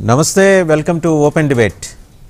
నమస్తే welcome to open debate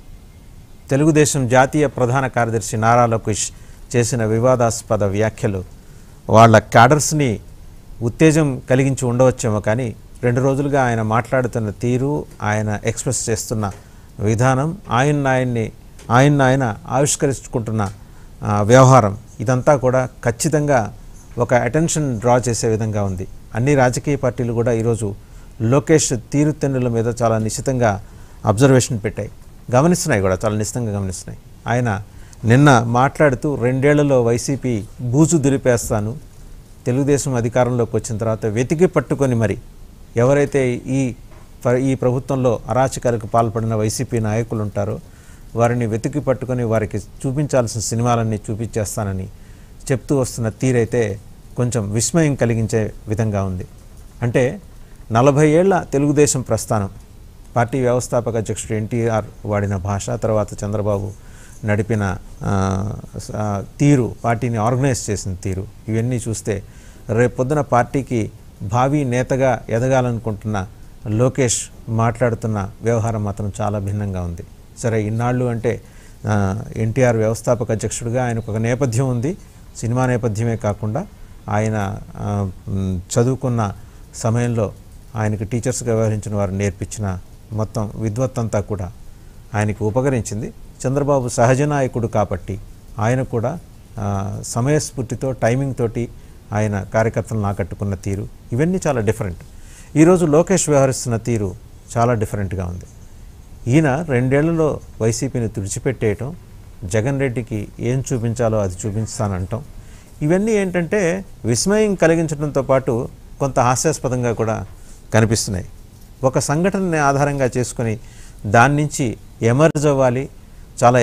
Telugu Desam జాతీయ ప్రధాన కార్యదర్శి నారా లోకేష్ చేసిన వివాదాస్పద వ్యాఖ్యలు వాళ్ళ క్యాడర్స్ని ఉత్తేజం కలిగించి ఉండవచ్చేమో కానీ రెండు రోజులుగా ఆయన మాట్లాడుతున్న తీరు ఆయన ఎక్స్ప్రెస్ చేస్తున్న విధానం ఆయన ఆయన్ని ఆయన ఆయన ఆవిష్కరించుకుంటున్న ఆ, వ్యవహారం ఇదంతా కూడా ఖచ్చితంగా ఒక అటెన్షన్ డ్రా చేసే విధంగా ఉంది అన్ని రాజకీయ పార్టీలు కూడా ఈరోజు లోకేష్ తీరుతెన్నుల మీద చాలా నిశ్చితంగా అబ్జర్వేషన్ పెట్టాయి గమనిస్తున్నాయి కూడా చాలా నిశ్చితంగా గమనిస్తున్నాయి ఆయన నిన్న మాట్లాడుతూ రెండేళ్లలో వైసీపీ బూజు దులిపేస్తాను తెలుగుదేశం అధికారంలోకి వచ్చిన తర్వాత వెతికి పట్టుకొని మరి ఎవరైతే ఈ ప్ర- ఈ ప్రభుత్వంలో అరాచకాలకు పాల్పడిన వైసీపీ నాయకులు ఉంటారో వారిని వెతికి పట్టుకొని వారికి చూపించాల్సిన సినిమాలన్నీ చూపించేస్తానని చెప్తూ వస్తున్న తీరైతే కొంచెం విస్మయం కలిగించే విధంగా ఉంది అంటే నలభై ఏళ్ల తెలుగుదేశం ప్రస్థానం పార్టీ వ్యవస్థాపక అధ్యక్షుడు ఎన్టీఆర్ వాడిన భాష తర్వాత చంద్రబాబు నడిపిన ఆ, స- ఆ, తీరు పార్టీని ఆర్గనైజ్ చేసిన తీరు ఇవన్నీ చూస్తే రేపు పొద్దున పార్టీకి భావి నేతగా ఎదగాలనుకుంటున్న లోకేష్ మాట్లాడుతున్న వ్యవహారం మాత్రం చాలా భిన్నంగా ఉంది సరే ఇన్నాళ్ళు అంటే ఆ, ఎన్టీఆర్ వ్యవస్థాపక అధ్యక్షుడిగా ఆయనకు ఒక నేపథ్యం ఉంది సినిమా నేపథ్యమే కాకుండా ఆయన ఆ, మ్, చదువుకున్న సమయంలో ఆయనకు టీచర్స్గా వ్యవహరించిన వారు నేర్పించిన మొత్తం విద్వత్తంతా కూడా ఆయనకు ఉపకరించింది చంద్రబాబు సహజ నాయకుడు కాబట్టి ఆయన కూడా ఆ, సమయస్ఫూర్తితో టైమింగ్ తోటి ఆయన కార్యకర్తలను ఆకట్టుకున్న తీరు ఇవన్నీ చాలా డిఫరెంట్ ఈరోజు లోకేష్ వ్యవహరిస్తున్న తీరు చాలా డిఫరెంట్గా ఉంది ఈయన రెండేళ్లలో వైసీపీని తుడిచిపెట్టేయటం జగన్ రెడ్డికి ఏం చూపించాలో అది చూపించానంటాం ఇవన్నీ ఏంటంటే విస్మయం కలిగించడంతో పాటు కొంత హాస్యాస్పదంగా కూడా కనిపిస్తున్నాయి ఒక సంఘటనని ఆధారంగా చేసుకొని దాని నుంచి ఎమర్జ్ అవ్వాలి చాలా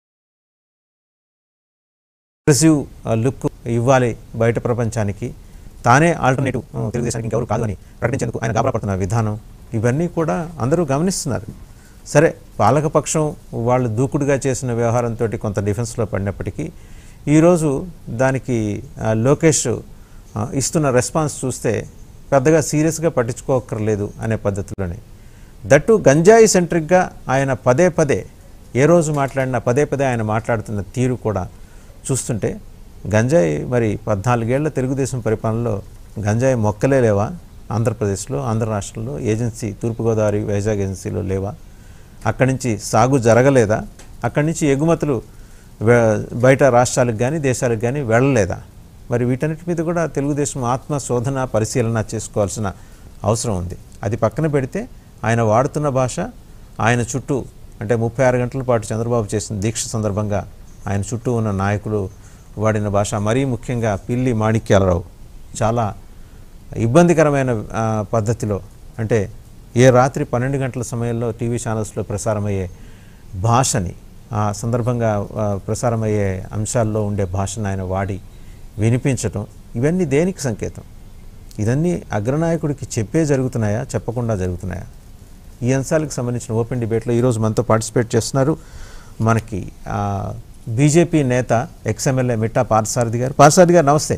అగ్రెసివ్ లుక్ ఇవ్వాలి బయట ప్రపంచానికి తానే ఆల్టర్నేటివ్ తెలుగుదేశానికి ఇంకెవరు కాదు అని ప్రకటించేందుకు ఆయన గాబరాపడుతున్న విధానం ఇవన్నీ కూడా అందరూ గమనిస్తున్నారు సరే పాలకపక్షం వాళ్ళు దూకుడుగా చేసిన వ్యవహారంతో కొంత డిఫెన్స్లో పడినప్పటికీ ఈరోజు దానికి ఆ, లోకేష్ ఆ, ఇస్తున్న రెస్పాన్స్ చూస్తే పెద్దగా సీరియస్గా పట్టించుకోకర్లేదు అనే పద్ధతిలోనే దట్టు గంజాయి సెంట్రిక్గా ఆయన పదే పదే ఏ రోజు మాట్లాడినా పదే పదే ఆయన మాట్లాడుతున్న తీరు కూడా చూస్తుంటే గంజాయి మరి పద్నాలుగేళ్ల తెలుగుదేశం పరిపాలనలో గంజాయి మొక్కలే లేవా ఆంధ్రప్రదేశ్లో ఆంధ్ర రాష్ట్రంలో ఏజెన్సీ తూర్పుగోదావరి వైజాగ్ ఏజెన్సీలో లేవా అక్కడి నుంచి సాగు జరగలేదా అక్కడి నుంచి ఎగుమతులు వే- బయట రాష్ట్రాలకు కానీ దేశాలకు కానీ వెళ్ళలేదా మరి వీటన్నిటి మీద కూడా తెలుగుదేశం ఆత్మ శోధన పరిశీలన చేసుకోవాల్సిన అవసరం ఉంది అది పక్కన పెడితే ఆయన వాడుతున్న భాష ఆయన చుట్టూ అంటే ముప్పై ఆరు గంటల పాటు చంద్రబాబు చేసిన దీక్ష సందర్భంగా ఆయన చుట్టూ ఉన్న నాయకులు వాడిన భాష మరీ ముఖ్యంగా పిల్లి మాణిక్యాలరావు చాలా ఇబ్బందికరమైన ఆ, పద్ధతిలో అంటే ఏ రాత్రి పన్నెండు గంటల సమయంలో టీవీ ఛానల్స్లో ప్రసారమయ్యే భాషని ఆ సందర్భంగా ఆ, ప్రసారమయ్యే అంశాల్లో ఉండే భాషను ఆయన వాడి వినిపించటం ఇవన్నీ దేనికి సంకేతం ఇదన్నీ అగ్రనాయకుడికి చెప్పే జరుగుతున్నాయా చెప్పకుండా జరుగుతున్నాయా ఈ అంశాలకు సంబంధించిన ఓపెన్ డిబేట్లో ఈరోజు మనతో పార్టిసిపేట్ చేస్తున్నారు మనకి ఆ, బీజేపీ నేత ఎక్స్ఎమ్మెల్యే మిట్టా పార్థసారథి గారు పార్థసారథి గారు నమస్తే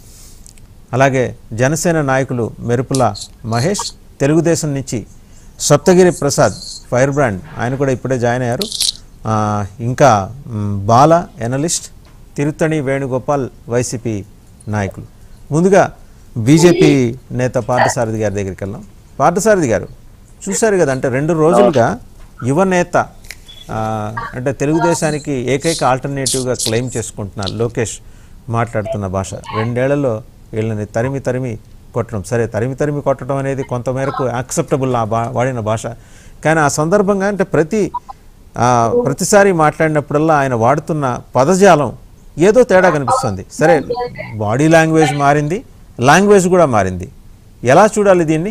అలాగే జనసేన నాయకులు మెరుపుల మహేష్ తెలుగుదేశం నుంచి సప్తగిరి ప్రసాద్ ఫైర్ బ్రాండ్ ఆయన కూడా ఇప్పుడే జాయిన్ అయ్యారు ఆ, ఇంకా మ్, బాల ఎనలిస్ట్ తిరుత్తణి వేణుగోపాల్ వైసీపీ నాయకులు ముందుగా బీజేపీ నేత పార్థసారథి గారి దగ్గరికి వెళ్దాం పార్థసారథి గారు చూశారు కదా అంటే రెండు రోజులుగా యువ నేత ఆ, అంటే తెలుగుదేశానికి ఏకైక ఆల్టర్నేటివ్గా క్లెయిమ్ చేసుకుంటున్న లోకేష్ మాట్లాడుతున్న భాష రెండేళ్లలో వీళ్ళని తరిమి తరిమి కొట్టడం సరే తరిమి తరిమి కొట్టడం అనేది కొంతమేరకు యాక్సెప్టబుల్ ఆ బా వాడిన భాష కానీ ఆ సందర్భంగా అంటే ప్రతి ఆ, ప్రతిసారి మాట్లాడినప్పుడల్లా ఆయన వాడుతున్న పదజాలం ఏదో తేడా కనిపిస్తుంది సరే బాడీ లాంగ్వేజ్ మారింది లాంగ్వేజ్ కూడా మారింది ఎలా చూడాలి దీన్ని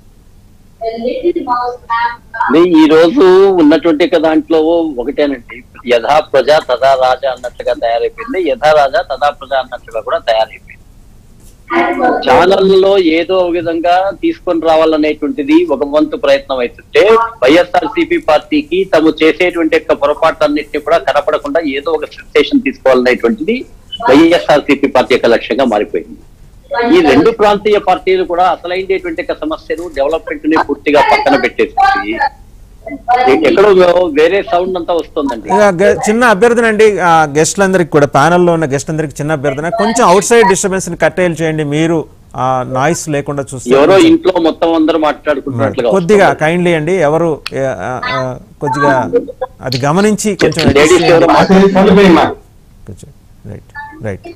అంటే ఈ రోజు ఉన్నటువంటి ఒక దాంట్లో ఒకటేనండి యథా ప్రజ తదా రాజా అన్నట్లుగా తయారైపోయింది యథా రాజా తదా ప్రజ అన్నట్లుగా కూడా తయారైపోయింది ఛానల్లో ఏదో ఒక విధంగా తీసుకొని రావాలనేటువంటిది ఒక వంతు ప్రయత్నం అవుతుంటే వైఎస్ఆర్ సిపి పార్టీకి తాము చేసేటువంటి యొక్క పొరపాట్లన్నింటినీ కూడా కనపడకుండా ఏదో ఒక సెన్సేషన్ తీసుకోవాలనేటువంటిది వైఎస్ఆర్ సిపి పార్టీ యొక్క లక్ష్యంగా మారిపోయింది ఈ రెండు ప్రాంతీయ పార్టీలు కూడా అసలైనటువంటి ఒక సమస్యను డెవలప్మెంట్ ని పూర్తిగా పక్కన పెట్టేసి ఎక్కడో వేరే సౌండ్ అంతా వస్తుందండి ఇక గె- చిన్న అభ్యర్థన అండి ఆ గెస్టులందరికీ కూడా ప్యానెల్లో ఉన్న గెస్టులందరికీ చిన్న అభ్యర్థన కొంచెం అవుట్ సైడ్ డిస్టర్బెన్స్ ని కట్టేలు చేయండి మీరు ఆ నాయిస్ లేకుండా చూస్తే ఎవరో ఇంట్లో మొత్తం అందరూ మాట్లాడుకుంటున్నట్లుగా కొద్దిగా కైండ్లీ అండి ఎవరు ఏ, ఆ, ఆ, కొద్దిగా అది గమనించి కొంచెం adjust లేడీస్ చేయండి. ఎవరో మాట్లాడుతున్నారు. కొంచెం రైట్ రైట్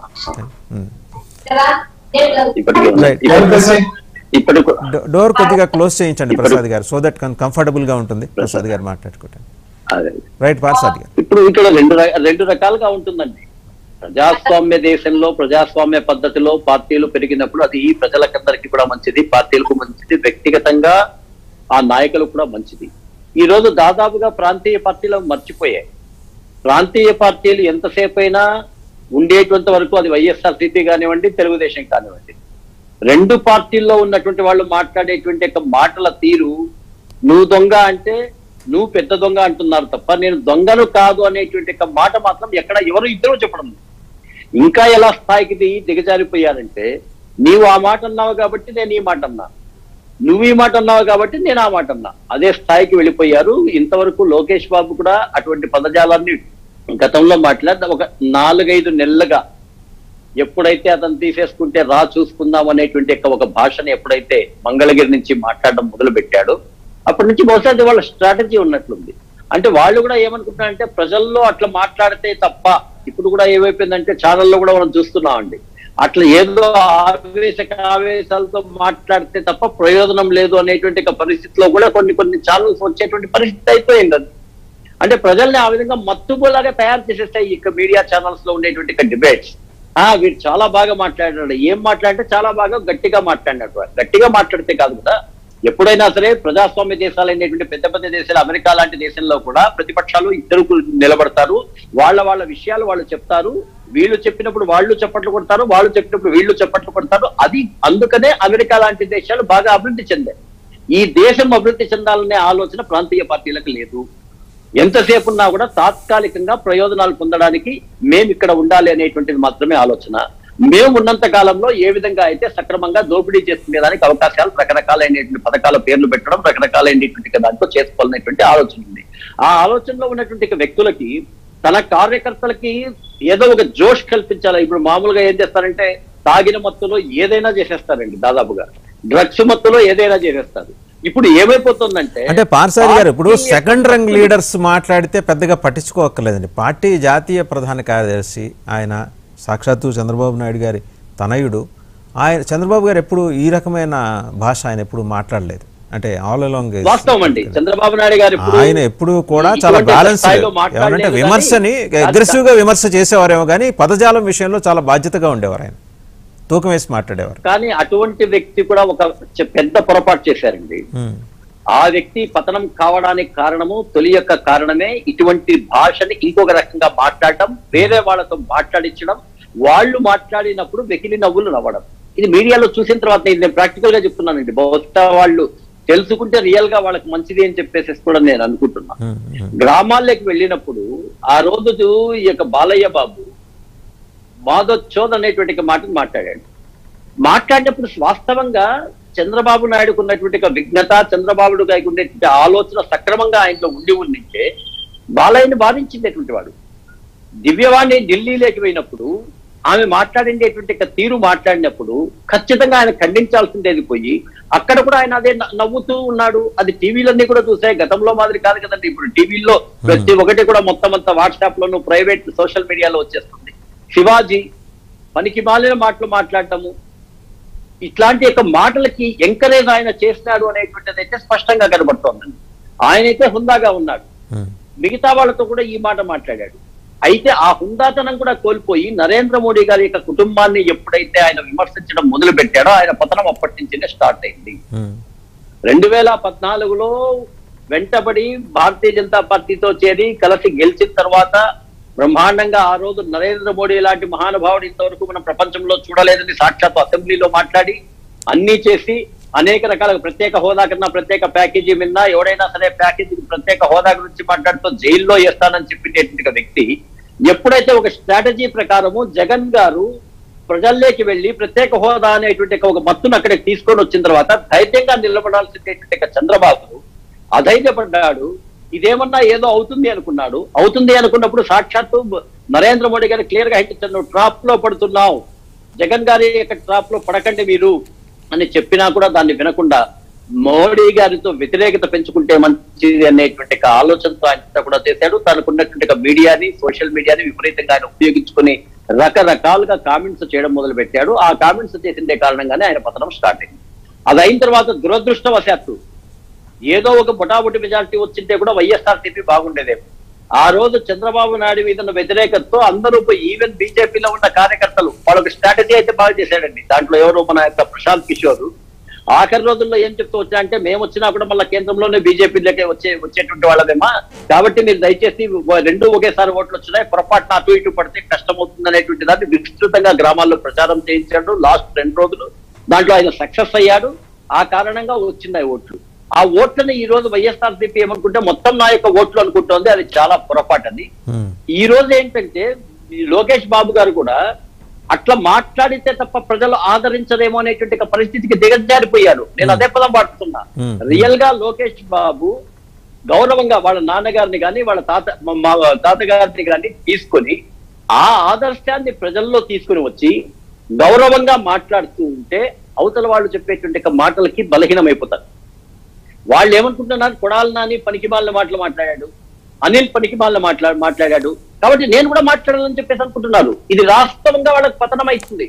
ఇప్పటికే ఉంది. Right. ఇప్పుడు- ఇప్పుడు కూడా- డోర్ కొద్దిగా క్లోజ్ చేయించండి ప్రసాద్ గారు సో దట్ కంఫర్టబుల్ గా ఉంటుంది ప్రసాద్ గారు మాట్లాడుకుంటాను అదే రైట్ ప్రసాద్ గారు ఇప్పుడు ఇక్కడ రెండు ర- రెండు రకాలుగా ఉంటుందండి ప్రజాస్వామ్య దేశంలో ప్రజాస్వామ్య పద్ధతిలో పార్టీలు పెరిగినప్పుడు అది ప్రజలకందరికీ కూడా మంచిది పార్టీలకు మంచిది వ్యక్తిగతంగా ఆ నాయకులకు కూడా మంచిది ఈ రోజు దాదాపుగా ప్రాంతీయ పార్టీలు మర్చిపోయాయి ప్రాంతీయ పార్టీలు ఎంతసేపు అయినా ఉండేటువంటి వరకు అది వైఎస్ఆర్ సిపి కానివ్వండి తెలుగుదేశం కానివ్వండి రెండు పార్టీల్లో ఉన్నటువంటి వాళ్ళు మాట్లాడేటువంటి యొక్క మాటల తీరు నువ్వు దొంగ అంటే నువ్వు పెద్ద దొంగ అంటున్నారు తప్ప నేను దొంగను కాదు అనేటువంటి యొక్క మాట మాత్రం ఎక్కడ ఎవరు ఇద్దరు చెప్పడం లేదు. ఇంకా ఎలా స్థాయికి దిగి దిగజారిపోయారంటే నీవు ఆ మాట అన్నావు కాబట్టి నేను ఈ మాట అన్నా నువ్వు ఈ మాట అన్నావు కాబట్టి నేను ఆ మాట అన్నా అదే స్థాయికి వెళ్ళిపోయారు ఇంతవరకు లోకేష్ బాబు కూడా అటువంటి పదజాలాన్ని గతంలో మాట్లాడి ఒక నాలుగైదు నెలలుగా ఎప్పుడైతే అతను తీసేసుకుంటే రా చూసుకుందాం అనేటువంటి యొక్క ఒక భాషని ఎప్పుడైతే మంగళగిరి నుంచి మాట్లాడడం మొదలు పెట్టాడో అప్పటి నుంచి బహుశా అది వాళ్ళ స్ట్రాటజీ ఉన్నట్లుంది అంటే వాళ్ళు కూడా ఏమనుకుంటున్నారంటే ప్రజల్లో అట్లా మాట్లాడితే తప్ప ఇప్పుడు కూడా ఏమైపోయిందంటే ఛానల్లో కూడా మనం చూస్తున్నామండి అట్లా ఏదో ఆవేశక ఆవేశాలతో మాట్లాడితే తప్ప ప్రయోజనం లేదు అనేటువంటి ఒక పరిస్థితిలో కూడా కొన్ని కొన్ని ఛానల్స్ వచ్చేటువంటి పరిస్థితి అయిపోయింది అది అంటే ప్రజల్ని ఆ విధంగా మత్తుబోలాగా తయారు చేసేస్తాయి ఇక మీడియా ఛానల్స్ లో ఉండేటువంటి డిబేట్స్ ఆ వీడు చాలా బాగా మాట్లాడాడు ఏం మాట్లాడితే చాలా బాగా గట్టిగా మాట్లాడినట్టు గట్టిగా మాట్లాడితే కాదు కదా ఎప్పుడైనా సరే ప్రజాస్వామ్య దేశాలు అనేటువంటి పెద్ద పెద్ద దేశాలు అమెరికా లాంటి దేశంలో కూడా ప్రతిపక్షాలు ఇద్దరు నిలబడతారు వాళ్ళ వాళ్ళ విషయాలు వాళ్ళు చెప్తారు వీళ్ళు చెప్పినప్పుడు వాళ్ళు చప్పట్లు కొడతారు వాళ్ళు చెప్పినప్పుడు వీళ్ళు చప్పట్లు కొడతారు అది అందుకనే అమెరికా లాంటి దేశాలు బాగా అభివృద్ధి చెందాయి ఈ దేశం అభివృద్ధి చెందాలనే ఆలోచన ప్రాంతీయ పార్టీలకు లేదు ఎంతసేపు ఉన్నా కూడా తాత్కాలికంగా ప్రయోజనాలు పొందడానికి మేము ఇక్కడ ఉండాలి అనేటువంటిది మాత్రమే ఆలోచన మేము ఉన్నంత కాలంలో ఏ విధంగా అయితే సక్రమంగా దోపిడీ చేసుకునేదానికి అవకాశాలు రకరకాలైనటువంటి పథకాల పేర్లు పెట్టడం రకరకాలైనటువంటి దాంట్లో చేసుకోవాలనేటువంటి ఆలోచన ఉంది ఆ ఆలోచనలో ఉన్నటువంటి ఇక వ్యక్తులకి తన కార్యకర్తలకి ఏదో ఒక జోష్ కల్పించాలి ఇప్పుడు మామూలుగా ఏం చేస్తారంటే తాగిన మత్తులో ఏదైనా చేసేస్తారండి దాదాపుగా డ్రగ్స్ మత్తులో ఏదైనా చేసేస్తారు ఇప్పుడు ఏమైపోతుందంటే అంటే పార్సారి గారు ఇప్పుడు పార్టీ సెకండ్ రంగ్ లీడర్స్ మాట్లాడితే పెద్దగా పట్టించుకోక్కర్లేదండి పార్టీ జాతీయ ప్రధాన కార్యదర్శి ఆయన సాక్షాత్తు చంద్రబాబు నాయుడు గారి తనయుడు ఆయన చంద్రబాబు గారు ఎప్పుడు ఈ రకమైన భాష ఆయన ఎప్పుడు మాట్లాడలేదు అంటే ఆల్ అలాంగ్ వాస్తవం అండి చంద్రబాబు నాయుడు గారు ఇప్పుడు ఆయన ఎప్పుడు కూడా చాలా ఇటువంటి బ్యాలెన్స్ స్థాయిలో మాట్లాడలేదు ఏమంటే కానీ విమర్శని అగ్రెసివ్ గా విమర్శ చేసేవారేమో కానీ పదజాలం విషయంలో చాలా బాధ్యతగా ఉండేవారు ఆయన తూకం వేసి మాట్లాడేవారు కానీ అటువంటి వ్యక్తి కూడా ఒక చె- పెద్ద పొరపాటు చేశారండి ఉమ్. ఆ వ్యక్తి పతనం కావడానికి కారణము తొలి యొక్క కారణమే ఇటువంటి భాషని ఇంకొక రకంగా మాట్లాడటం వేరే వాళ్ళతో మాట్లాడించడం వాళ్ళు మాట్లాడినప్పుడు వెకిలి నవ్వులు నవ్వడం ఇది మీడియాలో చూసిన తర్వాత నేను నేను ప్రాక్టికల్ గా చెప్తున్నానండి బహుశా వాళ్ళు తెలుసుకుంటే రియల్ గా వాళ్ళకి మంచిది అని చెప్పేసి కూడా నేను అనుకుంటున్నా ఉమ్, ఉమ్. గ్రామాల్లోకి వెళ్ళినప్పుడు ఆ రోజు ఈ యొక్క బాలయ్య బాబు మాదొచ్చోద్ అనేటువంటి ఒక మాటను మాట్లాడాడు మాట్లాడినప్పుడు వాస్తవంగా చంద్రబాబు నాయుడుకు ఉన్నటువంటి ఒక విఘ్నత చంద్రబాబు గారికి ఉండేటువంటి ఆలోచన సక్రమంగా ఆయనలో ఉండి ఉండింటే బాలయ్యని బాధించినటువంటి వాడు దివ్యవాణి ఢిల్లీలోకి పోయినప్పుడు ఆమె మాట్లాడిండేటువంటి ఒక తీరు మాట్లాడినప్పుడు ఖచ్చితంగా ఆయన ఖండించాల్సిందేది పోయి అక్కడ కూడా ఆయన అదే న- నవ్వుతూ ఉన్నాడు అది టీవీలన్నీ కూడా చూసాయి గతంలో మాదిరి కాదు కదండి ఇప్పుడు టీవీల్లో ప్రతి ఒక్కటి కూడా మొత్తం అంతా వాట్సాప్ లోను ప్రైవేట్ సోషల్ మీడియాలో వచ్చేస్తుంది శివాజీ పనికి మాలిన మాటలు మాట్లాడటము ఇట్లాంటి యొక్క మాటలకి ఎంకరేజ్ ఆయన చేసినాడు అనేటువంటిది అయితే స్పష్టంగా కనబడుతోందండి ఆయనైతే హుందాగా ఉన్నాడు ఉమ్. మిగతా వాళ్ళతో కూడా ఈ మాట మాట్లాడాడు అయితే ఆ హుందాతనం కూడా కోల్పోయి నరేంద్ర మోడీ గారి యొక్క కుటుంబాన్ని ఎప్పుడైతే ఆయన విమర్శించడం మొదలు పెట్టాడో ఆయన పతనం అప్పటి నుంచినే స్టార్ట్ అయింది ఉమ్. రెండు వేల పద్నాలుగులో వెంటబడి భారతీయ జనతా పార్టీతో చేరి కలిసి గెలిచిన తర్వాత బ్రహ్మాండంగా ఆ రోజు నరేంద్ర మోడీ లాంటి మహానుభావుడు ఇంతవరకు మన ప్రపంచంలో చూడలేదని సాక్షాత్ అసెంబ్లీలో మాట్లాడి అన్ని చేసి అనేక రకాల ప్రత్యేక హోదా కన్నా ప్రత్యేక ప్యాకేజీ మీద ఎవడైనా సరే ప్యాకేజీ ప్రత్యేక హోదా గురించి మాట్లాడుతూ జైల్లో వేస్తానని చెప్పినటువంటి ఒక వ్యక్తి ఎప్పుడైతే ఒక స్ట్రాటజీ ప్రకారము జగన్ గారు ప్రజల్లోకి వెళ్లి ప్రత్యేక హోదా అనేటువంటి ఒక మత్తును అక్కడికి తీసుకొని వచ్చిన తర్వాత ధైర్యంగా నిలబడాల్సినటువంటి ఒక చంద్రబాబు అధైర్యపడ్డాడు ఇదేమన్నా ఏదో అవుతుంది అనుకున్నాడు అవుతుంది అనుకున్నప్పుడు సాక్షాత్తు నరేంద్ర మోడీ గారు క్లియర్ గా హెచ్చరించారు ట్రాప్ లో పడుతున్నావు జగన్ గారి యొక్క ట్రాప్ లో పడకండి మీరు అని చెప్పినా కూడా దాన్ని వినకుండా మోడీ గారితో వ్యతిరేకత పెంచుకుంటే మంచిది అనేటువంటి ఒక ఆలోచనతో ఆయన కూడా చేశాడు తనకున్నటువంటి ఒక మీడియాని సోషల్ మీడియాని విపరీతంగా ఆయన ఉపయోగించుకుని రకరకాలుగా కామెంట్స్ చేయడం మొదలు పెట్టాడు ఆ కామెంట్స్ చేసిందే కారణంగానే ఆయన పతనం స్టార్ట్ అయింది అది అయిన తర్వాత దురదృష్టవశాత్తు ఏదో ఒక బొటాబొటి మెజారిటీ వచ్చింటే కూడా వైఎస్ఆర్సీపీ బాగుండేదేమో ఆ రోజు చంద్రబాబు నాయుడు మీద ఉన్న వ్యతిరేకతతో అందరూ పోయి ఈవెన్ బీజేపీలో ఉన్న కార్యకర్తలు వాళ్ళకి స్ట్రాటజీ అయితే బాగా చేశాడండి దాంట్లో ఎవరు మన యొక్క ప్రశాంత్ కిషోర్ ఆఖరి రోజుల్లో ఏం చెప్తూ వచ్చా అంటే మేము వచ్చినా కూడా మళ్ళీ కేంద్రంలోనే బీజేపీలోకి వచ్చే వచ్చేటువంటి వాళ్ళమేమా కాబట్టి మీరు దయచేసి రెండు ఒకేసారి ఓట్లు వచ్చినాయి పొరపాటున అటు ఇటు పడితే కష్టం అవుతుంది అనేటువంటి దాన్ని విస్తృతంగా గ్రామాల్లో ప్రచారం చేయించాడు లాస్ట్ రెండు రోజులు దాంట్లో ఆయన సక్సెస్ అయ్యాడు ఆ కారణంగా వచ్చినాయి ఓట్లు ఆ ఓట్లని ఈ రోజు వైఎస్ఆర్సీపీ ఏమనుకుంటే మొత్తం నా యొక్క ఓట్లు అనుకుంటోంది అది చాలా పొరపాటు అది ఉమ్, ఈ రోజు ఏంటంటే ఈ లోకేష్ బాబు గారు కూడా అట్లా మాట్లాడితే తప్ప ప్రజలు ఆదరించరేమో అనేటువంటి ఒక పరిస్థితికి దిగజారిపోయారు నేను అదే పదం వాడుతున్నా Hmm. రియల్ గా లోకేష్ బాబు గౌరవంగా వాళ్ళ నాన్నగారిని కానీ వాళ్ళ తాత మా- మా తాతగారిని కానీ తీసుకొని ఆ ఆదర్శాన్ని ప్రజల్లో తీసుకుని వచ్చి గౌరవంగా మాట్లాడుతూ ఉంటే అవతల వాళ్ళు చెప్పేటువంటి ఒక మాటలకి బలహీనమైపోతారు వాళ్ళు ఏమనుకుంటున్నారు కొడాలి నాని పనికి మాలిన మాటలు మాట్లాడాడు అనిల్ పనికి మాలిన మాట్లా మాట్లాడాడు కాబట్టి నేను కూడా మాట్లాడాలని చెప్పేసి అనుకుంటున్నారు ఇది వాస్తవంగా వాళ్ళకి పతనం అవుతుంది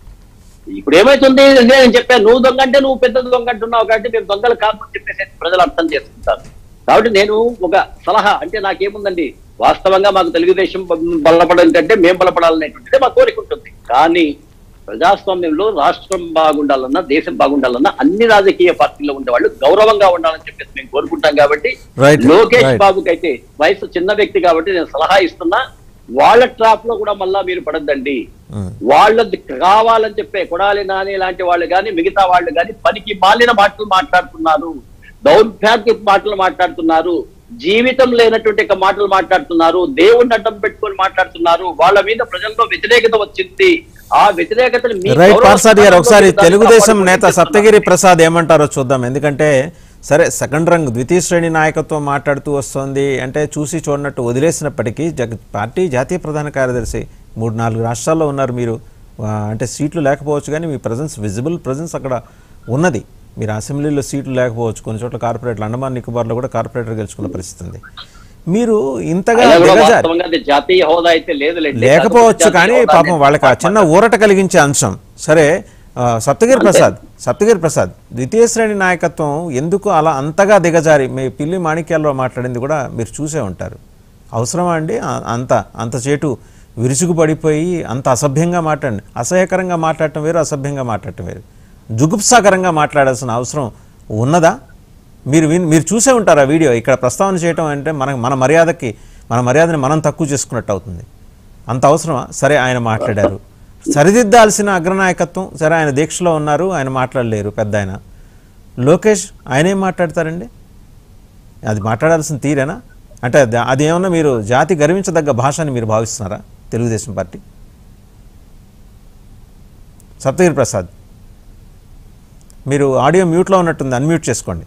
ఇప్పుడు ఏమైతుంది నేను చెప్పాను నువ్వు దొంగ అంటే నువ్వు పెద్ద దొంగ అంటున్నావు కాబట్టి మేము దొంగలు కాదని చెప్పేసి ప్రజలు అర్థం చేసుకుంటారు కాబట్టి నేను ఒక సలహా అంటే నాకేముందండి వాస్తవంగా మాకు తెలుగుదేశం బలపడడం కంటే మేము బలపడాలనేటువంటిది మా కోరిక ఉంటుంది కానీ ప్రజాస్వామ్యంలో రాష్ట్రం బాగుండాలన్నా దేశం బాగుండాలన్నా అన్ని రాజకీయ పార్టీల్లో ఉండే వాళ్ళు గౌరవంగా ఉండాలని చెప్పేసి మేము కోరుకుంటాం కాబట్టి Right, లోకేష్ right. బాబుకి అయితే వయసు చిన్న వ్యక్తి కాబట్టి నేను సలహా ఇస్తున్నా వాళ్ళ ట్రాప్ లో కూడా మళ్ళా మీరు పడద్దండి ఉమ్, వాళ్ళది కావాలని చెప్పే కొడాలి నాని లాంటి వాళ్ళు కానీ మిగతా వాళ్ళు కానీ పనికి మాలిన మాటలు మాట్లాడుతున్నారు దౌర్భాగ్య మాటలు మాట్లాడుతున్నారు జీవితం లేనటువంటి ఒక మాటలు మాట్లాడుతున్నారు దేవుణ్ణి అడ్డం పెట్టుకొని మాట్లాడుతున్నారు వాళ్ళ మీద ప్రజల్లో వ్యతిరేకత వచ్చింది ఆ వ్యతిరేకతను మీ రైట్ గౌరవ పార్సాది గారు ఒకసారి స్థానంలో తెలుగుదేశం మీరు నేత కాపాడుకొని సప్తగిరి ప్రసాద్ ఏమంటారో చూద్దాం ఎందుకంటే సరే సెకండ్ రంగ్ ద్వితీయ శ్రేణి నాయకత్వం మాట్లాడుతూ వస్తోంది అంటే చూసి చూడనట్టు వదిలేసినప్పటికీ జగ పార్టీ జాతీయ ప్రధాన కార్యదర్శి మూడు నాలుగు రాష్ట్రాల్లో ఉన్నారు మీరు ఆ, అంటే సీట్లు లేకపోవచ్చు కానీ మీ ప్రజెన్స్ విజిబుల్ ప్రజెన్స్ అక్కడ ఉన్నది మీరు అసెంబ్లీలో సీట్లు లేకపోవచ్చు కొన్ని చోట్ల కార్పొరేట్లు అండమాన్ నికోబార్లో కూడా కార్పొరేటర్ గెలుచుకున్న పరిస్థితి ఉంది మీరు ఇంతగా అయినా కూడా దిగజారి వాస్తవంగా అది జాతీయ హోదా అయితే లేదు లేకపోవచ్చు కానీ పాపం వాళ్ళకి ఆ చిన్న ఊరట కలిగించే అంశం సరే ఆ, సప్తగిరి ప్రసాద్ సప్తగిరి ప్రసాద్ ద్వితీయ శ్రేణి నాయకత్వం ఎందుకు అలా అంతగా దిగజారి మీ పిల్లి మాణిక్యాల్లో మాట్లాడింది కూడా మీరు చూసే ఉంటారు అవసరమా అండి ఆ- అంత అంత చేటు విరుచుకు పడిపోయి అంత అసభ్యంగా మాట్లాడండి అసహ్యకరంగా మాట్లాడటం వేరు అసభ్యంగా మాట్లాడటం వేరు జుగుప్సాకరంగా మాట్లాడాల్సిన అవసరం ఉన్నదా మీరు విన్ మీరు చూసే ఉంటారు ఆ వీడియో ఇక్కడ ప్రస్తావన చేయటం అంటే మన మన మర్యాదకి మన మర్యాదని మనం తక్కువ చేసుకున్నట్టు అవుతుంది అంత అవసరమా సరే ఆయన మాట్లాడారు సరిదిద్దాల్సిన అగ్రనాయకత్వం సరే ఆయన దీక్షలో ఉన్నారు ఆయన మాట్లాడలేరు పెద్ద ఆయన లోకేష్ ఆయన ఏం మాట్లాడతారండి అది మాట్లాడాల్సిన తీరేనా అంటే అది- అది ఏమన్నా మీరు జాతి గర్వించదగ్గ భాష అని మీరు భావిస్తున్నారా తెలుగుదేశం పార్టీ సప్తగిరి ప్రసాద్ మీరు ఆడియో మ్యూట్లో ఉన్నట్టుంది అన్మ్యూట్ చేసుకోండి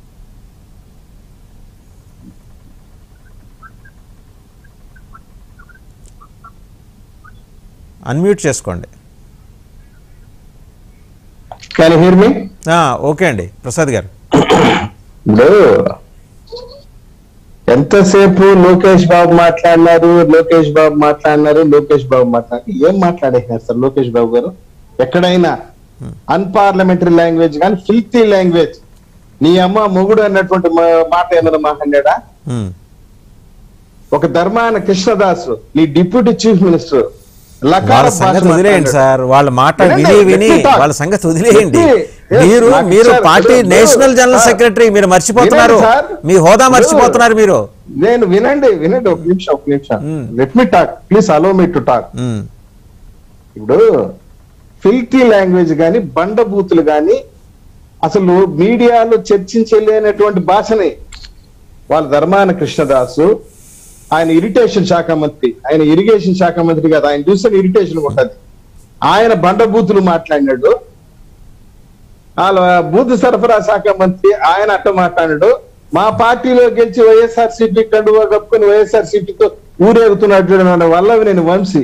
అన్మ్యూట్ చేసుకోండి క్యాన్ హియర్ మీ ఆ, ఓకే అండి ప్రసాద్ గారు ఇప్పుడు ఎంతసేపు లోకేష్ బాబు మాట్లాడినారు లోకేష్ బాబు మాట్లాడినారు లోకేష్ బాబు మాట్లాడారు ఏం మాట్లాడేసినారు సార్ లోకేష్ బాబు గారు ఎక్కడైనా అన్పార్లమెంటరీ లాంగ్వేజ్ కానీ ఫిల్తీ లాంగ్వేజ్ నీ అమ్మ మొగుడు అన్నటువంటి మా- మాట ఏమైనా మాట్లాడా ఉమ్, ఒక ధర్మాన కృష్ణదాస్ నీ డిప్యూటీ చీఫ్ మినిస్టర్ లకార వాళ్ళ భాష సంగతి వదిలేయండి మాట్లాడాడు. సార్ వాళ్ళ మాట వినండి, విని విని let me talk. వాళ్ళ సంగతి వదిలేయండి Let me- yes, మీరు నాకు మీరు ఇచ్చారు. పార్టీ ఇప్పుడు- నేషనల్ జనరల్ సార్, సెక్రటరీ మీరు మర్చిపోతున్నారు వినండి సార్. మీ హోదా ఇప్పుడు మర్చిపోతున్నారు మీరు నేను వినండి వినండి ఒక నిమిషం ఒక నిమిషం let me talk please allow me to talk um, ఇప్పుడు ఫిల్తీ లాంగ్వేజ్ గాని బండబూతులు గాని అసలు మీడియాలో చర్చించలేనటువంటి భాషని వాళ్ళ ధర్మాన కృష్ణదాసు ఆయన ఇరిటేషన్ శాఖ మంత్రి ఆయన ఇరిగేషన్ శాఖ మంత్రి కదా ఆయన చూస్తే ఇరిటేషన్ ఉంటది ఆయన బండబూతులు మాట్లాడినాడు వాళ్ళ బూత్ సరఫరా శాఖ మంత్రి ఆయన అట్ట మాట్లాడాడు మా పార్టీలో గెలిచి వైఎస్ఆర్ సిపి కండువా కప్పుకొని వైఎస్ఆర్ సిపితో ఊరేగుతున్నాడు చూడండి వల్లవి నేను వంశీ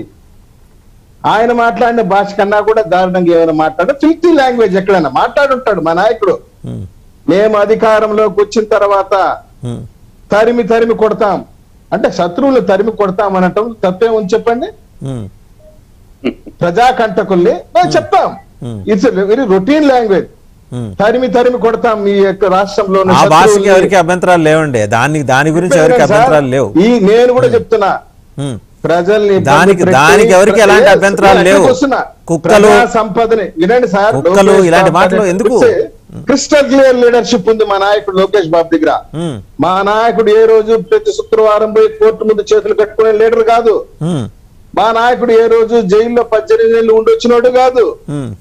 ఆయన మాట్లాడిన భాష కన్నా కూడా దారుణంగా ఏమైనా మాట్లాడ ఫిఫ్టీ లాంగ్వేజ్ ఎక్కడైనా మాట్లాడుంటాడు మా నాయకుడు ఉమ్, మేము అధికారంలోకి వచ్చిన తర్వాత ఉమ్, తరిమి తరిమి కొడతాం అంటే శత్రువులు తరిమి కొడతాం అనటం తప్పే ఉంది చెప్పండి ఉమ్, ప్రజాకంటకుల్ని మేము చెప్తాం Hmm. It's very routine language um. తరిమి తరిమి కొడతాం మీ యొక్క రాష్ట్రంలో ఉన్న ఆ భాషకి శత్రువుల్ని. ఎవరికి అభ్యంతరాలు లేవండి దాని దాని గురించి ఎవరికి సార్, అభ్యంతరాలు లేవు ఈ నేను కూడా చెప్తున్నా ఉమ్. ప్రజల్ని ఇబ్బంది దానికి- పెట్టి- దానికి ఎవరికి ఎలాంటి Yes, అభ్యంతరాలు నేను లేవు. ఎక్కడికి వస్తున్నా? కుక్కలు- ప్రజా సంపదని వినండి సార్ కుక్కలు లోకేష్ ఇలాంటి బాబు మాటలు గారి ఎందుకు? చూస్తే క్రిస్టల్ క్లియర్ లీడర్షిప్ ఉంది మా నాయకుడు లోకేష్ బాబు దగ్గర ఉమ్, మా నాయకుడు ఏ రోజు ప్రతి శుక్రవారం పోయి కోర్టు ముందు చేతులు కట్టుకునే లీడర్ కాదు ఉమ్, మా నాయకుడు ఏ రోజు జైల్లో పద్దెనిమిది నెలలు ఉండొచ్చినోడు కాదు ఉమ్,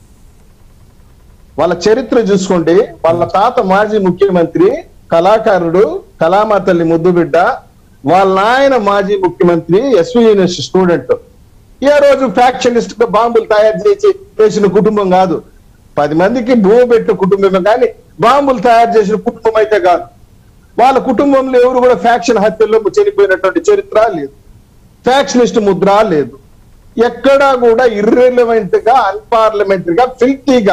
వాళ్ళ చరిత్ర చూసుకోండి వాళ్ళ తాత మాజీ ముఖ్యమంత్రి కళాకారుడు కళామా తల్లి ముద్దు బిడ్డ వాళ్ళ నాయన మాజీ ముఖ్యమంత్రి ఎస్వి యూనివర్సిటీ స్టూడెంట్ ఏ రోజు ఫ్యాక్షనిస్ట్ గా బాంబులు తయారు చేసి చేసిన కుటుంబం కాదు పది మందికి భూమి పెట్టిన కుటుంబమే కానీ బాంబులు తయారు చేసిన కుటుంబం అయితే కాదు వాళ్ళ కుటుంబంలో ఎవరు కూడా ఫ్యాక్షన్ హత్యల్లో చనిపోయినటువంటి చరిత్ర లేదు ఫ్యాక్షనిస్ట్ ముద్ర లేదు ఎక్కడా కూడా ఇర్రెలవెంట్ గా అన్పార్లమెంటరీ గా ఫిల్తీగా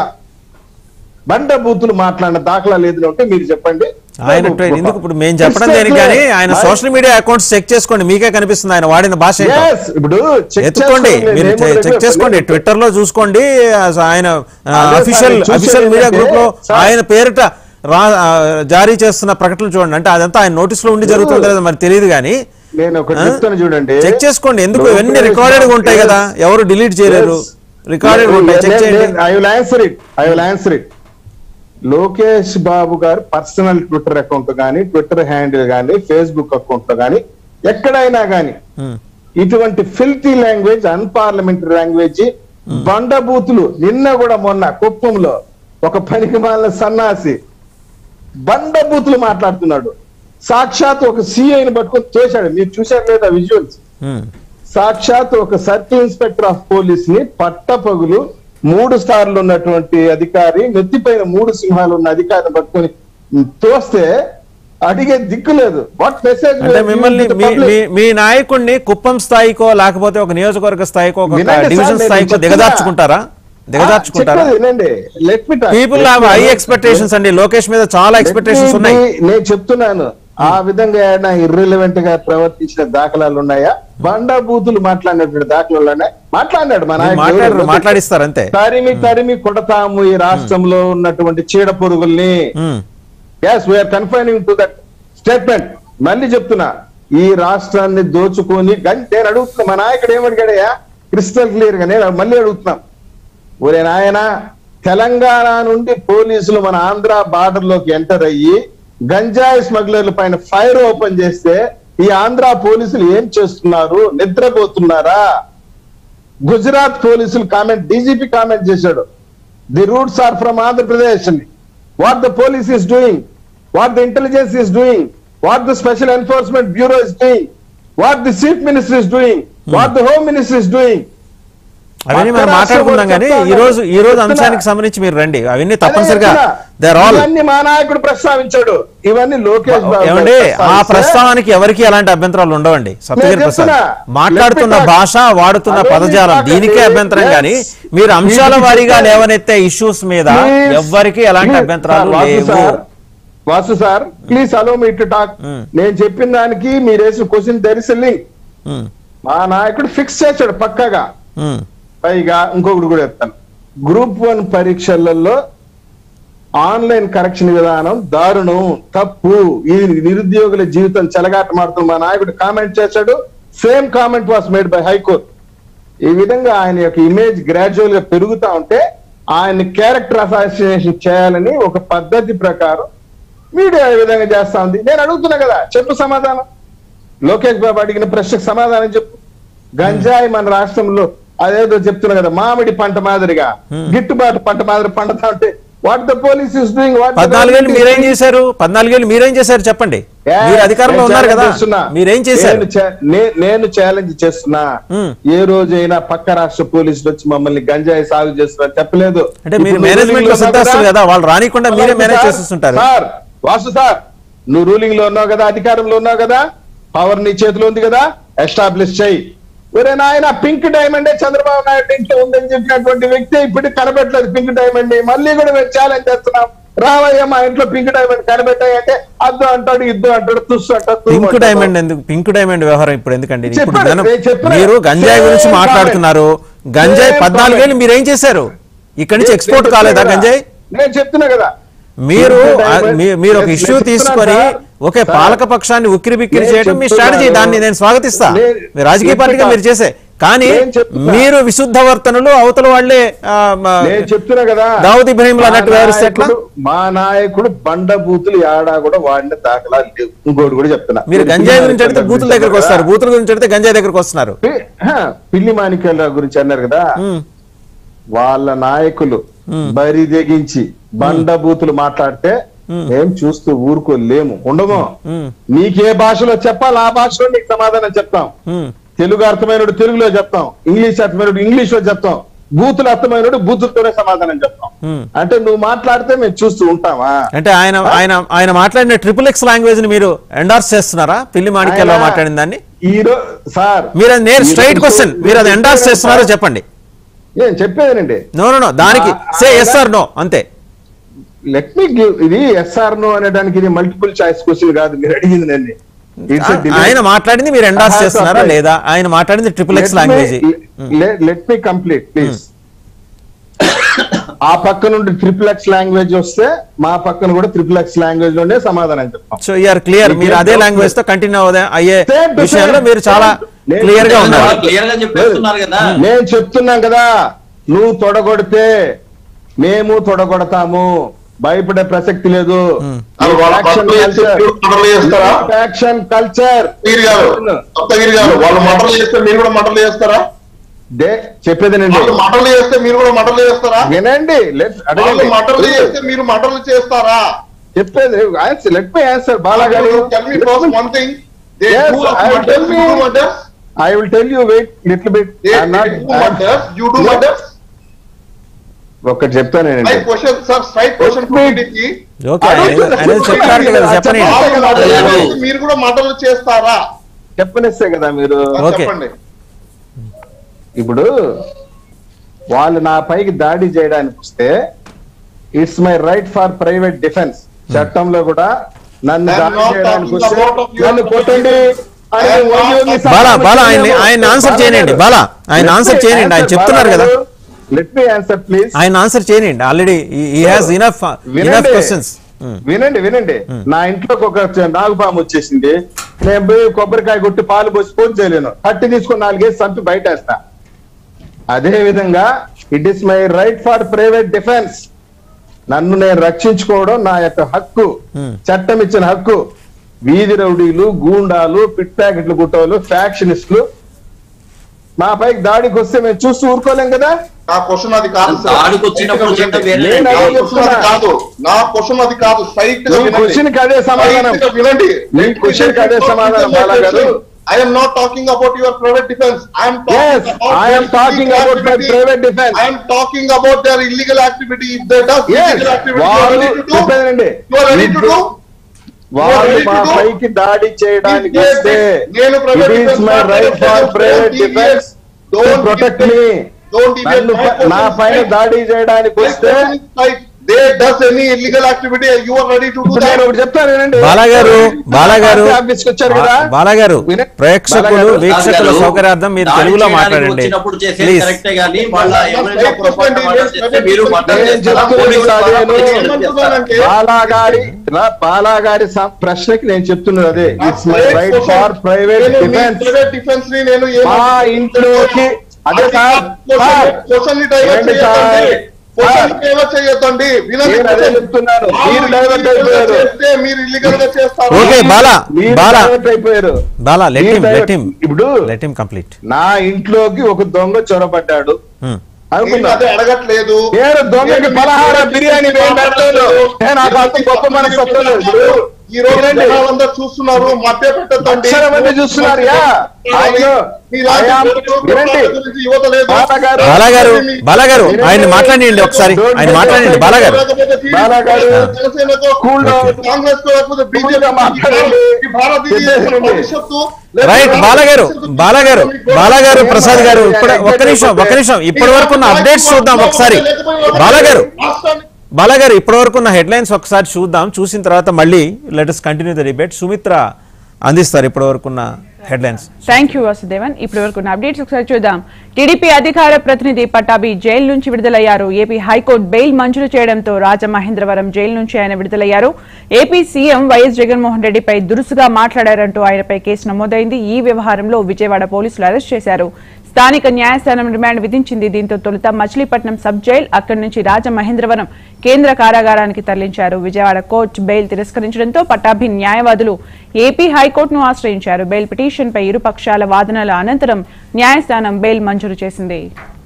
బండ బూతులు మాట్లాడిన దాఖలా లేదు అంటే మీరు చెప్పండి ఆయన ట్రై- ఎందుకు ఇప్పుడు మేము చెప్పడం దేనికి కానీ ఆయన సోషల్ మీడియా అకౌంట్స్ చెక్ చేసుకోండి మీకే కనిపిస్తుంది ఆయన వాడిన భాష ఏంటో. Yes, ఇప్పుడు check ఎత్తుకోండి చేసుకోండి. మీరు నేను చె- కూడా చెక్ చేసుకోండి చెప్పలేదు. ట్విట్టర్ లో చూసుకోండి అసలు ఆయన సార్, అఫీషియల్ నేను చూసేది అఫీషియల్ మీడియా ఏంటంటే, గ్రూప్ లో సార్, ఆయన పేరిట రా ఆ, జారీ చేస్తున్న ప్రకటనలు చూడండి అంటే అదంతా ఆయన నోటీస్ లో ఉండి జరుగుతుందో లేదో మరి తెలియదు కానీ నేను ఒకటి ఆ? చెప్తాను చూడండి చెక్ చేసుకోండి ఎందుకు ఇవన్నీ లోకేష్ రికార్డెడ్ గా ఉంటాయి Yes. కదా ఎవరు డిలీట్ చేయలేరు రికార్డెడ్ గా ఉంటాయి చెక్ చేయండి I will answer it I will answer it Lokesh Babu garu personal Twitter account గానీ ట్విట్టర్ హ్యాండిల్ గానీ ఫేస్బుక్ అకౌంట్ గానీ ఎక్కడైనా గానీ ఉమ్, ఇటువంటి ఫిల్తీ లాంగ్వేజ్ అన్పార్లమెంటరీ లాంగ్వేజ్ బండబూతులు నిన్న కూడా మొన్న కుప్పంలో ఒక పనికి మాలిన సన్నాసి బండబూతులు మాట్లాడుతున్నాడు సాక్షాత్ ఒక సిఐని పట్టుకొని తోశాడు మీరు చూశారు లేదా విజువల్స్ ఉమ్, సాక్షాత్ ఒక సర్కిల్ ఇన్స్పెక్టర్ ఆఫ్ పోలీస్ ని పట్టపగులు మూడు స్టార్లు ఉన్నటువంటి అధికారి నెత్తిపైన మూడు సింహాలు ఉన్న అధికారిని పట్టుకొని తోస్తే అడిగే దిక్కు లేదు వాట్ మెసేజ్ అంటే మిమ్మల్ని మీ- మీ- మీ నాయకుడిని కుప్పం స్థాయికో లేకపోతే ఒక నియోజకవర్గ స్థాయికో ఒక డివిజన్ స్థాయికో దిగదార్చుకుంటారా దిగదార్చుకుంటారా వినండి let me people have high expectations అండి లోకేష్ మీద చాలా ఎక్స్పెక్టేషన్స్ ఉన్నాయి నేను చెప్తున్నాను ఆ విధంగా ఏమైనా ఇర్రిలవెంట్ గా ప్రవర్తించిన దాఖలాలు ఉన్నాయా బండా బూతులు మాట్లాడినటువంటి దాఖలాలు ఉన్నాయి మాట్లాడినాడు మన మీరు మాట్లాడరు మాట్లాడిస్తారు అంతే తరిమి తరిమి కొడతాము ఈ రాష్ట్రంలో ఉన్నటువంటి చీడ పురుగుల్ని um, yes we are confining to that statement మళ్ళీ చెప్తున్నా ఈ రాష్ట్రాన్ని దోచుకొని గం- నేను అడుగుతున్నా మా నాయకుడు ఏమడిగాడయ్యా క్రిస్టల్ క్లియర్ గా నేను మళ్ళీ అడుగుతున్నాం ఒరే నాయన తెలంగాణ నుండి పోలీసులు మన ఆంధ్ర బార్డర్ లోకి ఎంటర్ అయ్యి గంజాయి స్మగ్లర్ల పైన ఫైర్ ఓపెన్ చేస్తే ఈ ఆంధ్ర పోలీసులు ఏం చేస్తున్నారు నిద్రపోతున్నారా గుజరాత్ పోలీసులు కామెంట్ డీజీపీ కామెంట్ చేశాడు the roots are from Andhra Pradesh అని what the police is doing what the intelligence is doing what the special enforcement bureau is doing what the chief minister is doing what the home minister is doing అవన్నీ మనం మాట్లాడుకుందాం కానీ ఈ రోజు ఈ రోజు అంశానికి సంబంధించి మీరు రండి అవన్నీ తప్పనిసరిగా దే ఆర్ ఆల్ ఇవన్నీ మా నాయకుడు ప్రస్తావించాడు ఇవన్నీ లోకేష్ బాబు గారు ఏమండి ఆ ప్రస్తావిస్తే- ప్రస్తావానికి ఎవరికి ఎలాంటి అభ్యంతరాలు ఉండవండి సప్తగిరి నేను ప్రసాద్ చెప్తున్నా. మాట్లాడుతున్న Let me talk. భాష వాడుతున్న Allow me పదజాలం talk దీనికే అండి. అభ్యంతరం Yes. కానీ మీరు అంశాల మీరు వారీగా చెప్పారు. లేవనెత్తే ఇష్యూస్ మీద Please, ఎవ్వరికి ఎలాంటి please, అభ్యంతరాలు sir, వాసు లేవు sir, Vasu sir please allow me to talk Hmm. నేను చెప్పిన దానికి మీరు వేసిన క్వశ్చన్ తెరిసెల్లింగ్ ఉమ్, మా నాయకుడు ఫిక్స్ చేశాడు పక్కగా ఉమ్, పైగా ఇంకొకటి కూడా చెప్తాను గ్రూప్ వన్ పరీక్షలలో ఆన్లైన్ కరెక్షన్ విధానం దారుణం తప్పు ఈ నిరుద్యోగుల జీవితం చెలగాట మారుతున్న మా నాయకుడు కామెంట్ చేశాడు same comment was made by high court ఈ విధంగా ఆయన యొక్క ఇమేజ్ గ్రాడ్యువల్ గా పెరుగుతా ఉంటే ఆయన క్యారెక్టర్ అసాసినేషన్ చేయాలని ఒక పద్ధతి ప్రకారం మీడియా ఈ విధంగా చేస్తా ఉంది నేను అడుగుతున్నా కదా చెప్పు సమాధానం లోకేష్ బాబు అడిగిన ప్రశ్నకు సమాధానం చెప్పు గంజాయి మన రాష్ట్రంలో అదేదో చెప్తున్నా కదా మామిడి పంట మాదిరిగా గిట్టుబాటు పంట మాదిరి పండుతా ఉంటే what the police is doing what పద్నాలుగేళ్ళు మీరేం చేశారు పద్నాలుగేళ్ళు మీరేం చేశారు చెప్పండి మీరు అధికారంలో ఉన్నారు కదా మీరేం చేశారు నేను చే- నే- నేను ఛాలెంజ్ చేస్తున్నా Hmm. ఏ రోజైనా పక్క రాష్ట్ర పోలీసులు వచ్చి మమ్మల్ని గంజాయి సాగు చేస్తున్నారు చెప్పలేదు అంటే మీరు ఇప్పుడు మేనేజ్మెంట్ లో రూలింగ్లో సిద్ధాస్తులు ఉన్నారా? కదా వాళ్ళు రానికుండా మీరే వాసు మేనేజ్ సార్, చేస్తుంటారు సార్ వాసు సార్ నువ్వు రూలింగ్ లో ఉన్నావు కదా అధికారంలో ఉన్నావు కదా పవర్ నీ చేతిలో ఉంది కదా ఎస్టాబ్లిష్ చేయి ఒరే నాయన పింక్ డైమండ్ చంద్రబాబు నాయుడు ఇంట్లో ఉందని చెప్పినటువంటి వ్యక్తి ఇప్పుడు కనబెట్టలేదు పింక్ డైమండ్ ని మళ్ళీ కూడా మేము ఛాలెంజ్ చేస్తున్నాం రావయ్య మా ఇంట్లో పింక్ డైమండ్ కనబెట్టాయంటే అద్దు అంటాడు ఇద్దు అంటాడు తుస్సు అంటాడు తుమ్ము పింక్ అంటాడు. డైమండ్ ఎందుకు పింక్ డైమండ్ వ్యవహారం ఇప్పుడు ఎందుకండి ఇప్పుడు చెప్పాను, జనం- నేను చెప్పాను. మీరు గంజాయి గురించి Same మాట్లాడుతున్నారు గంజాయి Same పద్నాలుగు వేలు comment. మీరు ఏం చేశారు ఇక్కడి నుంచి నేను ఎక్స్పోర్ట్ చెప్తున్నా కాలేదా కదా. గంజాయి నేను చెప్తున్నా కదా మీరు Pink ఆ, diamond- మీ- మీరు ఒక నేను ఇష్యూ చెప్తున్నా తీసుకొని సార్. Okay sir. పాలక పక్షాన్ని ఉక్కిరి బిక్కిరి నేను చేయడం మీ చెప్తున్నాను. స్ట్రాటజీ దాన్ని నేను స్వాగతిస్తా నేను- మీ రాజకీయ పార్టీగా చెప్తున్నా. మీరు చేసే కానీ నేను చెప్తున్నా. మీరు విశుద్ధ వర్తనలు అవతల వాళ్లే ఆ, మ- నేను చెప్తున్నా కదా దావుద్ ఇబ్రహీంలు మా అన్నట్టు వ్యవహరిస్తే ఎట్లా? నాయకుడు- మా నాయకుడు బండ బూతులు ఏడా కూడా వాడిన దాఖలా లేవు ఇంకోటి కూడా చెప్తున్నా మీరు గంజాయి గురించి అడిగితే పిల్లి బూతుల దగ్గరకు వస్తారు బూతుల గురించి అడిగితే గంజాయి దగ్గరకు వస్తున్నారు పి- హ, పిల్లి మాణిక్యాల గురించి అన్నారు కదా ఉమ్, వాళ్ళ నాయకులు బరి తెగించి బండ బూతులు మాట్లాడితే మేము చూస్తూ ఊరుకోలేము ఉండము ఉమ్, నీకే భాషలో చెప్పాలి ఆ భాషలో నీకు సమాధానం చెప్తాం ఉమ్. తెలుగు అర్థమైనడు తెలుగులో చెప్తాం ఇంగ్లీష్ అర్థమైనడు ఇంగ్లీష్ లో చెప్తాం బూతులు అర్థమైనడు బూతులతోనే సమాధానం చెప్తాం Hmm. అంటే నువ్వు మాట్లాడితే మేము చూస్తూ ఉంటామా అంటే ఆయన ఆయన ఆయన మాట్లాడిన ట్రిపుల్ ఎక్స్ లాంగ్వేజ్ ని మీరు ఎండార్స్ చేస్తున్నారా పిల్లి మాణిక్యాల్లో ఆయన మాట్లాడిన దాన్ని ఈ రో- సార్ మీరు అది నేర్ ఈ స్ట్రైట్ రోజు- క్వశ్చన్ మీరు అది ఎండార్స్ చేస్తున్నారో చెప్పండి నేను చెప్పేదేనండి నో నో నో దానికి ఆ- సే ఆయన- ఎస్ ఆర్ నో అంతే లెట్ మీ గివ్ ఇది ఎస్ఆర్ నో అనడానికి ఇది మల్టిపుల్ చాయిస్ క్వశ్చన్ కాదు మీరు అడిగింది నన్ను It's a ఆ- delay. ఆయన మాట్లాడింది మీరు ఎండార్స్ I have to చేస్తున్నారా apply. లేదా ఆయన మాట్లాడింది triple X Let me- language le- let me complete please ఆ పక్క నుండి ట్రిపుల్ ఎక్స్ లాంగ్వేజ్ వస్తే మా పక్కన కూడా ట్రిపుల్ ఎక్స్ లాంగ్వేజ్ లోనే సమాధానం చెప్తాం సో యూఆర్ క్లియర్ మీరు అదే Same to లాంగ్వేజ్ తో కంటిన్యూ అయ్యే Same to విషయంలో same. మీరు చాలా నేను- క్లియర్ గా ఉన్నారు వాళ్ళు క్లియర్ గా చెప్పేస్తున్నారు కదా నేను చెప్తున్నాం కదా నువ్వు తొడగొడితే మేము తొడగొడతాము భయపడే ప్రసక్తి లేదు అది వాళ్ళ బట్టలు వేస్తే మీరు మటర్లు వేస్తారా యాక్షన్ కల్చర్ వీరు గారు సప్తగిరి గారు వాళ్ళు మటర్లు వేస్తే మీరు కూడా మటర్లు వేస్తారా దే చెప్పేదేనండి వాళ్ళు మటర్లు వేస్తే మీరు కూడా మటర్లు వేస్తారా వినండి లెట్ వాళ్ళు అడగండి మటర్లు చేస్తే మీరు మటర్లు చేస్తారా చెప్పేది answer let me answer Bala గారు Tell me first one thing. They Yes, do I will murders, tell you me. do murders. I will tell you wait little bit They, they do murders, you do murders. ఒకటి చెప్తానేనండి Straight question, sir. Straight question Let me- community. Okay ఆయన చెప్తారు కదా చెప్పండి వాళ్ళు మటర్లు చేస్తే మీరు కూడా మటర్లు చేస్తారా చెప్పనిస్తే కదా మీరు Okay. చెప్పండి ఇప్పుడు వాళ్ళు నా పైకి దాడి చేయడానికి వస్తే it's my right for private defence చట్టంలో కూడా నన్ను I'm దాడి not చేయడానికి talking వస్తే about of your నన్ను కొట్టండి అని I am not ఉద్యోగి talking- బాలా బాలా ఆయన ఆయన ఆన్సర్ చేయనండి బాలా ఆయన ఆన్సర్ చేయనండి ఆయన చెప్తున్నారు కదా లెట్ మీ ఆన్సర్ ప్లీజ్ ఆయన ఆన్సర్ చేయనండి already he has enough enough వినండి క్వశ్చన్స్ వినండి వినండి నా ఇంట్లోకి ఒక నాగుపాము వచ్చేసింది నేను పోయి కొబ్బరికాయ కొట్టి పాలు పోసి ఫోన్ చేయలేను కట్టి తీసుకొని నాలుగేసి చంపి బయటేస్తా అదే విధంగా it is my right for private defence నన్ను నేను రక్షించుకోవడం నా యొక్క హక్కు చట్టం ఇచ్చిన హక్కు వీధి రౌడీలు గూండాలు పిట్ ప్యాకెట్లు కుట్టోలు ఫ్యాక్షనిస్టులు మా పైకి దాడికి వస్తే మేము చూస్తూ ఊరుకోలేం కదా నా క్వశ్చన్ అది కాదు సార్. దాడికి వచ్చినప్పుడు Straight గా చట్టం వేరే వినండి. నేను నా అదే క్వశ్చన్ అది చెప్తున్నా. కాదు నా క్వశ్చన్ అది కాదు స్ట్రైట్ గా నీ క్వశ్చన్ కి అదే సమాధానం Straight గా వినండి నీ క్వశ్చన్ కి అదే సమాధానం బాలా గారు I am not talking about your private defense. I am talking Yes, about I am their talking illegal about my activity. private defense. I am talking about their illegal activity. If they does Yes, illegal activity, you are వాళ్ళు ready to do. చెప్పానండి You are ready to do. వాళ్ళు ready to మా do? పైకి దాడి చేయడానికి Yes, వస్తే నేను private it is defense my right మాట్లాడట్లేదు. For private Don't defence deviate. Don't protect deviate. Me Don't deviate. నన్ను My question నా is పైన right. దాడి చేయడానికి My వస్తే question is right. They does any illegal activity, you are ready to do ఇప్పుడు నేను that. ఒకటి చెప్తానండి బాలా గారు బాలా గారు ఆఫీస్కి వచ్చారు కదా బాలా గారు వినండి. ప్రేక్షకులు బాలా గారు, వీక్షకుల గారు, సౌకర్యార్థం మీరు దాడి తెలుగులో చేయడానికి మాట్లాడండి వచ్చినప్పుడు చేసేది ప్లీజ్ కరెక్టే గానీ మళ్ళా ఎవరైనా పొరపాటున మర్డర్ చేస్తే మీరు మర్డర్ నేను చేస్తారా? చెప్తున్నది పోలీసులు అదే, ద్వారా నేను పోలీసులు చేస్తారా? ఏమంటున్నానంటే, బాలాగారి రా- బాలాగారి సం- ప్రశ్నకి నేను చెప్తున్నది అదే నా it's my straight right question. For private నేను మీ డిఫెన్స్ private defense ని నేను ఏం మా ఇంట్లోకి అదే సార్ సార్ క్వశ్చన్ ని డైవర్ట్ ఏంటి సార్? చేయొద్దండి క్వశ్చన్ ని డైవర్ట్ చేయొద్దండి వినండి నేను అదే చెప్తున్నాను. మీరు డైవర్ట్ అయిపోయారు. చేస్తే మీరు ఇల్లీగల్ గా చేస్తారు ఓకే బాలా మీరు బాలా డైవర్ట్ అయిపోయారు బాలా లెట్ మీరు హిమ్ లెట్ డైవర్ట్- హిమ్ ఇప్పుడు లెట్ హిమ్ కంప్లీట్ నా ఇంట్లోకి ఒక దొంగ చొరబడ్డాడు నేను అనుకున్నా అదే అడగట్లేదు నేను దొంగకి నేను పలహార మీ బిర్యానీ గురించి వేయబట్టలేదు మాట్లాడలేదు. నేను నాకు అంత గొప్ప మనసు వస్తలేదు ఇప్పుడు ఈ రోజు వినండి. జనాలందరూ చూస్తున్నారు మధ్య పెట్టద్దండి లక్షల మంది చూస్తున్నారు, యా. ఆయన- ఆయన- వినండి. యువత లేదు బాలగారు- బాలాగారు బాలాగారు ఆయన మాట్లాడండి ఒకసారి ఆయన మాట్లాడండి బాలాగారు బాలగారు, జనసేనతో కూల్ డౌన్. కాంగ్రెస్ తో లేకపోతే కూల్గా బీజేపీ మాట్లాడండి. ఈ భారతీయ చెప్పేయండి. భవిష్యత్తు రైట్ బాలగారు బాలగారు బాలగారు ప్రసాద్ గారు ఇప్పుడు ఒక్క నిమిషం ఒక్క నిమిషం ఇప్పటి వరకు ఉన్న అప్డేట్స్ చూద్దాం ఒకసారి బాలగారు బాలగారు ఇప్పటి వరకు ఉన్న హెడ్లైన్స్ ఒకసారి చూద్దాం చూసిన తర్వాత మళ్ళీ let us continue the debate Sumitra అందిస్తారు ఇప్పటి వరకు ఉన్న హెడ్లైన్స్ థ్యాంక్ యూ వసుదేవన్ ఇప్పటి వరకు అప్డేట్స్ ఒకసారి చూద్దాం టీడీపీ అధికార ప్రతినిధి పట్టాభి జైలు నుంచి విడుదలయ్యారు ఏపీ హైకోర్టు బెయిల్ మంజూరు చేయడంతో రాజమహేంద్రవరం జైలు నుంచి ఆయన విడుదలయ్యారు ఏపీ సీఎం వైఎస్ జగన్మోహన్ రెడ్డిపై దురుసుగా మాట్లాడారంటూ ఆయనపై కేసు నమోదైంది ఈ వ్యవహారంలో విజయవాడ పోలీసులు అరెస్ట్ చేశారు స్థానిక న్యాయస్థానం రిమాండ్ విధించింది దీంతో తొలుత మచిలీపట్నం సబ్ జైల్ అక్కడి నుంచి రాజమహేంద్రవరం కేంద్ర కారాగారానికి తరలించారు విజయవాడ కోర్టు బెయిల్ తిరస్కరించడంతో పట్టాభి న్యాయవాదులు ఏపీ హైకోర్టును ఆశ్రయించారు బెయిల్ పిటిషన్పై ఇరు పక్షాల వాదనల అనంతరం న్యాయస్థానం బెయిల్ మంజూరు చేసింది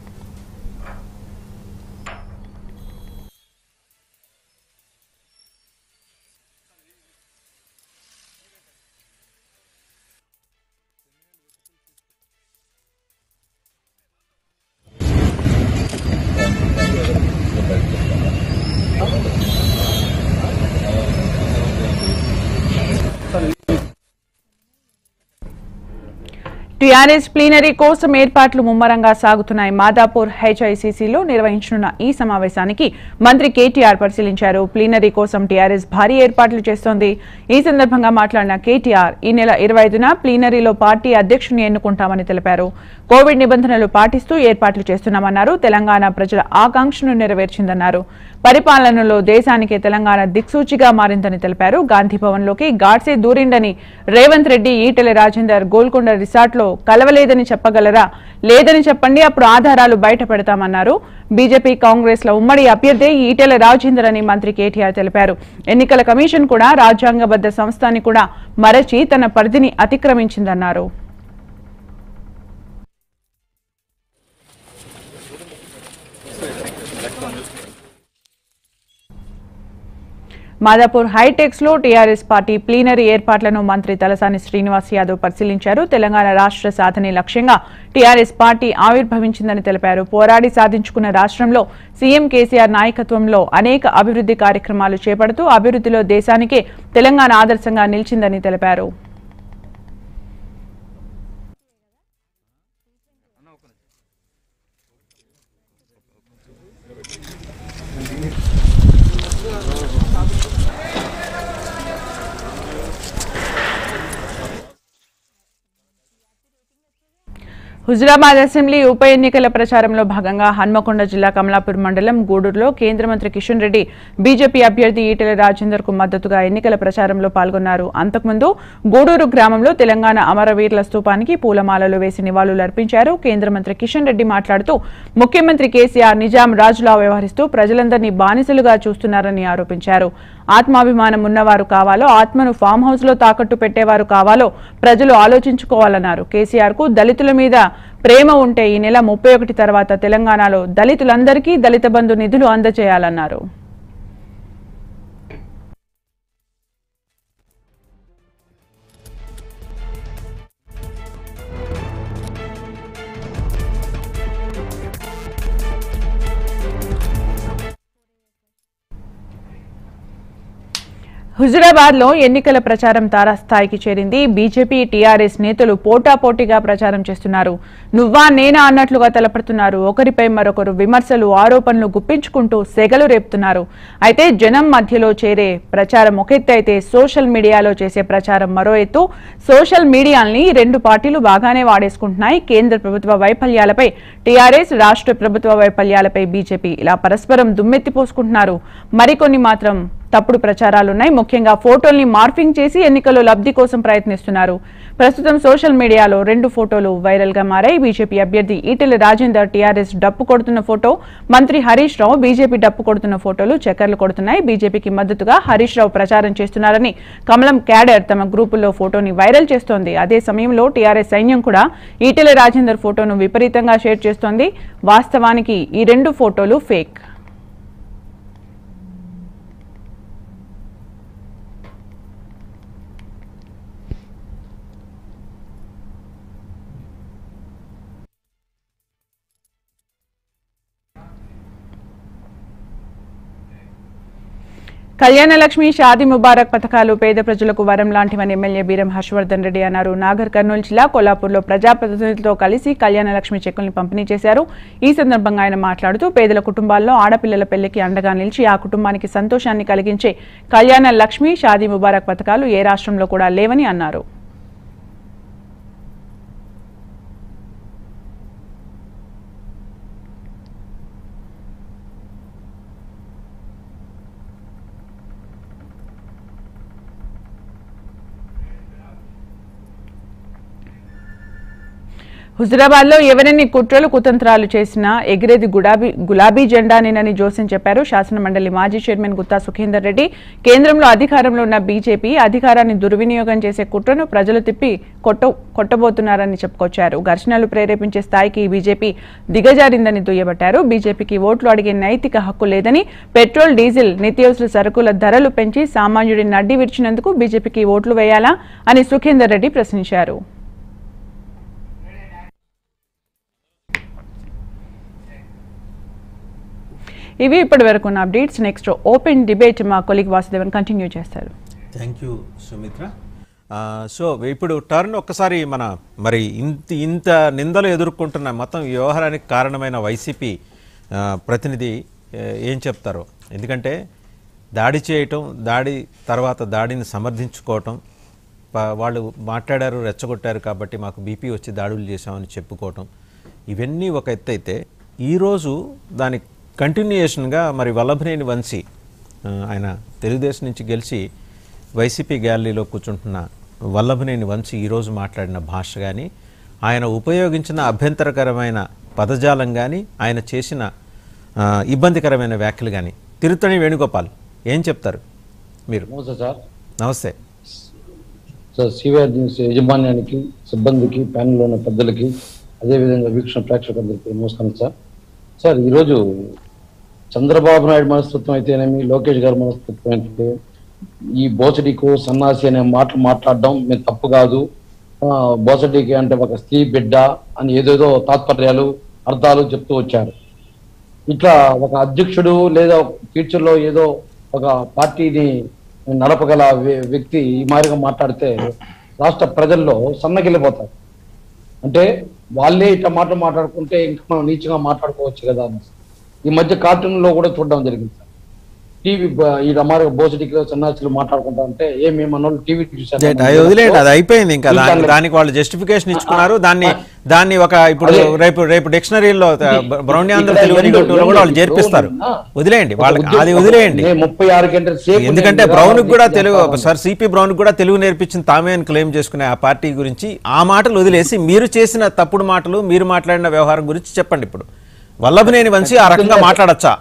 టీఆర్ఎస్ ప్లీనరీ కోసం ఏర్పాట్లు ముమ్మరంగా సాగుతున్నాయి మాదాపూర్ హెచ్ఐసిసిలో నిర్వహించనున్న ఈ సమావేశానికి మంత్రి కేటీఆర్ పరిశీలించారు ప్లీనరీ కోసం టీఆర్ఎస్ భారీ ఏర్పాట్లు చేస్తోంది ఈ సందర్భంగా మాట్లాడిన కేటీఆర్ ఈ నెల ఇరవై ఐదున ప్లీనరీలో పార్టీ అధ్యక్షుని ఎన్నుకుంటామని తెలిపారు కోవిడ్ నిబంధనలు పాటిస్తూ ఏర్పాట్లు చేస్తున్నామన్నారు తెలంగాణ ప్రజల ఆకాంక్షను నెరవేర్చిందన్నారు పరిపాలనలో దేశానికి తెలంగాణ దిక్సూచిగా మారిందని తెలిపారు గాంధీ భవన్లోకి గాడ్సే దూరిండని రేవంత్ రెడ్డి ఈటెల రాజేందర్ గోల్కొండ రిసార్ట్లో కలవలేదని చెప్పగలరా లేదని చెప్పండి అప్పుడు ఆధారాలు బయట పెడతామన్నారు బీజేపీ కాంగ్రెస్ ల ఉమ్మడి అభ్యర్థి ఈటెల రాజేందర్ అని మంత్రి కేటీఆర్ తెలిపారు ఎన్నికల కమిషన్ కూడా రాజ్యాంగబద్ధ సంస్థ అని కూడా మరచి తన పరిధిని అతిక్రమించిందన్నారు మాదాపూర్ హైటెక్స్ లో టీఆర్ఎస్ పార్టీ ప్లీనరీ ఏర్పాట్లను మంత్రి తలసాని శ్రీనివాస్ యాదవ్ పరిశీలించారు తెలంగాణ రాష్ట్ర సాధనే లక్ష్యంగా టీఆర్ఎస్ పార్టీ ఆవిర్భవించిందని తెలిపారు పోరాడి సాధించుకున్న రాష్ట్రంలో సీఎం కేసీఆర్ నాయకత్వంలో అనేక అభివృద్ధి కార్యక్రమాలు చేపడుతూ అభివృద్ధిలో దేశానికే తెలంగాణ ఆదర్శంగా నిలిచిందని తెలిపారు హుజురాబాద్ అసెంబ్లీ ఉప ఎన్నికల ప్రచారంలో భాగంగా హన్మకొండ జిల్లా కమలాపూర్ మండలం గూడూరులో కేంద్ర మంత్రి కిషన్ రెడ్డి బీజేపీ అభ్యర్థి ఈటెల రాజేందర్ కు మద్దతుగా ఎన్నికల ప్రచారంలో పాల్గొన్నారు అంతకుముందు గూడూరు గ్రామంలో తెలంగాణ అమరవీరుల స్తూపానికి పూలమాలలు వేసి నివాళులర్పించారు కేంద్ర మంత్రి కిషన్ రెడ్డి మాట్లాడుతూ ముఖ్యమంత్రి కేసీఆర్ నిజాం రాజులా వ్యవహరిస్తూ ప్రజలందరినీ బానిసలుగా చూస్తున్నారని ఆరోపించారు ఆత్మాభిమానం ఉన్నవారు కావాలో ఆత్మను ఫామ్ హౌస్ లో తాకట్టు పెట్టేవారు కావాలో ప్రజలు ఆలోచించుకోవాలన్నారు కేసీఆర్ కు దళితుల మీద ప్రేమ ఉంటే ఈ నెల ముప్పై ఒకటి తర్వాత తెలంగాణలో దళితులందరికీ దళిత బంధు నిధులు అందజేయాలన్నారు హుజురాబాద్ లో ఎన్నికల ప్రచారం తారాస్థాయికి చేరింది బీజేపీ టీఆర్ఎస్ నేతలు పోటాపోటీగా ప్రచారం చేస్తున్నారు నువ్వా నేనా అన్నట్లుగా తలపడుతున్నారు ఒకరిపై మరొకరు విమర్శలు ఆరోపణలు గుప్పించుకుంటూ సెగలు రేపుతున్నారు అయితే జనం మధ్యలో చేరే ప్రచారం ఒక ఎత్తు అయితే సోషల్ మీడియాలో చేసే ప్రచారం మరో ఎత్తు సోషల్ మీడియాల్ని రెండు పార్టీలు బాగానే వాడేసుకుంటున్నాయి కేంద్ర ప్రభుత్వ వైఫల్యాలపై టీఆర్ఎస్ రాష్ట్ర ప్రభుత్వ వైఫల్యాలపై బీజేపీ ఇలా పరస్పరం దుమ్మెత్తిపోసుకుంటున్నారు మరికొన్ని మాత్రం తప్పుడు ప్రచారాలున్నాయి ముఖ్యంగా ఫోటోల్ని మార్ఫింగ్ చేసి ఎన్నికల్లో లబ్ధి కోసం ప్రయత్నిస్తున్నారు ప్రస్తుతం సోషల్ మీడియాలో రెండు ఫోటోలు వైరల్ గా మారాయి బీజేపీ అభ్యర్థి ఈటెల రాజేందర్ టీఆర్ఎస్ డప్పు కొడుతున్న ఫోటో మంత్రి హరీష్ రావు బీజేపీ డప్పు కొడుతున్న ఫోటోలు చక్కర్లు కొడుతున్నాయి బీజేపీకి మద్దతుగా హరీష్ రావు ప్రచారం చేస్తున్నారని కమలం క్యాడర్ తమ గ్రూపుల్లో ఫోటోని వైరల్ చేస్తోంది అదే సమయంలో టీఆర్ఎస్ సైన్యం కూడా ఈటెల రాజేందర్ ఫోటోను విపరీతంగా షేర్ చేస్తోంది వాస్తవానికి ఈ రెండు ఫోటోలు ఫేక్ కళ్యాణ లక్ష్మి షాదీ ముబారక్ పథకాలు పేద ప్రజలకు వరం లాంటివని ఎమ్మెల్యే బీరం హర్షవర్ధన్ రెడ్డి అన్నారు నాగర్ కర్నూలు జిల్లా కొల్లాపూర్లో ప్రజాప్రతినిధులతో కలిసి కళ్యాణ లక్ష్మి చెక్కుల్ని పంపిణీ చేశారు ఈ సందర్భంగా ఆయన మాట్లాడుతూ పేదల కుటుంబాల్లో ఆడపిల్లల పెళ్లికి అండగా నిలిచి ఆ కుటుంబానికి సంతోషాన్ని కలిగించే కళ్యాణ లక్ష్మి షాదీ ముబారక్ పథకాలు ఏ రాష్ట్రంలో కూడా లేవని అన్నారు హుజురాబాద్ లో ఎవరెన్ని కుట్రలు కుతంత్రాలు చేసినా ఎగిరేది గులాబీ గులాబీ జెండానేనని జోసెన్ చెప్పారు శాసన మండలి మాజీ చైర్మన్ గుత్తా సుఖేందర్ రెడ్డి కేంద్రంలో అధికారంలో ఉన్న బీజేపీ అధికారాన్ని దుర్వినియోగం చేసే కుట్రను ప్రజలు తిప్పి కొట్ట కొట్టబోతున్నారని చెప్పుకొచ్చారు ఘర్షణలు ప్రేరేపించే స్థాయికి బీజేపీ దిగజారిందని దుయ్యబట్టారు బీజేపీకి ఓట్లు అడిగే నైతిక హక్కు లేదని పెట్రోల్ డీజిల్ నిత్యావసర సరుకుల ధరలు పెంచి సామాన్యుడి నడ్డి విరిచినందుకు బీజేపీకి ఓట్లు వేయాలా అని సుఖేందర్ రెడ్డి ప్రశ్నించారు ఇవి ఇప్పటి వరకు ఉన్న అప్డేట్స్ నెక్స్ట్ ఓపెన్ డిబేట్ మా కొలిగ్ వాసుదేవన్ కంటిన్యూ చేస్తారు థ్యాంక్ యూ సుమిత్ర ఆ, సో ఇప్పుడు టర్న్ ఒక్కసారి మన మరి ఇంత ఇంత నిందలు ఎదుర్కొంటున్న మొత్తం ఈ వ్యవహారానికి కారణమైన వైసీపీ ఆ, ప్రతినిధి ఏ, ఏం చెప్తారో ఎందుకంటే దాడి చేయటం దాడి తర్వాత దాడిని సమర్థించుకోవటం ప- వాళ్ళు మాట్లాడారు రెచ్చగొట్టారు కాబట్టి మాకు బీపీ వచ్చి దాడులు చేశామని చెప్పుకోవటం ఇవన్నీ ఒక ఎత్తు అయితే ఈరోజు దాని కంటిన్యూయేషన్గా మరి వల్లభనేని వంశీ ఆ, ఆయన తెలుగుదేశం నుంచి గెలిచి వైసీపీ గ్యాలరీలో కూర్చుంటున్న వల్లభనేని వంశీ ఈరోజు మాట్లాడిన భాష కానీ ఆయన ఉపయోగించిన అభ్యంతరకరమైన పదజాలం కానీ ఆయన చేసిన ఆ, ఇబ్బందికరమైన వ్యాఖ్యలు కానీ తిరుత్తణి వేణుగోపాల్ ఏం చెప్తారు మీరు నమస్తే సార్ నమస్తే సార్ సివిఆర్ న్యూస్ యజమాన్యానికి సిబ్బందికి ప్యానెల్లో ఉన్న పెద్దలకి అదేవిధంగా వీక్షణ ప్రేక్షకులందరికీ నమస్కారం సార్ సార్ ఈరోజు చంద్రబాబు నాయుడు మనస్తత్వం అయితేనేమి లోకేష్ గారి మనస్తత్వం అయితే ఈ బోసడికు సన్నాసి అనే మాటలు మాట్లాడడం మేము తప్పు కాదు ఆ, బోసడికి అంటే ఒక స్త్రీ బిడ్డ అని ఏదేదో తాత్పర్యాలు అర్థాలు చెప్తూ వచ్చారు ఇట్లా ఒక అధ్యక్షుడు లేదా ఫ్యూచర్ లో ఏదో ఒక పార్టీని నడపగల వ్య- వ్యక్తి ఈ మాదిరిగా మాట్లాడితే రాష్ట్ర ప్రజల్లో సన్నగిల్లిపోతారు అంటే వాళ్ళే ఇట్లా మాట మాట్లాడుకుంటే ఇంకా మనం నీచంగా మాట్లాడుకోవచ్చు కదా అని ఈ మధ్య కార్టూన్ లో కూడా చూడడం జరిగింది సార్ టీవీ ఈ రమారు బోసడికి సన్నాసులు మాట్లాడుకుంటా అంటే ఏ మేము మన వాళ్ళు టీవీ చూసారు అది వదిలేయండి అది అయిపోయింది ఇంకా దానికి చూశాను. దానికి వాళ్ళు జస్టిఫికేషన్ ఇచ్చుకున్నారు దాన్ని దాన్ని ఒక ఇప్పుడు అదే. రేపు రేపు డిక్షనరీలో బ్రౌన్యాంధ్ర ఇక్కడ తెలుగు ఎందుకు- నిఘంటువులో కూడా వాళ్ళు ఎందుకు చేర్పిస్తారు ఆ. వదిలేయండి ఒక వాళ్ళకి ఉద్యోగం- అది వదిలేయండి నేను ముప్పై ఆరు గంటల సేపు ఎందుకంటే నేను బ్రౌన్ కూడా నిరాహార తెలుగు దీక్ష సార్ సిపి బ్రౌన్ కూడా తెలుగు నేర్పించిన తామే అని క్లెయిమ్ చేసుకునే ఆ పార్టీ గురించి ఆ మాటలు వదిలేసి మీరు చేసిన తప్పుడు మాటలు మీరు మాట్లాడిన వ్యవహారం గురించి చెప్పండి ఇప్పుడు వల్లభనేని వంశీ ఆ రకంగా మాట్లాడచ్చా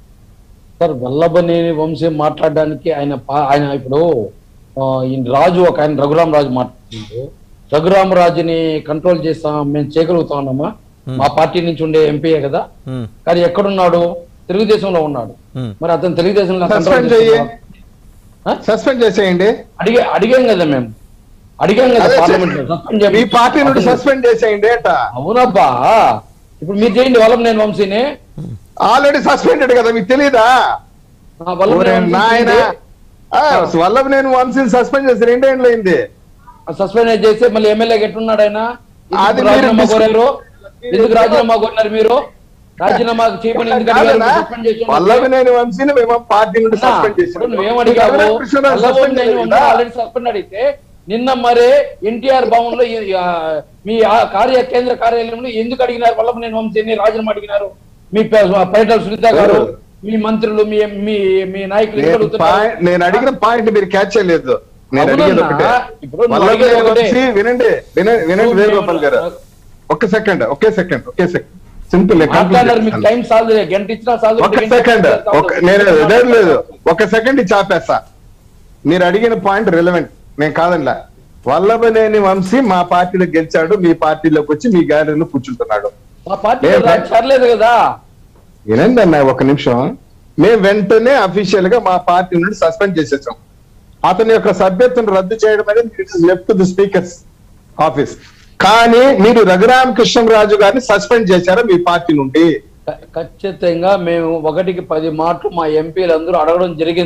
సార్ వల్లభనేని వంశీ మాట్లాడడానికి ఆయన పా- ఆయన ఇప్పుడు ఆ, ఈయన రాజు ఒక ఆయన రఘురామ్ రాజు మాట్లాడుతున్నారు రఘురామ్ రాజుని కంట్రోల్ చేస్తాం మేము చేయగలుగుతా ఉన్నామా మా పార్టీ నుంచి ఉండే ఎంపీయే కదా ఉమ్, కానీ ఎక్కడున్నాడు తెలుగుదేశంలో ఉన్నాడు ఉమ్. మరి అతను తెలుగుదేశంలో Suspend కంట్రోల్ చెయ్యి. చేస్తున్నాడా? ఆ? సస్పెండ్ చేసేయండి అడిగే అడిగాం కదా మేము అడిగాం కదా అదే పార్లమెంట్ లో సస్పెండ్ మీ చేయండి. పార్టీ నుండి అతను- సస్పెండ్ చేసేయండి అట అవునబ్బా ఇప్పుడు మీరు చేయండి వల్లభనేని వంశీని ఆల్రెడీ సస్పెండెడ్ కదా మీకు తెలీదా ఆ, వల్లభనేని ఓరే వంశీ నాయన చేయండి. వల్లభ నేను వంశీని సస్పెండ్ చేసి రెండేళ్ళు అయింది సస్పెండ్ చేస్తే మళ్ళీ ఎమ్మెల్యే ఎట్టున్నాడు ఆయన ఎందుకు అది మీరు రాజీనామా డిస్- కోరారు ఎందుకు రాజీనామా కోరినారు మీరు రాజీనామా చేయమని ఎందుకు అడిగారు? సస్పెండ్ చేసి ఉన్నారు. వల్లభనేని వంశీని మేము పార్టీ నుండి అన్నా, సస్పెండ్ ఇప్పుడు చేసి నువ్వేం అడిగావు వల్లభనేని వంశీ ఆల్రెడీ సస్పెండ్ అడిగితే నిన్న మరే ఎన్టీఆర్ భవన్ లో ఈ- ఆ, మీ ఆ కార్య కేంద్ర కార్యాలయంలో ఎందుకు అడిగినారు వల్లభనేని వంశీని రాజీనామా అడిగినారు మీ పైటల సునీత గారు మీ మంత్రులు మీ మీ మీ నాయకులు ఎందుకు అడుగుతున్నారు? నేను అడిగిన పాయింట్ మీరు క్యాచ్ చేయలేదు నేను అడిగేది ఒకటే అవునన్నా, ఇప్పుడు నువ్వు వల్లభనేని అడిగేది ఒకటే. వంశీ వినండి వినండి వినండి వేణుగోపాల్ గారు ఒక్క సెకండ్ ఒకే సెకండ్ ఒకే సెకండ్ సింపుల్ మాట్లాడారు మీకు టైం సాల్వ్ గంట ఇచ్చినా సాల్వ్ ఒక సెకండ్ ఒక నేను లేదు లేదు ఒక సెకండ్ ఇచ్చి ఆపేస్తా మీరు అడిగిన పాయింట్ రిలవెంట్ నేను కాదనిలా వల్లభనేని వంశీ మా పార్టీలో గెలిచాడు మీ పార్టీలోకి వచ్చి మీ గ్యాలరీలో కూర్చుంటున్నాడు మా పార్టీ లేదు. చర్లేదు కదా వినండి అన్న ఒక నిమిషం మేము వెంటనే అఫీషియల్ గా మా పార్టీ నుండి సస్పెండ్ చేసేసాం అతని యొక్క సభ్యత్వం రద్దు చేయడం అనేది లెఫ్ట్ ది స్పీకర్స్ ఆఫీస్ కానీ మీరు రఘురామకృష్ణరాజు గారిని సస్పెండ్ చేశారా మీ పార్టీ నుండి ఖ- ఖచ్చితంగా మేము ఒకటికి పది మాటలు మా ఎంపీలు అందరూ అడగడం జరిగింది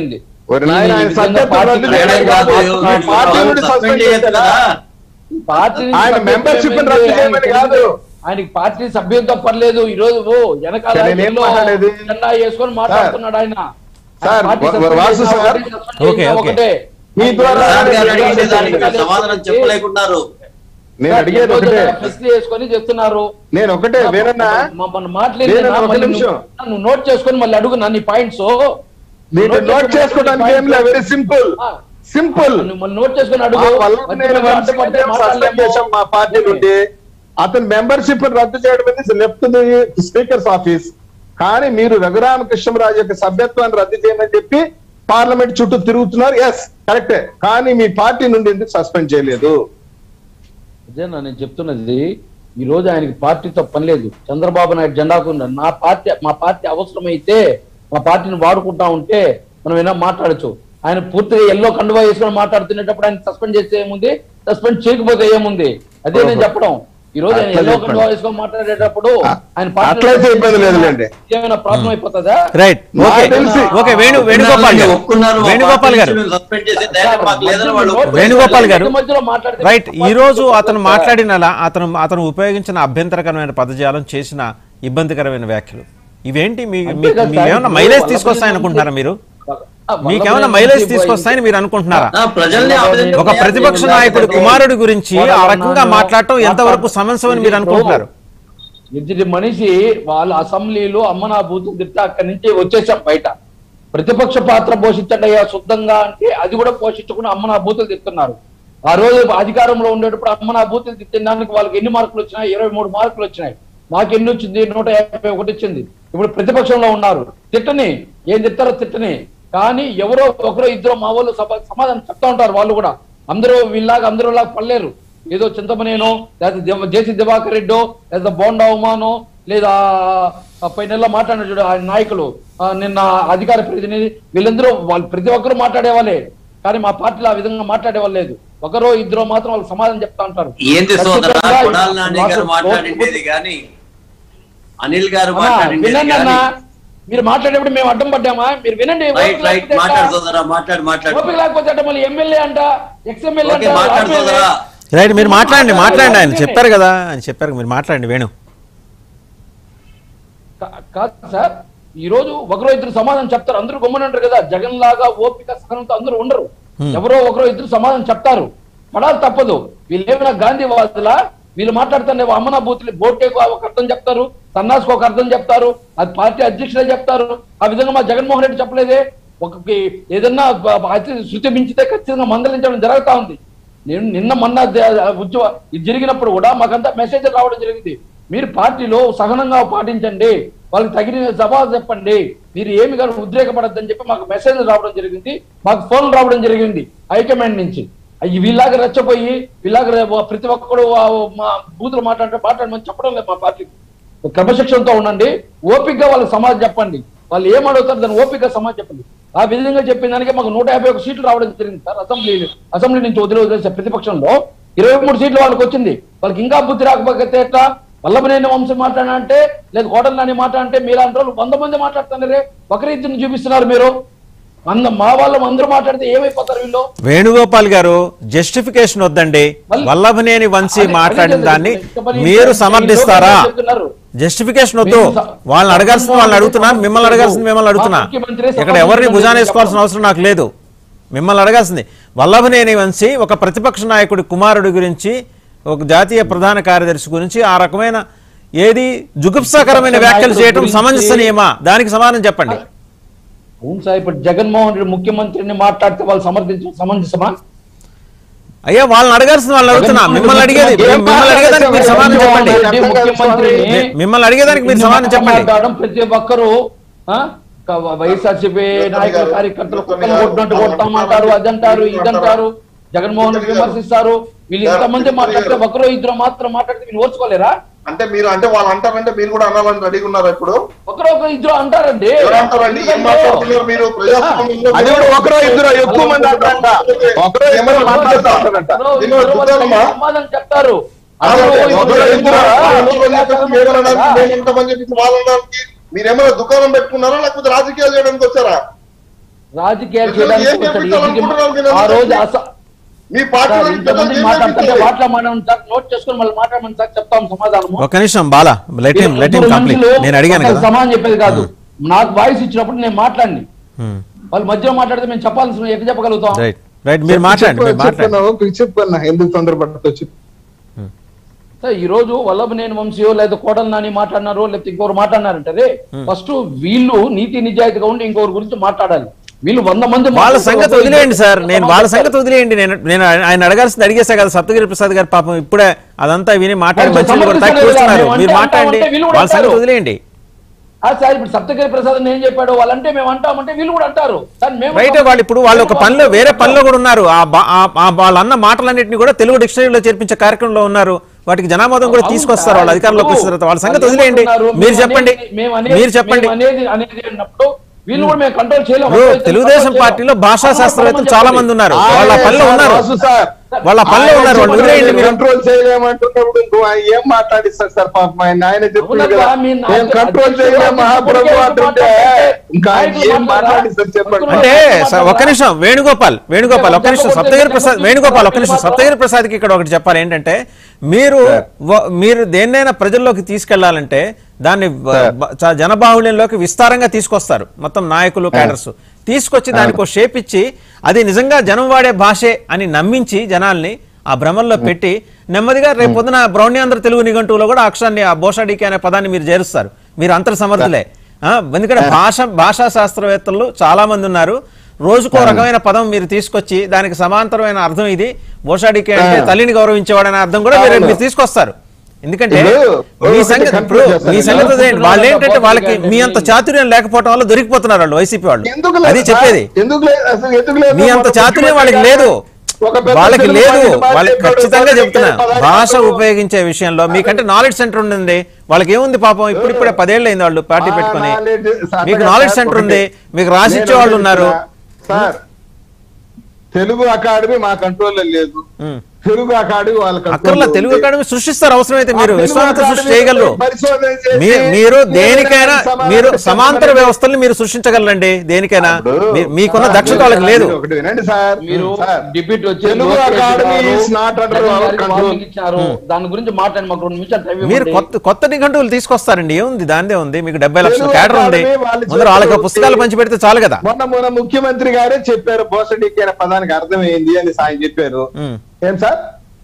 ఒరి నాయన, ఆయన ఈ విధంగా సభ్యత్వం పార్టీ రద్దు వేరే చేయడం కాదు, కాదు. ఆయన పార్టీ నుండి సస్పెండ్ చేస్తారా? పార్టీ నుంచి ఆయన సభ్యత్వం membership ని ఏమైంది? రద్దు ఆయన చేయమని కాదు. ఆయనకి పార్టీ సభ్యత్వం పర్లేదు ఈ రోజు ఓ వెనకాల సరే, నేను ఎల్లో మాట్లాడేది. జెండా వేసుకొని మాట్లాడుతున్నాడు ఆయన సార్, పార్టీ వ- సస్పెండ్ వాసు చేసినా సార్. ఒకటే, సస్పెండ్ ఓకే, చేసినా ఓకే. ఒకటే. మీ ద్వారా ఆయన గారు వెనకాల అడిగిన దానికి దానికి సమాధానం చెప్పలేకున్నారు నేను సార్, అడిగేది ఎల్లో ఒకటే జెండా ఫెస్ట్ చేసుకొని చెప్తున్నారు నేను ఒకటే వేరన్నా మన మాట్లాడి వేరన్నా ఒక నిమిషం నువ్వు నోట్ చేసుకొని మళ్ళీ అడుగు నన్ను పాయింట్స్ మీరు నోట్ చేసుకోవడానికి ఏం లేదు వెరీ సింపుల్ సింపుల్ మళ్ళీ నోట్ చేసుకొని ఆ అడుగు వల్లభనేని మధ్యలో వంశీ అడ్డుపడితే గారిని సస్పెండ్ మాట్లాడలేము. చేశాం మా పార్టీ నుండి అతని మెంబర్షిప్ రద్దు చేయడం అనేది లెఫ్ట్ స్పీకర్స్ ఆఫీస్ కానీ మీరు రఘురామకృష్ణరాజు యొక్క సభ్యత్వాన్ని రద్దు చేయమని చెప్పి పార్లమెంట్ చుట్టూ తిరుగుతున్నారు ఎస్ కరెక్టే కానీ మీ పార్టీ నుండి ఎందుకు సస్పెండ్ చేయలేదు అదేనా నేను చెప్తున్నది ఈ రోజు ఆయనకి పార్టీతో పని లేదు చంద్రబాబు నాయుడు జెండాకు ఉన్న- నా పార్టీ మా పార్టీ అవసరమైతే మా పార్టీని వాడుకుంటా ఉంటే మనం ఏమైనా మాట్లాడచ్చు ఆయన పూర్తిగా ఎల్లో కండువా వేసుకొని మాట్లాడుతున్నప్పుడు ఆయన సస్పెండ్ చేస్తే ఏముంది సస్పెండ్ చేయకపోతే ఏముంది అదే నేను చెప్పడం ఈ రోజు ఆయన అట్లా ఎల్లో చెప్పండి. కండువా వేసుకొని మాట్లాడేటప్పుడు ఆయన పార్టీని అట్లయితే ఇబ్బంది లేదులేండి. ఏమైనా ప్రాబ్లం అయిపోతుందా రైట్ నాకు ఓకే తెలిసి- ఓకే వేణు వేణుగోపాల్ గారు ఒప్పుకున్నారు మా వేణుగోపాల్ గారు పార్టీ నుంచి సస్పెండ్ చేసే ధైర్యం మాకు లేదని వాళ్ళు ఒప్పుకున్నారు. వేణుగోపాల్ గారు మధ్యలో మాట్లాడితే రైట్ ఈ రోజు అతను మాట్లాడిన అతను అతను ఉపయోగించిన అభ్యంతరకరమైన పదజాలం చేసిన ఇబ్బందికరమైన వ్యాఖ్యలు ఇవేంటి మీ అంతే మీ- కదా మీకు సార్, ఏమైనా ఇప్పుడు మైలేజ్ వల్లభనేని తీసుకొస్తాయనుకుంటున్నారా మీరు ఆ, మీకేమైనా వల్లభనేని మైలేజ్ వంశీ తీసుకొస్తాయని మీరు అనుకుంటున్నారా ఆ, ప్రజల్ని ఆవేదన ఒక ప్రతిపక్ష నాయకుడి కుమారుడి గురించి ఆ రకంగా మాట్లాడటం ఎంతవరకు మాట్లాడ- సమస్య మీరు అనుకుంటున్నారు ఇద్దరి మనిషి వాళ్ళ అసెంబ్లీలో అమ్మనా బూతులు తిడితే అక్కడి నుంచి వచ్చేసాం బయట ప్రతిపక్ష పాత్ర పోషించండి అయ్యా శుద్ధంగా అంటే అది కూడా పోషించకుండా అమ్మనా బూతులు తిడుతున్నారు ఆ రోజు అధికారంలో ఉండేటప్పుడు అమ్మనా బూతులు తిట్టడానికి వాళ్ళకి ఎన్ని మార్కులు వచ్చినాయి ఇరవై మూడు మార్కులు వచ్చినాయి మాకు ఎన్ని వచ్చింది నూట యాభై ఒకటి వచ్చింది ఇప్పుడు ప్రతిపక్షంలో ఉన్నారు తిట్టని ఏం తిట్టారో తిట్టని కానీ ఎవరో ఒకరో ఇద్దరు మా వాళ్ళు సభ సమాధానం చెప్తా ఉంటారు వాళ్ళు కూడా అందరూ వీళ్ళలాగా అందరూ లాగా పడలేరు ఏదో చింతమనేనో లేదా దివ- జేసీ దివాకర్ రెడ్డో లేదా బోండా ఉమానో లేదా ఆ పై నెలలో మాట్లాడిన చూడు ఆయన నాయకులు ఆ నిన్న అధికార ప్రతినిధి వీళ్ళందరూ వాళ్ళు ప్రతి ఒక్కరు మాట్లాడే వాళ్ళే కానీ మా పార్టీలో ఆ విధంగా మాట్లాడే వాళ్ళు లేదు ఒకరో ఇద్దరు మాత్రం వాళ్ళు సమాధానం చెప్తా ఉంటారు ఏంది సోదరా ఖచ్చితంగా కొడాల నాని గారు మాకు- మాట్లాడిండేది గాని అనిల్ గారు అన్నా, మాట్లాడిండేది వినండి అన్న గాని మీరు మాట్లాడేప్పుడు మేము అడ్డం పడ్డామా మీరు వినండి రైట్ ఓపిక రైట్ లేకపోతే మాట్లాడు ఎట్లా? సోదరా మాట్లాడు మాట్లాడు ఓపిక లేకపోతే ఎట్లా? మళ్ళీ ఎమ్మెల్యే అంట ఎక్స్ఎమ్మెల్యే ఓకే అంట మాట్లాడు ఆర్ఎమ్ఎల్ఏ. సోదరా రైట్ మీరు మాట్లాడండి మాట్లాడండి ఆయన చెప్పారు కదా ఆయన చెప్పారు మీరు మాట్లాడండి వేణు కా- కాదు సార్ ఈ రోజు ఒకరో ఇద్దరు సమాధానం చెప్తారు అందరూ గమ్మున ఉంటారు కదా జగన్ లాగా ఓపిక సహనంతో అందరూ ఉండరు ఎవరో ఒకరో ఇద్దరు సమాధానం చెప్తారు పడాలి తప్పదు వీళ్ళు ఏమైనా గాంధీ వాదులా వీళ్ళు మాట్లాడుతానే అమ్మనా బూతులు బోటేకు ఒక అర్థం చెప్తారు సన్నాసుకు ఒక అర్థం చెప్తారు అది పార్టీ అధ్యక్షులే చెప్తారు ఆ విధంగా మా జగన్మోహన్ రెడ్డి చెప్పలేదే ఒక ఏదన్నా బ- బ- అతి శృతి మించితే ఖచ్చితంగా మందలించడం జరుగుతా ఉంది నేను నిన్న మొన్న ద- ఉద్యమ ఇది జరిగినప్పుడు కూడా మాకంతా మెసేజ్ రావడం జరిగింది మీరు పార్టీలో సహనంగా పాటించండి వాళ్ళకి తగిన జవాబు చెప్పండి మీరు ఏమి కానీ ఉద్రేకపడద్దని చెప్పి మాకు మెసేజ్ రావడం జరిగింది మాకు ఫోన్ రావడం జరిగింది హైకమాండ్ నుంచి అయ్యి వీళ్ళగా రెచ్చపోయి వీళ్ళగా రే- ప్రతి ఒక్కరు ఆ- మా బూతులు మాట్లాడితే మాట్లాడమని చెప్పడం లేదు మా పార్టీకి క్రమశిక్షణతో ఉండండి ఓపికగా వాళ్ళకి సమాధానం చెప్పండి వాళ్ళు ఏం అడుగుతారు దాన్ని ఓపికగా సమాధానం చెప్పండి ఆ విధంగా చెప్పిన దానికి మాకు నూట యాభై ఒక సీట్లు రావడం జరిగింది సార్ అసెంబ్లీ అసెంబ్లీ నుంచి వదిలి వదిలేసే ప్రతిపక్షంలో ఇరవై మూడు సీట్లు వాళ్ళకి వచ్చింది వాళ్ళకి ఇంకా బుద్ధి రాకపోతే ఎట్లా వల్లభనేని వంశం మాట్లాడంటే లేదు కోటల్ నాని మాట్లాడంటే మీరు అంటారు వంద మంది మాట్లాడుతున్నారే ఒకరిద్దరిని చూపిస్తున్నారు మీరు అంద మా వాళ్ళు అందరూ మాట్లాడితే ఏమైపోతారు వీళ్ళు వేణుగోపాల్ గారు జస్టిఫికేషన్ వద్దండి మళ్ళీ- వల్లభనేని వంశీ అదే- మాట్లాడిన అదే దాన్ని చెప్పండి. మీరు ఈ సమర్థిస్తారా లోకేష్ చెప్తున్నారు. జస్టిఫికేషన్ వద్దు మీరు స- వాళ్ళని అడగాల్సింది వాళ్ళని అడుగుతున్నాను మిమ్మల్ని అడగాల్సింది మిమ్మల్ని అడుగుతున్నా మా ముఖ్యమంత్రి ఇక్కడ ఎవరిని సమాధానం భుజాన చెప్పండి. వేసుకోవాల్సిన అవసరం నాకు లేదు మిమ్మల్ని అడగాల్సింది వల్లభనేని వంశీ ఒక ప్రతిపక్ష నాయకుడి కుమారుడి గురించి ఒక జాతీయ ప్రధాన కార్యదర్శి గురించి ఆ రకమైన ఏది జుగుప్సాకరమైన వ్యాఖ్యలు చేయడం గురించి- సమంజసనీయమా దానికి సమాధానం చెప్పండి అవును సార్ ఇప్పుడు జగన్మోహన్ రెడ్డి ముఖ్యమంత్రిని మాట్లాడితే వాళ్ళు సమర్థించడం సమంజసమా అయ్యా వాళ్ళని అడగాల్సింది వాళ్ళని అడుగుతున్నా మిమ్మల్ని అడిగేది మిమ్మల్ని అడిగేదానికి మీరు సమాధానం చెప్పండి రెడ్డి ముఖ్యమంత్రిని మీ- మిమ్మల్ని అడిగేదానికి మీరు సమాధానం చెప్పండి మాట్లాడడం ప్రతి ఒక్కరు ఆ, క- వైఎస్ఆర్సీపీ నాయకులు కార్యకర్తలు కుక్కలు కొట్టినట్టు కొడతామంటారు అదంటారు ఇదంటారు జగన్మోహన్ రెడ్డి విమర్శిస్తారు వీళ్ళు ఇంతమంది మాట్లాడితే ఒకరో ఇద్దరు మాత్రం మాట్లాడితే వీళ్ళు ఓర్చుకోలేరా అంటే మీరు అంటే వాళ్ళు అంటారంటే మీరు కూడా అనాలని రెడీగా ఉన్నారా ఇప్పుడు ఒకరో ఒకరు ఇద్దరు అంటారండి ఎవరు అంటారండి ఏం మాట్లాడుతున్నారు మీరు ప్రజాస్వామ్యంలో అది కూడా ఒకరో ఇద్దరు ఎక్కువ మంది అంటారంట ఒకరో ఇద్దరు మాట్లాడతారంట ఒకరో దీనిలో ఇద్దరు వాళ్ళకి దుకాణమా? సమాధానం చెప్తారు అదే, ఒకరో ఒకరో ఇద్దరు ఇద్దరు ఇద్దరు చెప్పి మీరు అనడానికి, మేము ఉంటామని చెప్పి వాళ్ళు అనడానికి మీరేమైనా దుకాణం పెట్టుకున్నారా లేకపోతే రాజకీయాలు చేయడానికి వచ్చారా రాజకీయాలు ప్రజలు చేయడానికి ఏం వచ్చాడు. చేపించాలనుకుంటున్నారు ఎందుకు- మీరు ఆ రోజు అందరూ? అస- మీ పార్టీ సార్, వాళ్ళకి ఇంతమంది పెద్దలు ఏం మాట్లాడుతుంటే చేపించాలి? మాట్లాడమని సార్ నోట్ చేసుకొని మళ్ళీ మాట్లాడమని సార్ చెప్తాం సమాధానము ఒక నిమిషం Bala let him let him ఇద్దరు కంప్లీట్ మనుషులు నేను అడిగాను ఒకరు కదా సమానం చెప్పేది కాదు నాకు వాయిస్ ఇచ్చినప్పుడు నేను మాట్లాడి Hmm. వాళ్ళు మధ్యలో మాట్లాడితే మేము చెప్పాల్సిన ఎట్లా చెప్పగలుగుతాం రైట్ రైట్ మీరు మాట్లాడండి మీరు మాట్లాడండి చెప్పన్నా చెప్పన్నా ఎందుకు తొందరపడతా చెప్పు సార్ ఈ రోజు వల్లభనేని వంశీయో లేదా కోడలు నాని మాట్లాడినారో లేకపోతే ఇంకొకరు మాట్లాడినారంటే ఫస్ట్ వీళ్ళు నీతి నిజాయితీగా ఉండి ఇంకొకరి గురించి మాట్లాడాలి వీళ్ళు వంద మంది వాళ్ళ మాట్లాడితే సంగతి ఒకరు వదిలేయండి సార్ ఇద్దరు నేను వాళ్ళ సమాధానం సంగతి వదిలేయండి నేను నేను ఆయన అడగాల్సింది అడిగేసా కదా సప్తగిరి ప్రసాద్ గారు పాపం ఇప్పుడే అదంతా విని మాట్లాడి వాళ్ళు మంచిని కూడా సమర్థిస్తారు తగ్గి కదా, మేము మీరు అంటే మాట్లాడండి అంటామంటే వీళ్ళు కూడా వాళ్ళ సంగతి అంటారు. వదిలేయండి ఆ సార్ ఇప్పుడు సప్తగిరి ప్రసాద్ ఏం చెప్పాడు వాళ్ళంటే మేము అంటామంటే వీళ్ళు కూడా అంటారు సార్ మేము రైట్ వాళ్ళు ఇప్పుడు వాళ్ళు ఒక పనిలో వేరే పనిలో కూడా ఉన్నారు ఆ బా- ఆ- ఆ వాళ్ళ అన్న మాటలన్నింటినీ కూడా తెలుగు డిక్షనరీలో చేర్పించే కార్యక్రమంలో ఉన్నారు వాటికి జనామోదం కూడా అవును తీసుకొస్తారు వాళ్ళు సార్, అధికారంలోకి వచ్చిన తర్వాత వాళ్ళ సంగతి వదిలేయండి ఏమంటున్నారు? మీరు మేము చెప్పండి అనేది- మేము అనేది- మీరు చెప్పండి మేము అనేది అనేది అన్నప్పుడు వీళ్ళు కూడా మేము కంట్రోల్ చేయలేము ఇప్పుడు కంట్రోల్ తెలుగుదేశం చేయలేము. పార్టీలో భాషా అవును, శాస్త్రవేత్తలు చెప్పండి. చాలా మంది ఉన్నారు వాళ్ళ ఆయన పనిలో సార్, ఉన్నారు వాసు సార్. వాళ్ళ పనిలో ఆయన ఉన్నారు వాళ్ళు చెప్పండి, వదిలేయండి మీరు కంట్రోల్ చేయలేమంటున్నప్పుడు ఇంకో ఆయన ఏం మాట్లాడిస్తారు సార్ పాపం ఆయన ఆయన చెప్పింది అవునబ్బా, కదా మీ నాయకులు- మేము కంట్రోల్ చేయలేము అధ్యక్షుడు మహాప్రభు అధ్యక్షుడు అంటుంటే ఇంకా ఆయన నాయకులు ఏం మాట్లాడారా? మాట్లాడిస్తారు చెప్పండి అంటే మాట్లాడారా? స- ఒక్క నిమిషం వేణుగోపాల్ వేణుగోపాల్ ఒక్క నిమిషం సప్తగిరి ప్రసాద్ వేణుగోపాల్ ఒక్క నిమిషం సప్తగిరి ప్రసాద్కి ఇక్కడ ఒకటి చెప్పాలి ఏంటంటే మీరు వ- మీరు దేన్నైనా ప్రజల్లోకి తీసుకెళ్లాలంటే దాన్ని బ- బ- చ- జనబాహుళ్యంలోకి విస్తారంగా తీసుకొస్తారు మొత్తం నాయకులు క్యాడర్స్ తీసుకొచ్చి దానికి ఒక షేప్ ఇచ్చి అది నిజంగా జనం వాడే భాషే అని నమ్మించి జనాల్ని ఆ భ్రమంలో పెట్టి నెమ్మదిగా రేపు పొద్దున బ్రౌన్యాంధ్ర తెలుగు నిఘంటువులో కూడా ఆ అక్షరాన్ని ఆ బోషాడికి అనే పదాన్ని మీరు చేరుస్తారు మీరు అంతర్ సమర్థులే ఆ, ఎందుకంటే భాష భాషా శాస్త్రవేత్తలు చాలా మంది ఉన్నారు రోజుకో రకమైన పదం మీరు తీసుకొచ్చి దానికి సమాంతరమైన అర్థం ఇది బోషాడికి అంటే తల్లిని గౌరవించేవాడనే అర్థం కూడా మీరు అవును. మీరు తీసుకొస్తారు ఎందుకంటే ఇప్పుడు మీ ఒకటి సంగతి conclude ఇప్పుడు చేస్తాను. మీ సంగతి ఎలా అదేంటి? వాళ్ళు ఏంటంటే అనుకుంటున్నారు వాళ్ళకి బాబు మీ గారు? అంత చాతుర్యం లేకపోవడం వల్ల దొరికిపోతున్నారు వాళ్ళు వైసీపీ వాళ్ళు ఎందుకు అది లేదు చెప్పేది సార్? ఎందుకు లేదు అసలు ఎందుకు లేదు మీ అంత మన చాతుర్యం వాళ్ళకి ముఖ్యమంత్రి లేదు ఒక పెద్ద వాళ్ళకి తెలుగు లేదు పండితుడు వాళ్ళకి మాట్లాడాడు, ఖచ్చితంగా సార్, చెప్తున్నా పదాలు భాష చెప్పాడు. ఉపయోగించే విషయంలో మీకంటే నాలెడ్జ్ సెంటర్ ఉంది వాళ్ళకి ఏముంది పాపం ఇప్పుడిప్పుడే పదేళ్ళు అయింది వాళ్ళు పార్టీ ఆ పెట్టుకొని knowledge సార్ మీకు సార్ నాలెడ్జ్ సెంటర్ ఉంది ఒకటి. మీకు రాసిచ్చే నేను వాళ్ళు ఉన్నారు చెప్తున్నా, సార్ తెలుగు అకాడమీ మా కంట్రోల్లో లేదు ఉమ్. తెలుగు అకాడమీ వాళ్ళ control అక్కర్లా లో తెలుగు ఉంది. అకాడమీ సృష్టిస్తారు అవసరమైతే మీరు ఆ తెలుగు విశ్వామిత్ర సృష్టి అకాడమీ చేయగలరు పరిశోధన చేసి మీ- మీరు దేనికైనా సమాధానం మీరు చెప్పమని సమాంతర వ్యవస్థల్ని మీరు సృష్టించగలరండి దేనికైనా ఇప్పుడు మీ- మీకున్న సార్, దక్షత వాళ్ళకి లేదు ఒకటి వినండి సార్ మీరు సార్, డిబేట్ వచ్చి Telugu Lokesh academy garu is not under Jagan our గారికి control. warning ఇచ్చారు దాని గురించి మాట్లాడి మాకు రెండు నిమిషాలు టైం మీరు ఇవ్వండి. కొత్త కొత్త నిఘంటువులు తీసుకొస్తారండి ఏముంది దాందే ఉంది మీకు డెబ్బై లక్షల తెలుగు క్యాడర్ ఉంది అకాడమీ వాళ్ళు ముందర వాళ్ళకి చెప్పారు. పుస్తకాలు పంచి పెడితే చాలు కదా మొన్న మొన్న ముఖ్యమంత్రి గారే చెప్పారు బోసడికి అనే పదానికి అర్థమైంది అని సాయం చెప్పారు ఉమ్. ఏం sir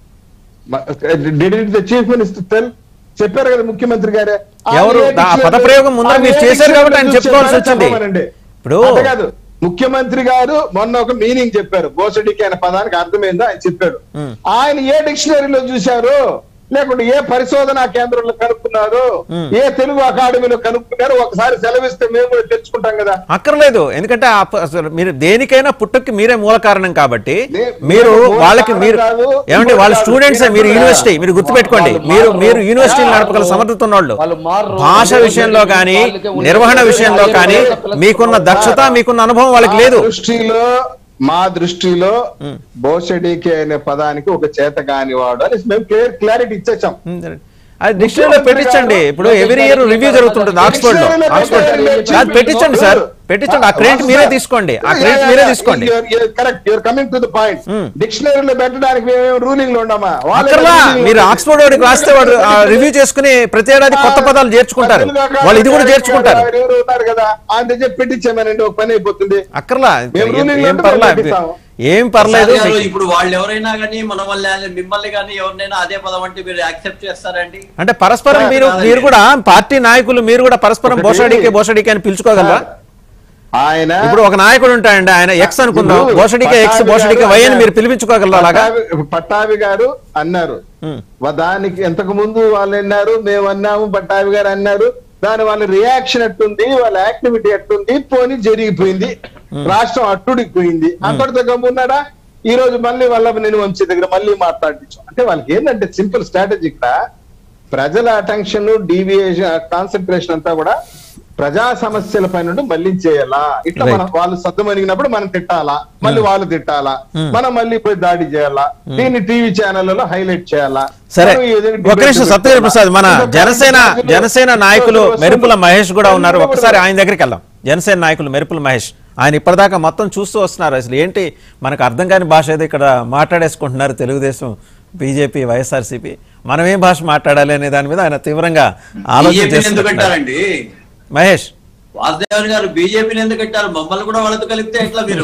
did the chief minister tell చెప్పారు కదా ముఖ్యమంత్రి గారే ఆ ఎవరు? ఏ ఆ dictionary- పదప్రయోగం ముందర ఆ మీరు ఏ చేశారు కాబట్టి ఆయన dictionary చెప్పుకోవాల్సి చూసి వచ్చింది. చెప్పమనండి. ఇప్పుడు- అంతే కాదు ముఖ్యమంత్రి గారు మొన్న ఒక మీనింగ్ చెప్పారు బోసడికి అనే పదానికి అర్థమైందో ఆయన చెప్పాడు ఉమ్. ఆయన ఏ డిక్షనరీలో చూశారు లేకుంటే ఏ పరిశోధనా కేంద్రంలో కనుక్కున్నారు ఉమ్. ఏ తెలుగు అకాడమీలో కనుక్కున్నారు ఒకసారి సెలవిస్తే మేము కూడా తెచ్చుకుంటాం కదా అక్కర్లేదు ఎందుకంటే ఆ ప- అసలు మీరు దేనికైనా పుట్టుకి మీరే మూల కారణం కాబట్టి నే- మీరు నేను మూల వాళ్ళకి కారణం మీరు కాదు, ఏమంటే వాళ్ళ ఇంకోటి స్టూడెంట్స్ కాదు. మీరు నేను యూనివర్సిటీ మీరు గుర్తుపెట్టుకోండి వాళ్ళు మీరు మారరు. మీరు యూనివర్సిటీలు వాళ్ళు నడపగల సమర్థత ఉన్నవాళ్ళు వాళ్ళు మారరు. భాష వాళ్ళు విషయంలో వాళ్ళకే కానీ ఉండే నిర్వహణ వాళ్ళకే విషయంలో వాళ్ళకే కానీ వాళ్ళకే మీకున్న వాళ్ళకే దక్షత మీకున్న అనుభవం వాళ్ళకి లేదు మా దృష్టిలో మా దృష్టిలో బోషడికి అనే పదానికి ఒక చేత కాని వాడు అని మేము క్లియర్ క్లారిటీ ఇచ్చేసాం అది డిక్షనరీలో పెట్టించండి ఇప్పుడు ఎవ్రీ ఇయర్ రివ్యూ జరుగుతుంటుంది ఆక్స్ఫర్డ్ లో Dictionary లో ఆక్స్ఫర్డ్ పెట్టండి. అది పెట్టించండి సార్ పెట్టించండి ఆ క్రెడిట్ మీరే తీసుకోండి ఆ క్రెడిట్ మీరే తీసుకోండి correct you're coming to the point Hmm. డిక్షనరీలో పెట్టడానికి మేము రూలింగ్ లో ఉండమా వాళ్ళే అక్కర్లా ruling లో మీరు ఉంది. ఆక్స్ఫర్డ్ వాడికి రాస్తే వాడు రివ్యూ చేసుకుని ప్రతి ఏడాది కొత్త పదాలు చేర్చుకుంటారు తెలుగు అకాడమీ వాళ్ళు ఇది కూడా చేర్చుకుంటారు గారు ఎవరు ఉన్నారు కదా ఆయన చెప్పి పెట్టించామనండి ఒక పని అయిపోతుంది అక్కర్లా మేము ఏం- ruling ఏం లో పర్లా పెట్టిస్తాము. ఏం పర్లేదు ప్రసాద్ గారు, మీకు- ఇప్పుడు వాళ్ళు ఎవరైనా కానీ మన వల్ల మిమ్మల్ని కానీ ఎవరినైనా అదే పదం అంటే మీరు యాక్సెప్ట్ చేస్తారండి అంటే పరస్పరం మీరు కాదండి. మీరు కూడా పార్టీ నాయకులు మీరు కూడా పరస్పరం ఒకటి- బోషడికే బోషడికే అని పిలుచుకోగలరా ఆయన ఇప్పుడు ఒక నాయకుడు ఉంటాడండి ఆయన ఎక్స్ అనుకుందాం ఇప్పుడు బోషడికే ఎక్స్ పట్టాభి బోషడికే గారు వై అని అన్నారు. మీరు పిలిపించుకోగలరా అలాగా పట్టాభి- పట్టాభి గారు అన్నారు ఉమ్. వా- దానికి ఎంతకు ముందు వాళ్ళు అన్నారు మేము అన్నాము పట్టాభి గారు అన్నారు దాని వాళ్ళ రియాక్షన్ ఎట్టుంది వాళ్ళ యాక్టివిటీ ఎట్టుంది పోని జరిగిపోయింది రాష్ట్రం అట్టుడికిపోయింది అంతటితో గమ్మున్నాడా ఈ రోజు మళ్ళీ వాళ్ళ నేను వంశీ దగ్గర మళ్ళీ మాట్లాడించాం అంటే వాళ్ళకి ఏంటంటే సింపుల్ స్ట్రాటజీ ఇక్కడ ప్రజల అటెన్షన్ డీవియేషన్ కాన్సన్ట్రేషన్ అంతా కూడా ప్రజా సమస్యల పైన మళ్లించేయాలా ఇట్లా Right. మనం వాళ్ళు సద్దుమణిగినప్పుడు మనం తిట్టాలా మళ్ళీ వాళ్ళు తిట్టాలా మనం మళ్ళీ పోయి దాడి చేయాలా దీన్ని టీవీ ఛానళ్లలో హైలైట్ చేయాలా సరే మనం ఏదైనా ఒక నిమిషం debate సత్యగిరి ప్రసాద్ మన ఇంకొక జనసేన రాజులు- జనసేన నాయకులు ఇంకొక మెరుపుల మహేష్ కూడా ఉన్నారు ఇంకొక ఒకసారి ఆయన దగ్గరికి వెళ్దాం జనసేన నాయకులు మెరుపుల మహేష్ ఆయన ఇప్పటిదాకా మొత్తం చూస్తూ వస్తున్నారు అసలు ఏంటి మనకు అర్థం కాని భాష ఏదో ఇక్కడ మాట్లాడేసుకుంటున్నారు తెలుగుదేశం బీజేపీ వైఎస్ఆర్సీపీ మనం ఏం భాష మాట్లాడాలి అనే దాని మీద ఆయన తీవ్రంగా ఆలోచన బీజేపీని ఎందుకు చేస్తున్నారు పెట్టారండి మహేష్ వాసుదేవన్ గారు బీజేపీని ఎందుకు పెట్టారు మమ్మల్ని కూడా వాళ్ళతో కలిపితే ఎట్లా మీరు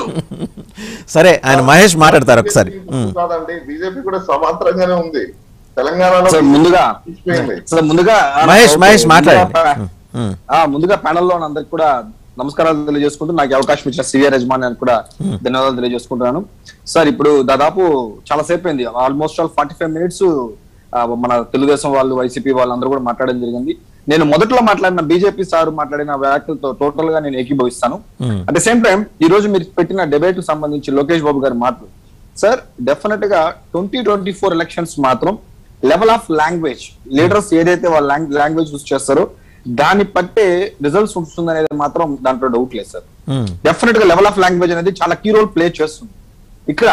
సరే ఆయన మహేష్ మాట్లాడతారు ఒకసారి ఉమ్. కాదండి బీజేపీ కూడా సమాంతరంగానే ఉంది తెలంగాణలో సార్ ముందుగా తీసిపోయింది. సార్ ముందుగా మహేష్ మహేష్ ముందుగా మాట్లాడండి ప- ఉమ్, ఉమ్. ఆ, ముందుగా ప్యానల్ లో అందరికి కూడా నమస్కారాలు తెలియజేసుకుంటూ నాకు ఈ అవకాశం ఇచ్చిన సివిఆర్ యజమాని కూడా ధన్యవాదాలు తెలియజేసుకుంటున్నాను సార్ ఇప్పుడు దాదాపు చాలా సేపు అయింది almost all forty five minutes మన తెలుగుదేశం వాళ్ళు వైసీపీ వాళ్ళందరూ కూడా మాట్లాడడం జరిగింది నేను మొదట్లో మాట్లాడిన బీజేపీ సార్ మాట్లాడిన వ్యాఖ్యలతో టోటల్ గా నేను ఏకీభవిస్తాను Hmm. At the same time ఈ రోజు మీరు పెట్టిన డిబేట్ సంబంధించి లోకేష్ బాబు గారి మాటలు సార్ డెఫినెట్ గా ట్వంటీ ట్వంటీ ఫోర్ ఎలక్షన్స్ మాత్రం లెవెల్ ఆఫ్ లాంగ్వేజ్ లీడర్స్ ఏదైతే వాళ్ళ లాంగ్వేజ్ యూస్ చేస్తారో దాన్ని బట్టే రిజల్ట్స్ ఉంటుంది అనేది మాత్రం దాంట్లో డౌట్ లేదు సార్ ఉమ్. డెఫినెట్ గా లెవెల్ ఆఫ్ లాంగ్వేజ్ అనేది చాలా కీ రోల్ ప్లే చేస్తుంది ఇక్కడ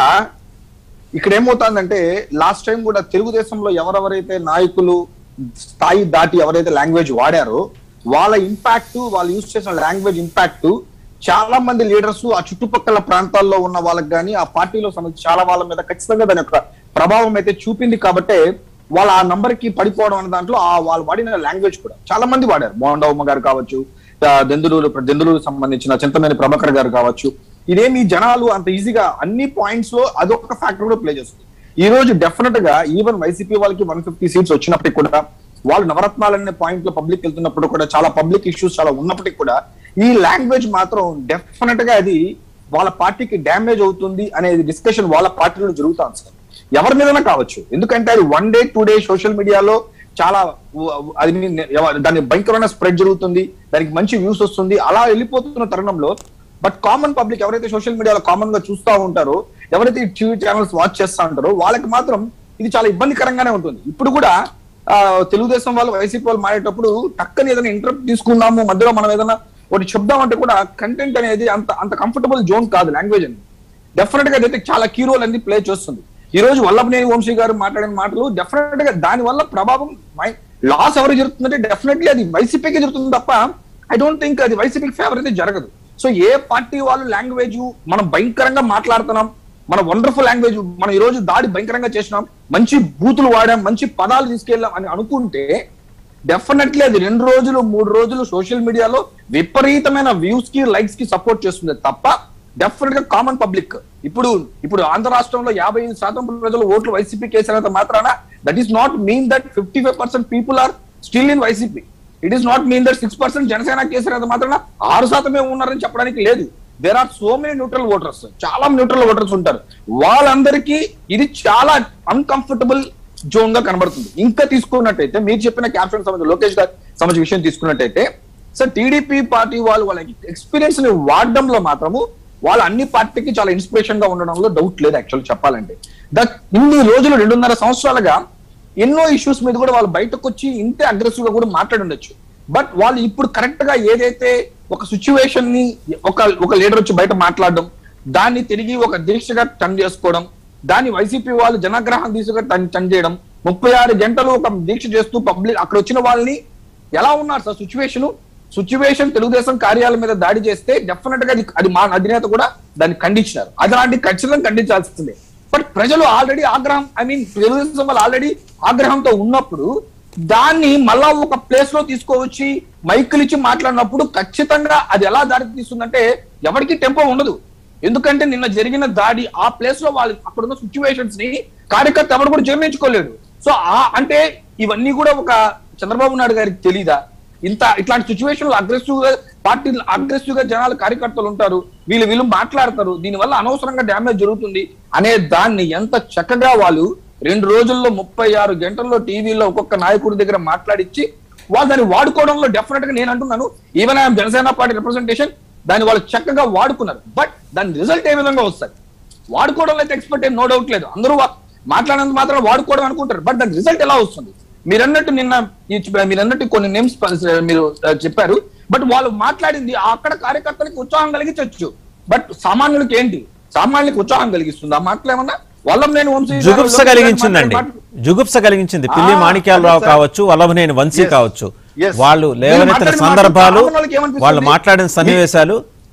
ఇక్కడ ఏమవుతుందంటే లాస్ట్ టైం కూడా తెలుగుదేశంలో ఎవరెవరైతే నాయకులు స్థాయి దాటి ఎవరైతే లాంగ్వేజ్ వాడారో వాళ్ళ ఇంపాక్ట్ వాళ్ళు యూజ్ చేసిన లాంగ్వేజ్ ఇంపాక్ట్ చాలా మంది లీడర్స్ ఆ చుట్టుపక్కల ప్రాంతాల్లో ఉన్న వాళ్ళకి కానీ ఆ పార్టీలో సంబంధించి చాలా వాళ్ళ మీద ఖచ్చితంగా దాని యొక్క ప్రభావం అయితే చూపింది కాబట్టే వాళ్ళ ఆ నంబర్ కి పడిపోవడం అనే దాంట్లో ఆ వాళ్ళు వాడిన లాంగ్వేజ్ కూడా చాలా మంది వాడారు మోహన్ గారు కావచ్చు ఆ, దెందులూరు దెందులూరు సంబంధించిన చింతమనేని ప్రభాకర్ గారు కావచ్చు ఇదేమి జనాలు అంత ఈజీగా అన్ని పాయింట్స్ లో అదొక ఫ్యాక్టర్ కూడా ప్లే చేస్తుంది ఈ రోజు డెఫినెట్ గా ఈవెన్ వైసీపీ వాళ్ళకి వన్ ఫిఫ్టీ సీట్స్ వచ్చినప్పటికీ కూడా వాళ్ళు నవరత్నాలు అనే పాయింట్ లో పబ్లిక్ వెళ్తున్నప్పుడు కూడా చాలా పబ్లిక్ ఇష్యూస్ చాలా ఉన్నప్పటికీ కూడా ఈ లాంగ్వేజ్ మాత్రం డెఫినెట్ గా అది వాళ్ళ పార్టీకి డ్యామేజ్ అవుతుంది అనేది డిస్కషన్ వాళ్ళ పార్టీలో జరుగుతుంది సార్ ఎవరి మీదైనా కావచ్చు ఎందుకంటే అది one day two day social మీడియాలో చాలా ఉ- ఉ- అది ని- ఎవ- దాని భయంకరమైన స్ప్రెడ్ జరుగుతుంది దానికి మంచి వ్యూస్ వస్తుంది అలా వెళ్ళిపోతున్న తరుణంలో బట్ కామన్ పబ్లిక్ ఎవరైతే సోషల్ మీడియాలో కామన్ గా చూస్తా ఉంటారో ఎవరైతే ఈ టీవీ ఛానల్స్ వాచ్ చేస్తా ఉంటారో వాళ్ళకి మాత్రం ఇది చాలా ఇబ్బందికరంగానే ఉంటుంది ఇప్పుడు కూడా ఆ, తెలుగుదేశం వాళ్ళు వైసీపీ వాళ్ళు మాడేటప్పుడు టక్కని ఏదైనా ఇంటర్ప్ట్ తీసుకున్నాము మధ్యలో మనం ఏదైనా ఒకటి చెప్దామంటే కూడా కంటెంట్ అనేది అంత అంత కంఫర్టబుల్ జోన్ కాదు లాంగ్వేజ్ అనేది డెఫినెట్ గా అదైతే చాలా కీ రోల్ అనేది ప్లే చేస్తుంది ఈ రోజు వల్లభనేని వంశీ గారు మాట్లాడిన మాటలు డెఫినెట్ గా దాని వల్ల ప్రభావం లాస్ ఎవరు జరుగుతుందంటే డెఫినెట్లీ అది వైసీపీకి జరుగుతుంది తప్ప ఐ డోంట్ థింక్ అది వైసీపీకి ఫేవర్ అయితే జరగదు సో ఏ పార్టీ వాళ్ళు లాంగ్వేజ్ మనం భయంకరంగా మాట్లాడుతున్నాం మన వండర్ఫుల్ లాంగ్వేజ్ మనం ఈ రోజు దాడి భయంకరంగా చేసినాం మంచి బూతులు వాడాం మంచి పదాలు తీసుకెళ్ళాం అని అనుకుంటే డెఫినెట్లీ అది రెండు రోజులు మూడు రోజులు సోషల్ మీడియాలో విపరీతమైన వ్యూస్ కి లైక్స్ కి సపోర్ట్ చేస్తుంది తప్ప డెఫినెట్ గా కామన్ పబ్లిక్ ఇప్పుడు ఇప్పుడు ఆంధ్ర రాష్ట్రంలో యాభై ఐదు శాతం ప్రజలు ఓట్లు వైసీపీ కేసినంత మాత్రాన that is not mean that fifty five percent people are still in YCP it is not mean that six percent Janasena కేసినంత మాత్రాన ఆరు శాతమే ఉన్నారని చెప్పడానికి లేదు there are so many neutral voters చాలా న్యూట్రల్ ఓటర్స్ ఉంటారు వాళ్ళందరికీ ఇది చాలా అన్కంఫర్టబుల్ జోన్ గా కనబడుతుంది ఇంకా తీసుకున్నట్టయితే మీరు చెప్పిన క్యాప్షన్ సంబంధించి లోకేష్ గారి సంబంధించిన విషయం తీసుకున్నట్టయితే సార్ టీడీపీ పార్టీ వాళ్ళు వాళ్ళ ఎక్స్పీరియన్స్ ని వాడడంలో మాత్రము వాళ్ళు అన్ని పార్టీకి చాలా ఇన్స్పిరేషన్ గా ఉండడంలో డౌట్ లేదు యాక్చువల్ చెప్పాలంటే దట్ ఇన్ని రోజులు రెండున్నర సంవత్సరాలుగా ఎన్నో ఇష్యూస్ మీద కూడా వాళ్ళు బయటకు వచ్చి ఇంతే అగ్రెసివ్ గా కూడా మాట్లాడి ఉండొచ్చు బట్ వాళ్ళు ఇప్పుడు కరెక్ట్ గా ఏదైతే ఒక సిచ్యువేషన్ ని ఒక ఒక లీడర్ వచ్చి బయట మాట్లాడడం దాన్ని తిరిగి ఒక దీక్షగా టర్న్ చేసుకోవడం దాన్ని వైసీపీ వాళ్ళు జనగ్రహం దీక్షగా టర్న్ టర్న్ చేయడం ముప్పై ఆరు గంటలు ఒక దీక్ష చేస్తూ పబ్లిక్ అక్కడ వచ్చిన వాళ్ళని ఎలా ఉన్నారు సార్ సిచ్యువేషన్ సిచ్యువేషన్ తెలుగుదేశం కార్యాలయం మీద దాడి చేస్తే డెఫినెట్ గా అది అది మా అధినేత కూడా దాన్ని ఖండించినారు అలాంటి ఖచ్చితంగా ఖండించాల్సిందే బట్ ప్రజలు ఆల్రెడీ ఆగ్రహం ఐ మీన్ తెలుగుదేశం వాళ్ళు ఆల్రెడీ ఆగ్రహంతో ఉన్నప్పుడు దాన్ని మళ్ళా ఒక ప్లేస్ లో తీసుకువచ్చి మైకులు ఇచ్చి మాట్లాడినప్పుడు ఖచ్చితంగా అది ఎలా దారి తీస్తుందంటే ఎవరికి టెంపో ఉండదు ఎందుకంటే నిన్న జరిగిన దాడి ఆ ప్లేస్ లో వాళ్ళు అక్కడ ఉన్న సిచ్యువేషన్స్ ని కార్యకర్త ఎవరు కూడా జీర్ణించుకోలేడు సో ఆ అంటే ఇవన్నీ కూడా ఒక చంద్రబాబు నాయుడు గారికి తెలీదా ఇంత ఇట్లాంటి సిచ్యువేషన్ లో అగ్రెసివ్ గా పార్టీ అగ్రెసివ్ గా జనాలు కార్యకర్తలు ఉంటారు వీళ్ళు వీళ్ళు మాట్లాడతారు దీనివల్ల అనవసరంగా డ్యామేజ్ జరుగుతుంది అనే దాన్ని ఎంత చక్కగా వాళ్ళు రెండు రోజుల్లో ముప్పై ఆరు గంటల్లో టీవీలో ఒక్కొక్క నాయకుడి దగ్గర మాట్లాడిచ్చి వాళ్ళు దాన్ని వాడుకోవడంలో డెఫినెట్ గా నేను అంటున్నాను even I'm Janasena party representation దాన్ని వాళ్ళు చక్కగా వాడుకున్నారు బట్ దాని రిజల్ట్ ఏ విధంగా వస్తుంది వాడుకోవడంలో అయితే ఎక్స్పెక్ట్ నో డౌట్ లేదు అందరూ వా- మాట్లాడినంత మాత్రం వాడుకోవడం అనుకుంటారు బట్ దాని రిజల్ట్ ఎలా వస్తుంది మీరన్నట్టు నిన్న ఈ చెప్ప- మీరన్నట్టు కొన్ని నేమ్స్ మీరు ఆ, చెప్పారు బట్ వాళ్ళు మాట్లాడింది అక్కడ కార్యకర్తలకి ఉత్సాహం కలిగించవచ్చు బట్ సామాన్యులకి ఏంటి సామాన్యులకి ఉత్సాహం కలిగిస్తుంది ఆ మాటలు ఏమన్నా వల్లం నేను వంశీ గారు, జుగుప్స లోకేష్ గారు కలిగించిందండి మాట్లాడే జుగుప్స కలిగించింది పిల్లి ఆ, మాణిక్యాలరావు అదే సార్. కావచ్చు వల్లభనేని వంశీ Yes. కావచ్చు Yes. వాళ్ళు వీళ్ళు లేవనెత్తిన మాట్లాడిన సందర్భాలు మాటలు సామాన్యులకి ఏమనిపిస్తుంది? వాళ్ళు మాట్లాడిన సన్నివేశాలు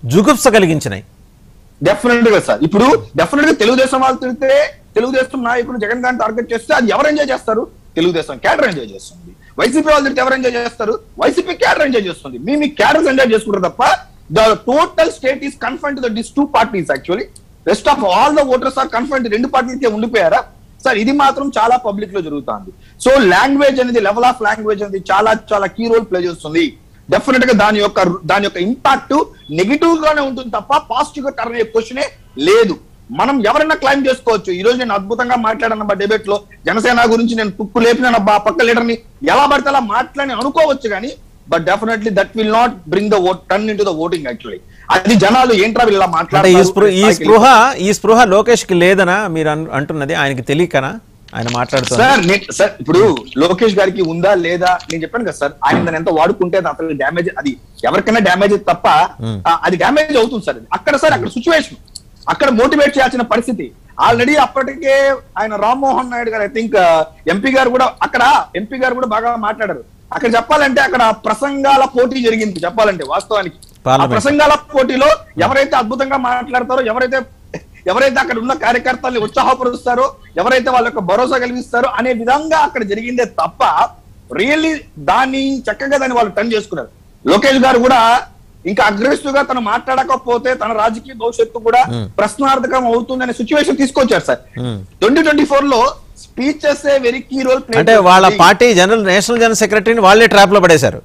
జుగుప్స కలిగించినాయి డెఫినెట్ గా సార్ ఇప్పుడు డెఫినెట్ గా తెలుగుదేశం వాళ్ళు తిరిగితే తెలుగుదేశం నాయకులు జగన్ గారిని టార్గెట్ చేస్తే అది ఎవరు ఎంజాయ్ చేస్తారు తెలుగుదేశం క్యాడర్ ఎంజాయ్ చేస్తుంది వైసీపీ వాళ్ళు తిరిగితే ఎవరు ఎంజాయ్ చేస్తారు వైసీపీ క్యాడర్ ఎంజాయ్ చేస్తుంది మీ మీ క్యాడర్స్ ఎంజాయ్ చేసుకుంటారు తప్ప the total state is confirm to this two parties actually rest of all the voters are confirm రెండు పార్టీలకే ఉండిపోయారా సార్ ఇది మాత్రం చాలా పబ్లిక్ లో జరుగుతుంది సో లాంగ్వేజ్ అనేది లెవెల్ ఆఫ్ లాంగ్వేజ్ అనేది చాలా చాలా కీ రోల్ ప్లే చేస్తుంది డెఫినెట్ గా దాని యొక్క దాని యొక్క ఇంపాక్ట్ నెగిటివ్ గానే ఉంటుంది తప్ప పాజిటివ్ గా టర్న్ అయ్యే క్వశ్చనే లేదు మనం ఎవరైనా క్లైమ్ చేసుకోవచ్చు ఈ రోజు నేను అద్భుతంగా మాట్లాడానబ్బా డిబేట్ లో జనసేన గురించి నేను తుక్కు లేపినానబ్బా పక్క లీడర్ ని ఎలా పడితే అలా మాట్లాడి అనుకోవచ్చు కానీ but definitely that will not bring the vote turn in to the voting actually అది జనాలు ఏంట్రా వీళ్ళు ఇలా అంటే ఈ స్పృహ ఈ మాట్లాడారు స్పృహ ఈ స్పృహ లోకేష్ కి లేదనా మీరు అన్- అంటున్నది ఆయనకి తెలియకనా ఆయన మాట్లాడుతున్నారు సార్ నేను సార్ ఇప్పుడు లోకేష్ గారికి ఉందా లేదా నేను చెప్పాను కదా సార్ ఆయన దాన్ని ఎంత వాడుకుంటే అది అతనికి డ్యామేజ్ అది ఎవరికైనా డ్యామేజ్ తప్ప ఆ, అది డ్యామేజ్ అవుతుంది సార్ అక్కడ సార్ అక్కడ సిచ్యువేషన్ అక్కడ మోటివేట్ చేయాల్సిన పరిస్థితి ఆల్రెడీ అప్పటికే ఆయన రామ్మోహన్ నాయుడు గారు ఐ థింక్ ఎంపీ గారు కూడా అక్కడ ఎంపీ గారు కూడా బాగా మాట్లాడారు అక్కడ చెప్పాలంటే అక్కడ ప్రసంగాల పోటీ జరిగింది చెప్పాలంటే వాస్తవానికి ఆ పార్లమెంట్. ప్రసంగాల పోటీలో ఎవరైతే అద్భుతంగా మాట్లాడతారో ఎవరైతే ఎవరైతే అక్కడ ఉన్న కార్యకర్తల్ని ఉత్సాహపరుస్తారో ఎవరైతే వాళ్ళ యొక్క భరోసా కలిగిస్తారో అనే విధంగా అక్కడ జరిగిందే తప్ప రియల్లీ దాన్ని చక్కగా దాన్ని వాళ్ళు టర్న్ చేసుకున్నారు లోకేష్ గారు కూడా ఇంకా అగ్రెసివ్ గా తను మాట్లాడకపోతే తన రాజకీయ భవిష్యత్తు కూడా ప్రశ్నార్థకం అవుతుందనే సిచ్యువేషన్ తీసుకొచ్చారు సార్ ట్వంటీ ట్వంటీ ఫోర్ లో స్పీచెస్ వెరీ కీ రోల్ అంటే వాళ్ళ పార్టీ జనరల్ నేషనల్ జనరల్ సెక్రటరీని వాళ్ళే ట్రాప్ లో పడేశారు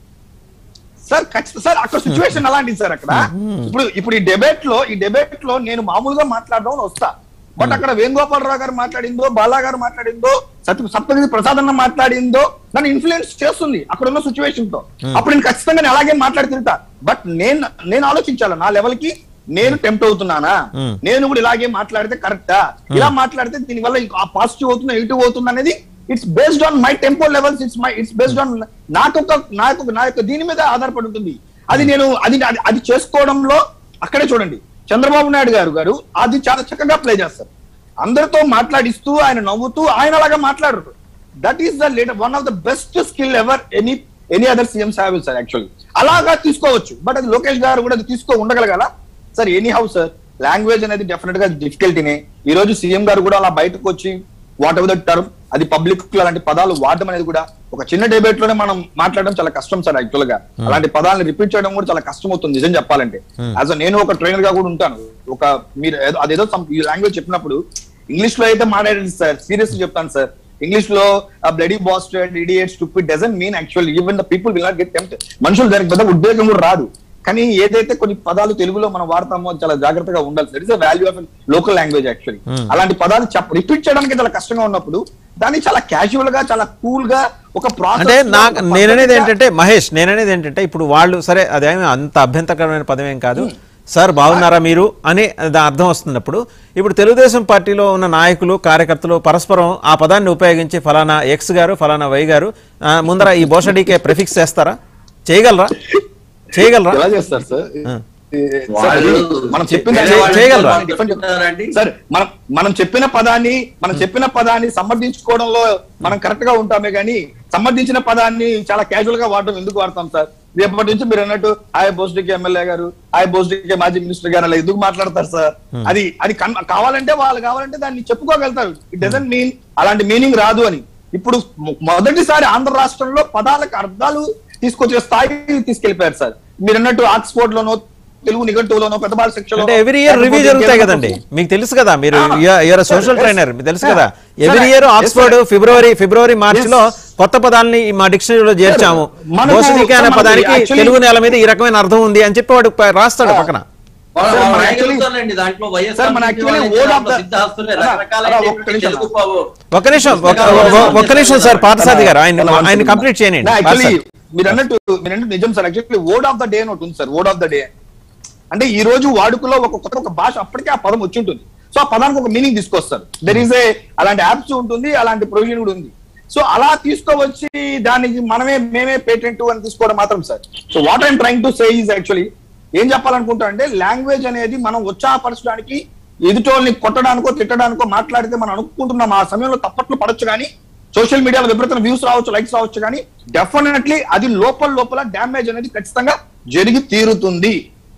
సార్ ఖచ్చితంగా సార్ అక్కడ సిచ్యువేషన్ అలాంటిది సార్ అక్కడ ఇప్పుడు ఇప్పుడు ఈ డెబేట్ లో ఈ డెబేట్ లో నేను మామూలుగా మాట్లాడడం అని వస్తా బట్ అక్కడ వేణుగోపాలరావు గారు మాట్లాడిందో బాలా గారు మాట్లాడిందో సత్య సప్తగిరి ప్రసాద్ అన్న మాట్లాడిందో నన్ను ఇన్ఫ్లుయెన్స్ చేస్తుంది అక్కడ ఉన్న సిచ్యువేషన్ తో అప్పుడు నేను ఖచ్చితంగా నేను అలాగే మాట్లాడి తిరుగుతా బట్ నేను నేను ఆలోచించాలి నా లెవెల్ కి నేను టెంప్ట్ అవుతున్నానా Hmm. నేను కూడా ఇలాగే మాట్లాడితే కరెక్టా ఇలా మాట్లాడితే దీని వల్ల పాజిటివ్ అవుతుందా నెగిటివ్ అవుతుందా అనేది it's based on my tempo levels it's my it's based on నాకు ఒక నాకు నా యొక్క దీని మీద ఆధారపడి ఉంటుంది అది నేను అది అది- అది చేసుకోవడంలో అక్కడే చూడండి చంద్రబాబు నాయుడు గారు గారు అది చాలా చక్కగా ప్లే చేస్తారు అందరితో మాట్లాడిస్తూ ఆయన నవ్వుతూ ఆయన అలాగా మాట్లాడరు that is the later one of the best skill ever any any other CMs have sir actually అలాగా తీసుకోవచ్చు బట్ అది లోకేష్ గారు కూడా అది తీసుకో ఉండగలగాల sir anyhow sir language అనేది డెఫినెట్ గా డిఫికల్టీనే ఈ రోజు సీఎం గారు కూడా అలా బయటకు వచ్చి వాట్ ఎవర్ ద టర్మ్ అది పబ్లిక్ అలాంటి పదాలు వాడడం అనేది కూడా ఒక చిన్న డిబేట్ లోనే మనం మాట్లాడడం చాలా కష్టం సార్ యాక్చువల్ గా అలాంటి పదాలను రిపీట్ చేయడం కూడా చాలా కష్టం అవుతుంది నిజం చెప్పాలంటే యాజ్ నేను ఒక ట్రైనర్ గా కూడా ఉంటాను ఒక మీరు ఏదో అదేదో some- ఈ లాంగ్వేజ్ చెప్పినప్పుడు ఇంగ్లీష్ లో అయితే మాట్లాడండి సార్ సీరియస్ చెప్తాను సార్ ఇంగ్లీష్ లో bloody bastard idiot stupid doesn't mean actual even the people will not get tempt మనుషులు దానికి పెద్ద ఉద్వేగం కూడా రాదు కానీ ఏదైతే కొన్ని పదాలు తెలుగులో మనం వాడతామో అది చాలా జాగ్రత్తగా ఉండాలి that is the value of local language actually అలాంటి పదాలు రిపీట్ చేయడానికి చాలా కష్టంగా ఉన్నప్పుడు దాన్ని చాలా క్యాజువల్ గా చాలా కూల్ గా ఒక ప్రాసెస్ అంటే నాకు నేననేది ఏంటంటే మహేష్ నేననేది ఏంటంటే ఇప్పుడు వాళ్ళు సరే అదేమి అంత అభ్యంతరకరమైన పదం ఏం కాదు సార్ బాగున్నారా మీరు అని దా అర్థం వస్తున్నప్పుడు ఇప్పుడు తెలుగుదేశం పార్టీలో ఉన్న నాయకులు కార్యకర్తలు పరస్పరం ఆ పదాన్ని ఉపయోగించి ఫలానా ఎక్స్ గారు ఫలానా వై గారు ఆ, ముందర ఈ బోషడీకే ప్రిఫిక్స్ చేస్తారా చేయగలరా చేయగలరా ఎలా చేస్తారు సార్ ఆ. సార్, అది మనం చెప్పిన చే- దాన్ని చేయగలరా? different చెప్తారండి? సార్ మనం మనం చెప్పిన పదాన్ని మనం చెప్పిన పదాన్ని సమర్థించుకోవడంలో మనం కరెక్ట్ గా ఉంటామే కానీ సమర్థించిన పదాన్ని చాలా క్యాజువల్ గా వాడడం ఎందుకు వాడతాం సార్ రేపటి నుంచి మీరు అన్నట్టు హాయ్ బోస్డికి ఎమ్మెల్యే గారు హాయ్ బోస్డికి మాజీ మినిస్టర్ గారు అలా ఎందుకు మాట్లాడతారు సార్ అది అది కన్- కావాలంటే వాళ్ళు కావాలంటే దాన్ని చెప్పుకోగలుగుతారు ఇట్ డజన్ మీన్ అలాంటి మీనింగ్ రాదు అని ఇప్పుడు మొ- మొదటిసారి ఆంధ్ర రాష్ట్రంలో పదాలకు అర్థాలు తీసుకొచ్చే స్థాయి తీసుకెళ్లిపోయారు సార్ మీరు అన్నట్టు ఆక్స్ఫోర్డ్ లోనో తెలుగు నిఘంటువులోనో పెద్ద భాష శిక్షలో అంటే ఎవ్రీ ఇయర్ రివ్యూ జరుగుతాయి కదండి మీకు తెలుసు కదా మీరు యూఆర్ సోషల్ ట్రైనర్ మీకు తెలుసు కదా every year Oxford February February March లో కొత్త పదాన్ని మా డిక్షనరీలో చేర్చాము మనకు- భోషడికి అనే మనకు పదానికి actually- తెలుగు నేల మీద ఈ రకమైన అర్థం ఉంది అని చెప్పి వాడు ప- రాస్తాడు పక్కన వాళ్ళ- సార్, వాళ్ళ మన రాయగలుగుతారండి దాంట్లో వైఎస్ఆర్ సార్, మన పార్టీ actually వాళ్ళ word of దాంట్లో the- సిద్ధాస్తులే అలా, రకరకాలైన అలా ఒక్క నిమిషం. తెలుగు పావు ఒక్క నిమిషం ఒక్క- ఒక్క- ఒక్క నిమిషం సార్ పార్థసారథి గారు ఆయన ఆయన కంప్లీట్ చేయండి యాక్చువల్లీ మీరు అన్నట్టు మీరు అన్నట్టు నిజం sir actually word of the day అని ఒకటి ఉంది sir word of the day అంటే ఈ రోజు వాడుకలో ఒక కొత్త ఒక భాష అప్పటికే ఆ పదం వచ్చి ఉంటుంది సో ఆ పదానికి ఒక మీనింగ్ తీసుకొస్తారు దెర్ ఈస్ ఏ అలాంటి యాప్స్ ఉంటుంది అలాంటి ప్రొవిజన్ కూడా ఉంది సో అలా తీసుకొచ్చి దానికి మనమే మేమే పేటెంట్ అని తీసుకోవడం మాత్రం sir so what I'm trying to say is actually ఏం చెప్పాలనుకుంటా అంటే లాంగ్వేజ్ అనేది మనం ఉత్సాహపరచడానికి ఎదుటోళ్ళని కొట్టడానికో తిట్టడానికో మాట్లాడితే మనం అనుకుంటున్నాం ఆ సమయంలో తప్పట్లు పడొచ్చు కానీ సోషల్ మీడియాలో విపరీతమైన వ్యూస్ రావచ్చు లైక్స్ రావచ్చు కానీ డెఫినెట్లీ అది లోపల లోపల డ్యామేజ్ అనేది ఖచ్చితంగా జరిగి తీరుతుంది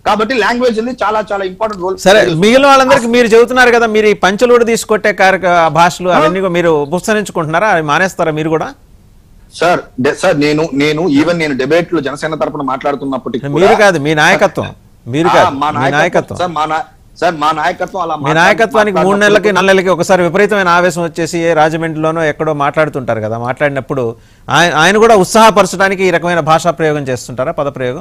కాబట్టి లాంగ్వేజ్ అనేది చాలా చాలా ఇంపార్టెంట్ రోల్ సరే మిగిలిన వాళ్ళందరికీ మీరు చెబుతున్నారు కదా మీరు ఈ పంచలోడు తీసుకొట్టే కార్య భాషలు అవన్నీ కూడా మీరు ఉపసరించుకుంటున్నారా అవి మానేస్తారా మీరు కూడా సార్ డే- సార్ నేను నేను ఈవెన్ నేను డిబేట్ లో జనసేన తరపున మాట్లాడుతున్నప్పటికీ కూడా- మీరు కాదు మీ నాయకత్వం మీరు ఆ, కాదు మా మీ నాయకత్వం సార్ మా నా- సార్ మా నాయకత్వం అలా మీ మాట్లాడి- నాయకత్వానికి మూడు నెలలకి మాట్లాడినప్పుడు- నాలుగు నెలలకి ఒకసారి విపరీతమైన ఆవేశం వచ్చేసి ఏ రాజమండ్రిలోనో ఎక్కడో మాట్లాడుతుంటారు కదా మాట్లాడినప్పుడు ఆయన ఆయన కూడా ఉత్సాహపరచడానికి ఈ రకమైన భాషా ప్రయోగం చేస్తుంటారా పదప్రయోగం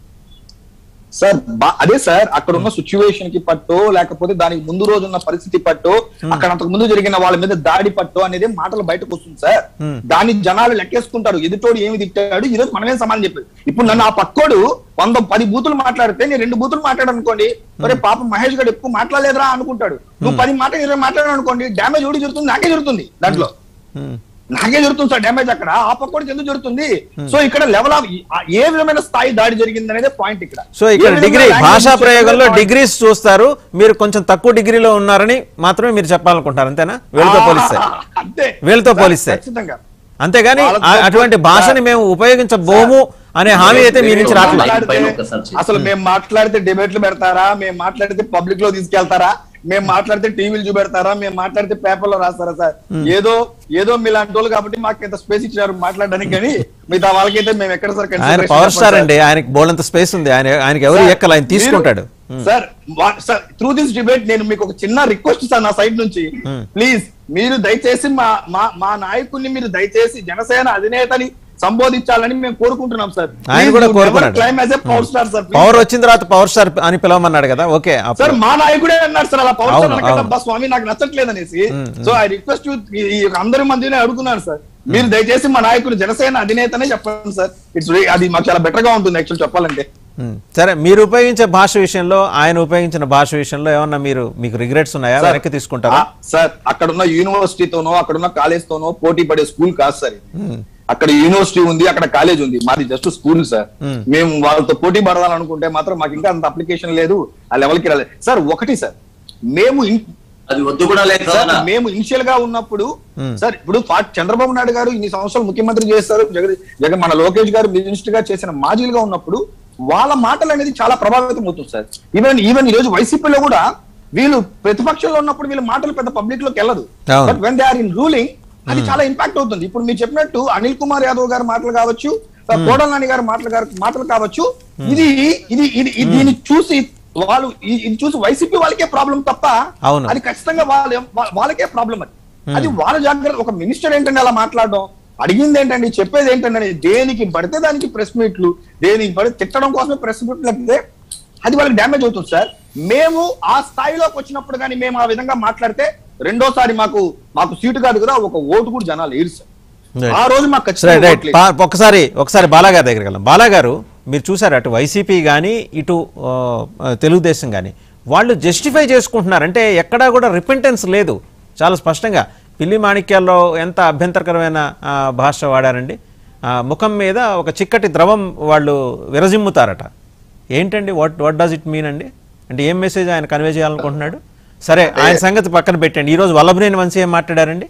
సార్ బా- అదే సార్ అక్కడ ఉన్న సిచ్యువేషన్ కి పట్టో లేకపోతే దానికి ముందు రోజు ఉన్న పరిస్థితి పట్టో అక్కడ అంతకు ముందు జరిగిన వాళ్ళ మీద దాడి పట్టో అనేది మాటలు బయటకు వస్తుంది సార్ దాన్ని జనాలు లెక్కేసుకుంటారు ఎదుటోడు ఏమి తిట్టాడు ఈ రోజు మనమే సమానం చెప్పేది ఇప్పుడు నన్ను ఆ పక్కోడు వంద పది బూతులు మాట్లాడితే నేను రెండు బూతులు మాట్లాడాను అనుకోండి మరి పాప మహేష్ గారు ఎక్కువ మాట్లాడలేదురా అనుకుంటాడు నువ్వు పది మాట ఇరవై మాట్లాడాను అనుకోండి డ్యామేజ్ ఒకటి జరుగుతుంది నాకే జరుగుతుంది దాంట్లో హ్మ్. నాకే జరుగుతుంది సార్ డ్యామేజ్ అక్కడ ఆ పక్కోడికి ఎందుకు జరుగుతుంది సో ఇక్కడ లెవెల్ ఆఫ్ ఏ విధమైన స్థాయి దాడి జరిగింది అనేది పాయింట్ ఇక్కడ సో ఇక్కడ ఏ విధమైన డిగ్రీ language భాషా చెప్పాలి ప్రయోగంలో point. డిగ్రీస్ చూస్తారు మీరు కొంచెం తక్కువ డిగ్రీలో ఉన్నారని మాత్రమే మీరు చెప్పాలనుకుంటారు అంతేనా వీళ్ళతో పోలిస్తే ఆ, అంతే వీళ్ళతో సార్, పోలిస్తే. ఖచ్చితంగా అంతేగాని వాళ్ళతో ఆ- అటువంటి భాషని మేము ఉపయోగించబోము అనే హామీ అయితే మీ నుంచి రావట్లేదు మాట్లాడితే పైన ఒకసారి చేయి. అసలు మేము మాట్లాడితే డిబేట్లు పెడతారా మేము మాట్లాడితే పబ్లిక్ లో తీసుకెళ్తారా మేము మాట్లాడితే టీవీలు చూపెడతారా మేము మాట్లాడితే పేపర్ లో రాస్తారా సార్ ఏదో ఏదో మీలాంటి వాళ్ళు కాబట్టి మాకు ఇంత స్పేస్ ఇచ్చారు మాట్లాడడానికి కానీ మిగతా వాళ్ళకైతే మేము ఎక్కడ సార్ ఆయన consideration పవర్ చెప్పండి స్టార్ సార్. అండి ఆయనకి బోలంత స్పేస్ ఉంది ఆయన ఆయనకి ఎవరు సార్, ఎక్కలు ఆయన తీసుకుంటాడు మీరు- సార్ వా- సార్ త్రూ దిస్ డిబేట్ నేను మీకు ఒక చిన్న రిక్వెస్ట్ సార్ నా సైడ్ నుంచి ప్లీజ్ మీరు దయచేసి మా మా మా నాయకుడిని మీరు దయచేసి జనసేన అధినేతని సంబోధించాలని మేము కోరుకుంటున్నాం సార్ ఆయన కూడా కోరుకున్నాడు claim as a power star sir please. Power వచ్చిన తర్వాత పవర్ స్టార్ అని పిలవమన్నాడు కదా ఓకే అప్పుడు- సార్ మా నాయకుడే అన్నారు సార్ అలా పవర్ స్టార్ అవును, అనకండి అవును. అబ్బా స్వామి నాకు నచ్చట్లేదు అనేసి సో ఐ రిక్వెస్ట్ ఈ అందరి మందినే అడుగుతున్నాను సార్ మీరు దయచేసి మా నాయకుడు జనసేన అధినేతనే చెప్పండి సార్ ఇట్స్ అది మాకు చాలా బెటర్ గా ఉంటుంది యాక్చువల్ చెప్పాలంటే ఉమ్. సరే మీరు ఉపయోగించే భాష విషయంలో ఆయన ఉపయోగించిన భాష విషయంలో ఏమన్నా మీరు మీకు రిగ్రెట్స్ ఉన్నాయా సార్, వెనక్కి తీసుకుంటారా ఆ, సార్ అక్కడ ఉన్న యూనివర్సిటీతోనో అక్కడ ఉన్న కాలేజ్ తోనో పోటీ పడే స్కూల్ కాదు సార్ ఇది. అక్కడ యూనివర్సిటీ ఉంది అక్కడ కాలేజ్ ఉంది మాది జస్ట్ స్కూల్ సార్ మేము వాళ్ళతో పోటీ పడాలనుకుంటే మాత్రం మాకు ఇంకా అంత అప్లికేషన్ లేదు ఆ లెవెల్ కి రాలేదు సార్ ఒకటి సార్ మేము ఇన్- అది వద్దు కూడా లేదు సార్ కదా మేము ఇనిషియల్ గా ఉన్నప్పుడు సార్ ఇప్పుడు ఫా- చంద్రబాబు నాయుడు గారు ఇన్ని సంవత్సరాలు ముఖ్యమంత్రి చేస్తారు జగన్ జగన్ మన లోకేష్ గారు మినిస్టర్ గా చేసిన మాజీలుగా ఉన్నప్పుడు వాళ్ళ మాటలు అనేది చాలా ప్రభావితం అవుతుంది సార్ ఈవెన్ ఈవెన్ ఈ రోజు వైసీపీలో కూడా వీళ్ళు ప్రతిపక్షంలో ఉన్నప్పుడు వీళ్ళ మాటలు పెద్ద పబ్లిక్ లోకి వెళ్ళదు అవును. But when they are in ruling అది చాలా ఇంపాక్ట్ అవుతుంది ఇప్పుడు మీరు చెప్పినట్టు అనిల్ కుమార్ యాదవ్ గారి మాటలు కావచ్చు కోడల నాని గారి మాటలు గారి మాటలు కావచ్చు ఇది ఇది ఇది ఇది- దీన్ని చూసి వాళ్ళు ఈ- ఇది చూసి వైసీపీ వాళ్ళకే ప్రాబ్లం తప్ప అవును. అది ఖచ్చితంగా వాళ్ళ వా- వాళ్ళకే ప్రాబ్లం అది అది వాళ్ళ జాగ్రత్త ఒక మినిస్టర్ ఏంటంటే అలా మాట్లాడడం అడిగింది ఏంటండి చెప్పేది ఏంటండి దేనికి పడితే దానికి ప్రెస్ మీట్లు దేనికి పడితే తిట్టడం కోసమే ప్రెస్ మీట్లు అయితే అది వాళ్ళకి డ్యామేజ్ అవుతుంది సార్ మేము ఆ స్థాయిలోకి వచ్చినప్పుడు కానీ మేము ఆ విధంగా మాట్లాడితే రెండోసారి మాకు మాకు సీటు కాదు కదా ఒక ఓటు కూడా జనాలు ఏరు సార్ Right. ఆ రోజు మాకు సరే ఖచ్చితంగా రైట్ ఓట్లేదు. పా- ఒకసారి ఒకసారి బాలాగారి దగ్గరికి వెళ్దాం బాలాగారు మీరు చూసారు అటు వైసీపీ కానీ ఇటు ఆ, తెలుగుదేశం కానీ వాళ్ళు జస్టిఫై చేసుకుంటున్నారు అంటే ఎక్కడా కూడా రిపెంటెన్స్ లేదు చాలా స్పష్టంగా పిల్లి మాణిక్యాల్లో ఎంత అభ్యంతరకరమైన ఆ, భాష వాడారండి ఆ, ముఖం మీద ఒక చిక్కటి ద్రవం వాళ్ళు విరజిమ్ముతారట ఏంటండి what what does it mean అండి అంటే ఏం మెసేజ్ ఆయన కన్వే చేయాలనుకుంటున్నాడు సరే ఆయన సంగతి పక్కన పెట్టండి ఈరోజు వల్లభనేని వంశీ ఏం మాట్లాడారండి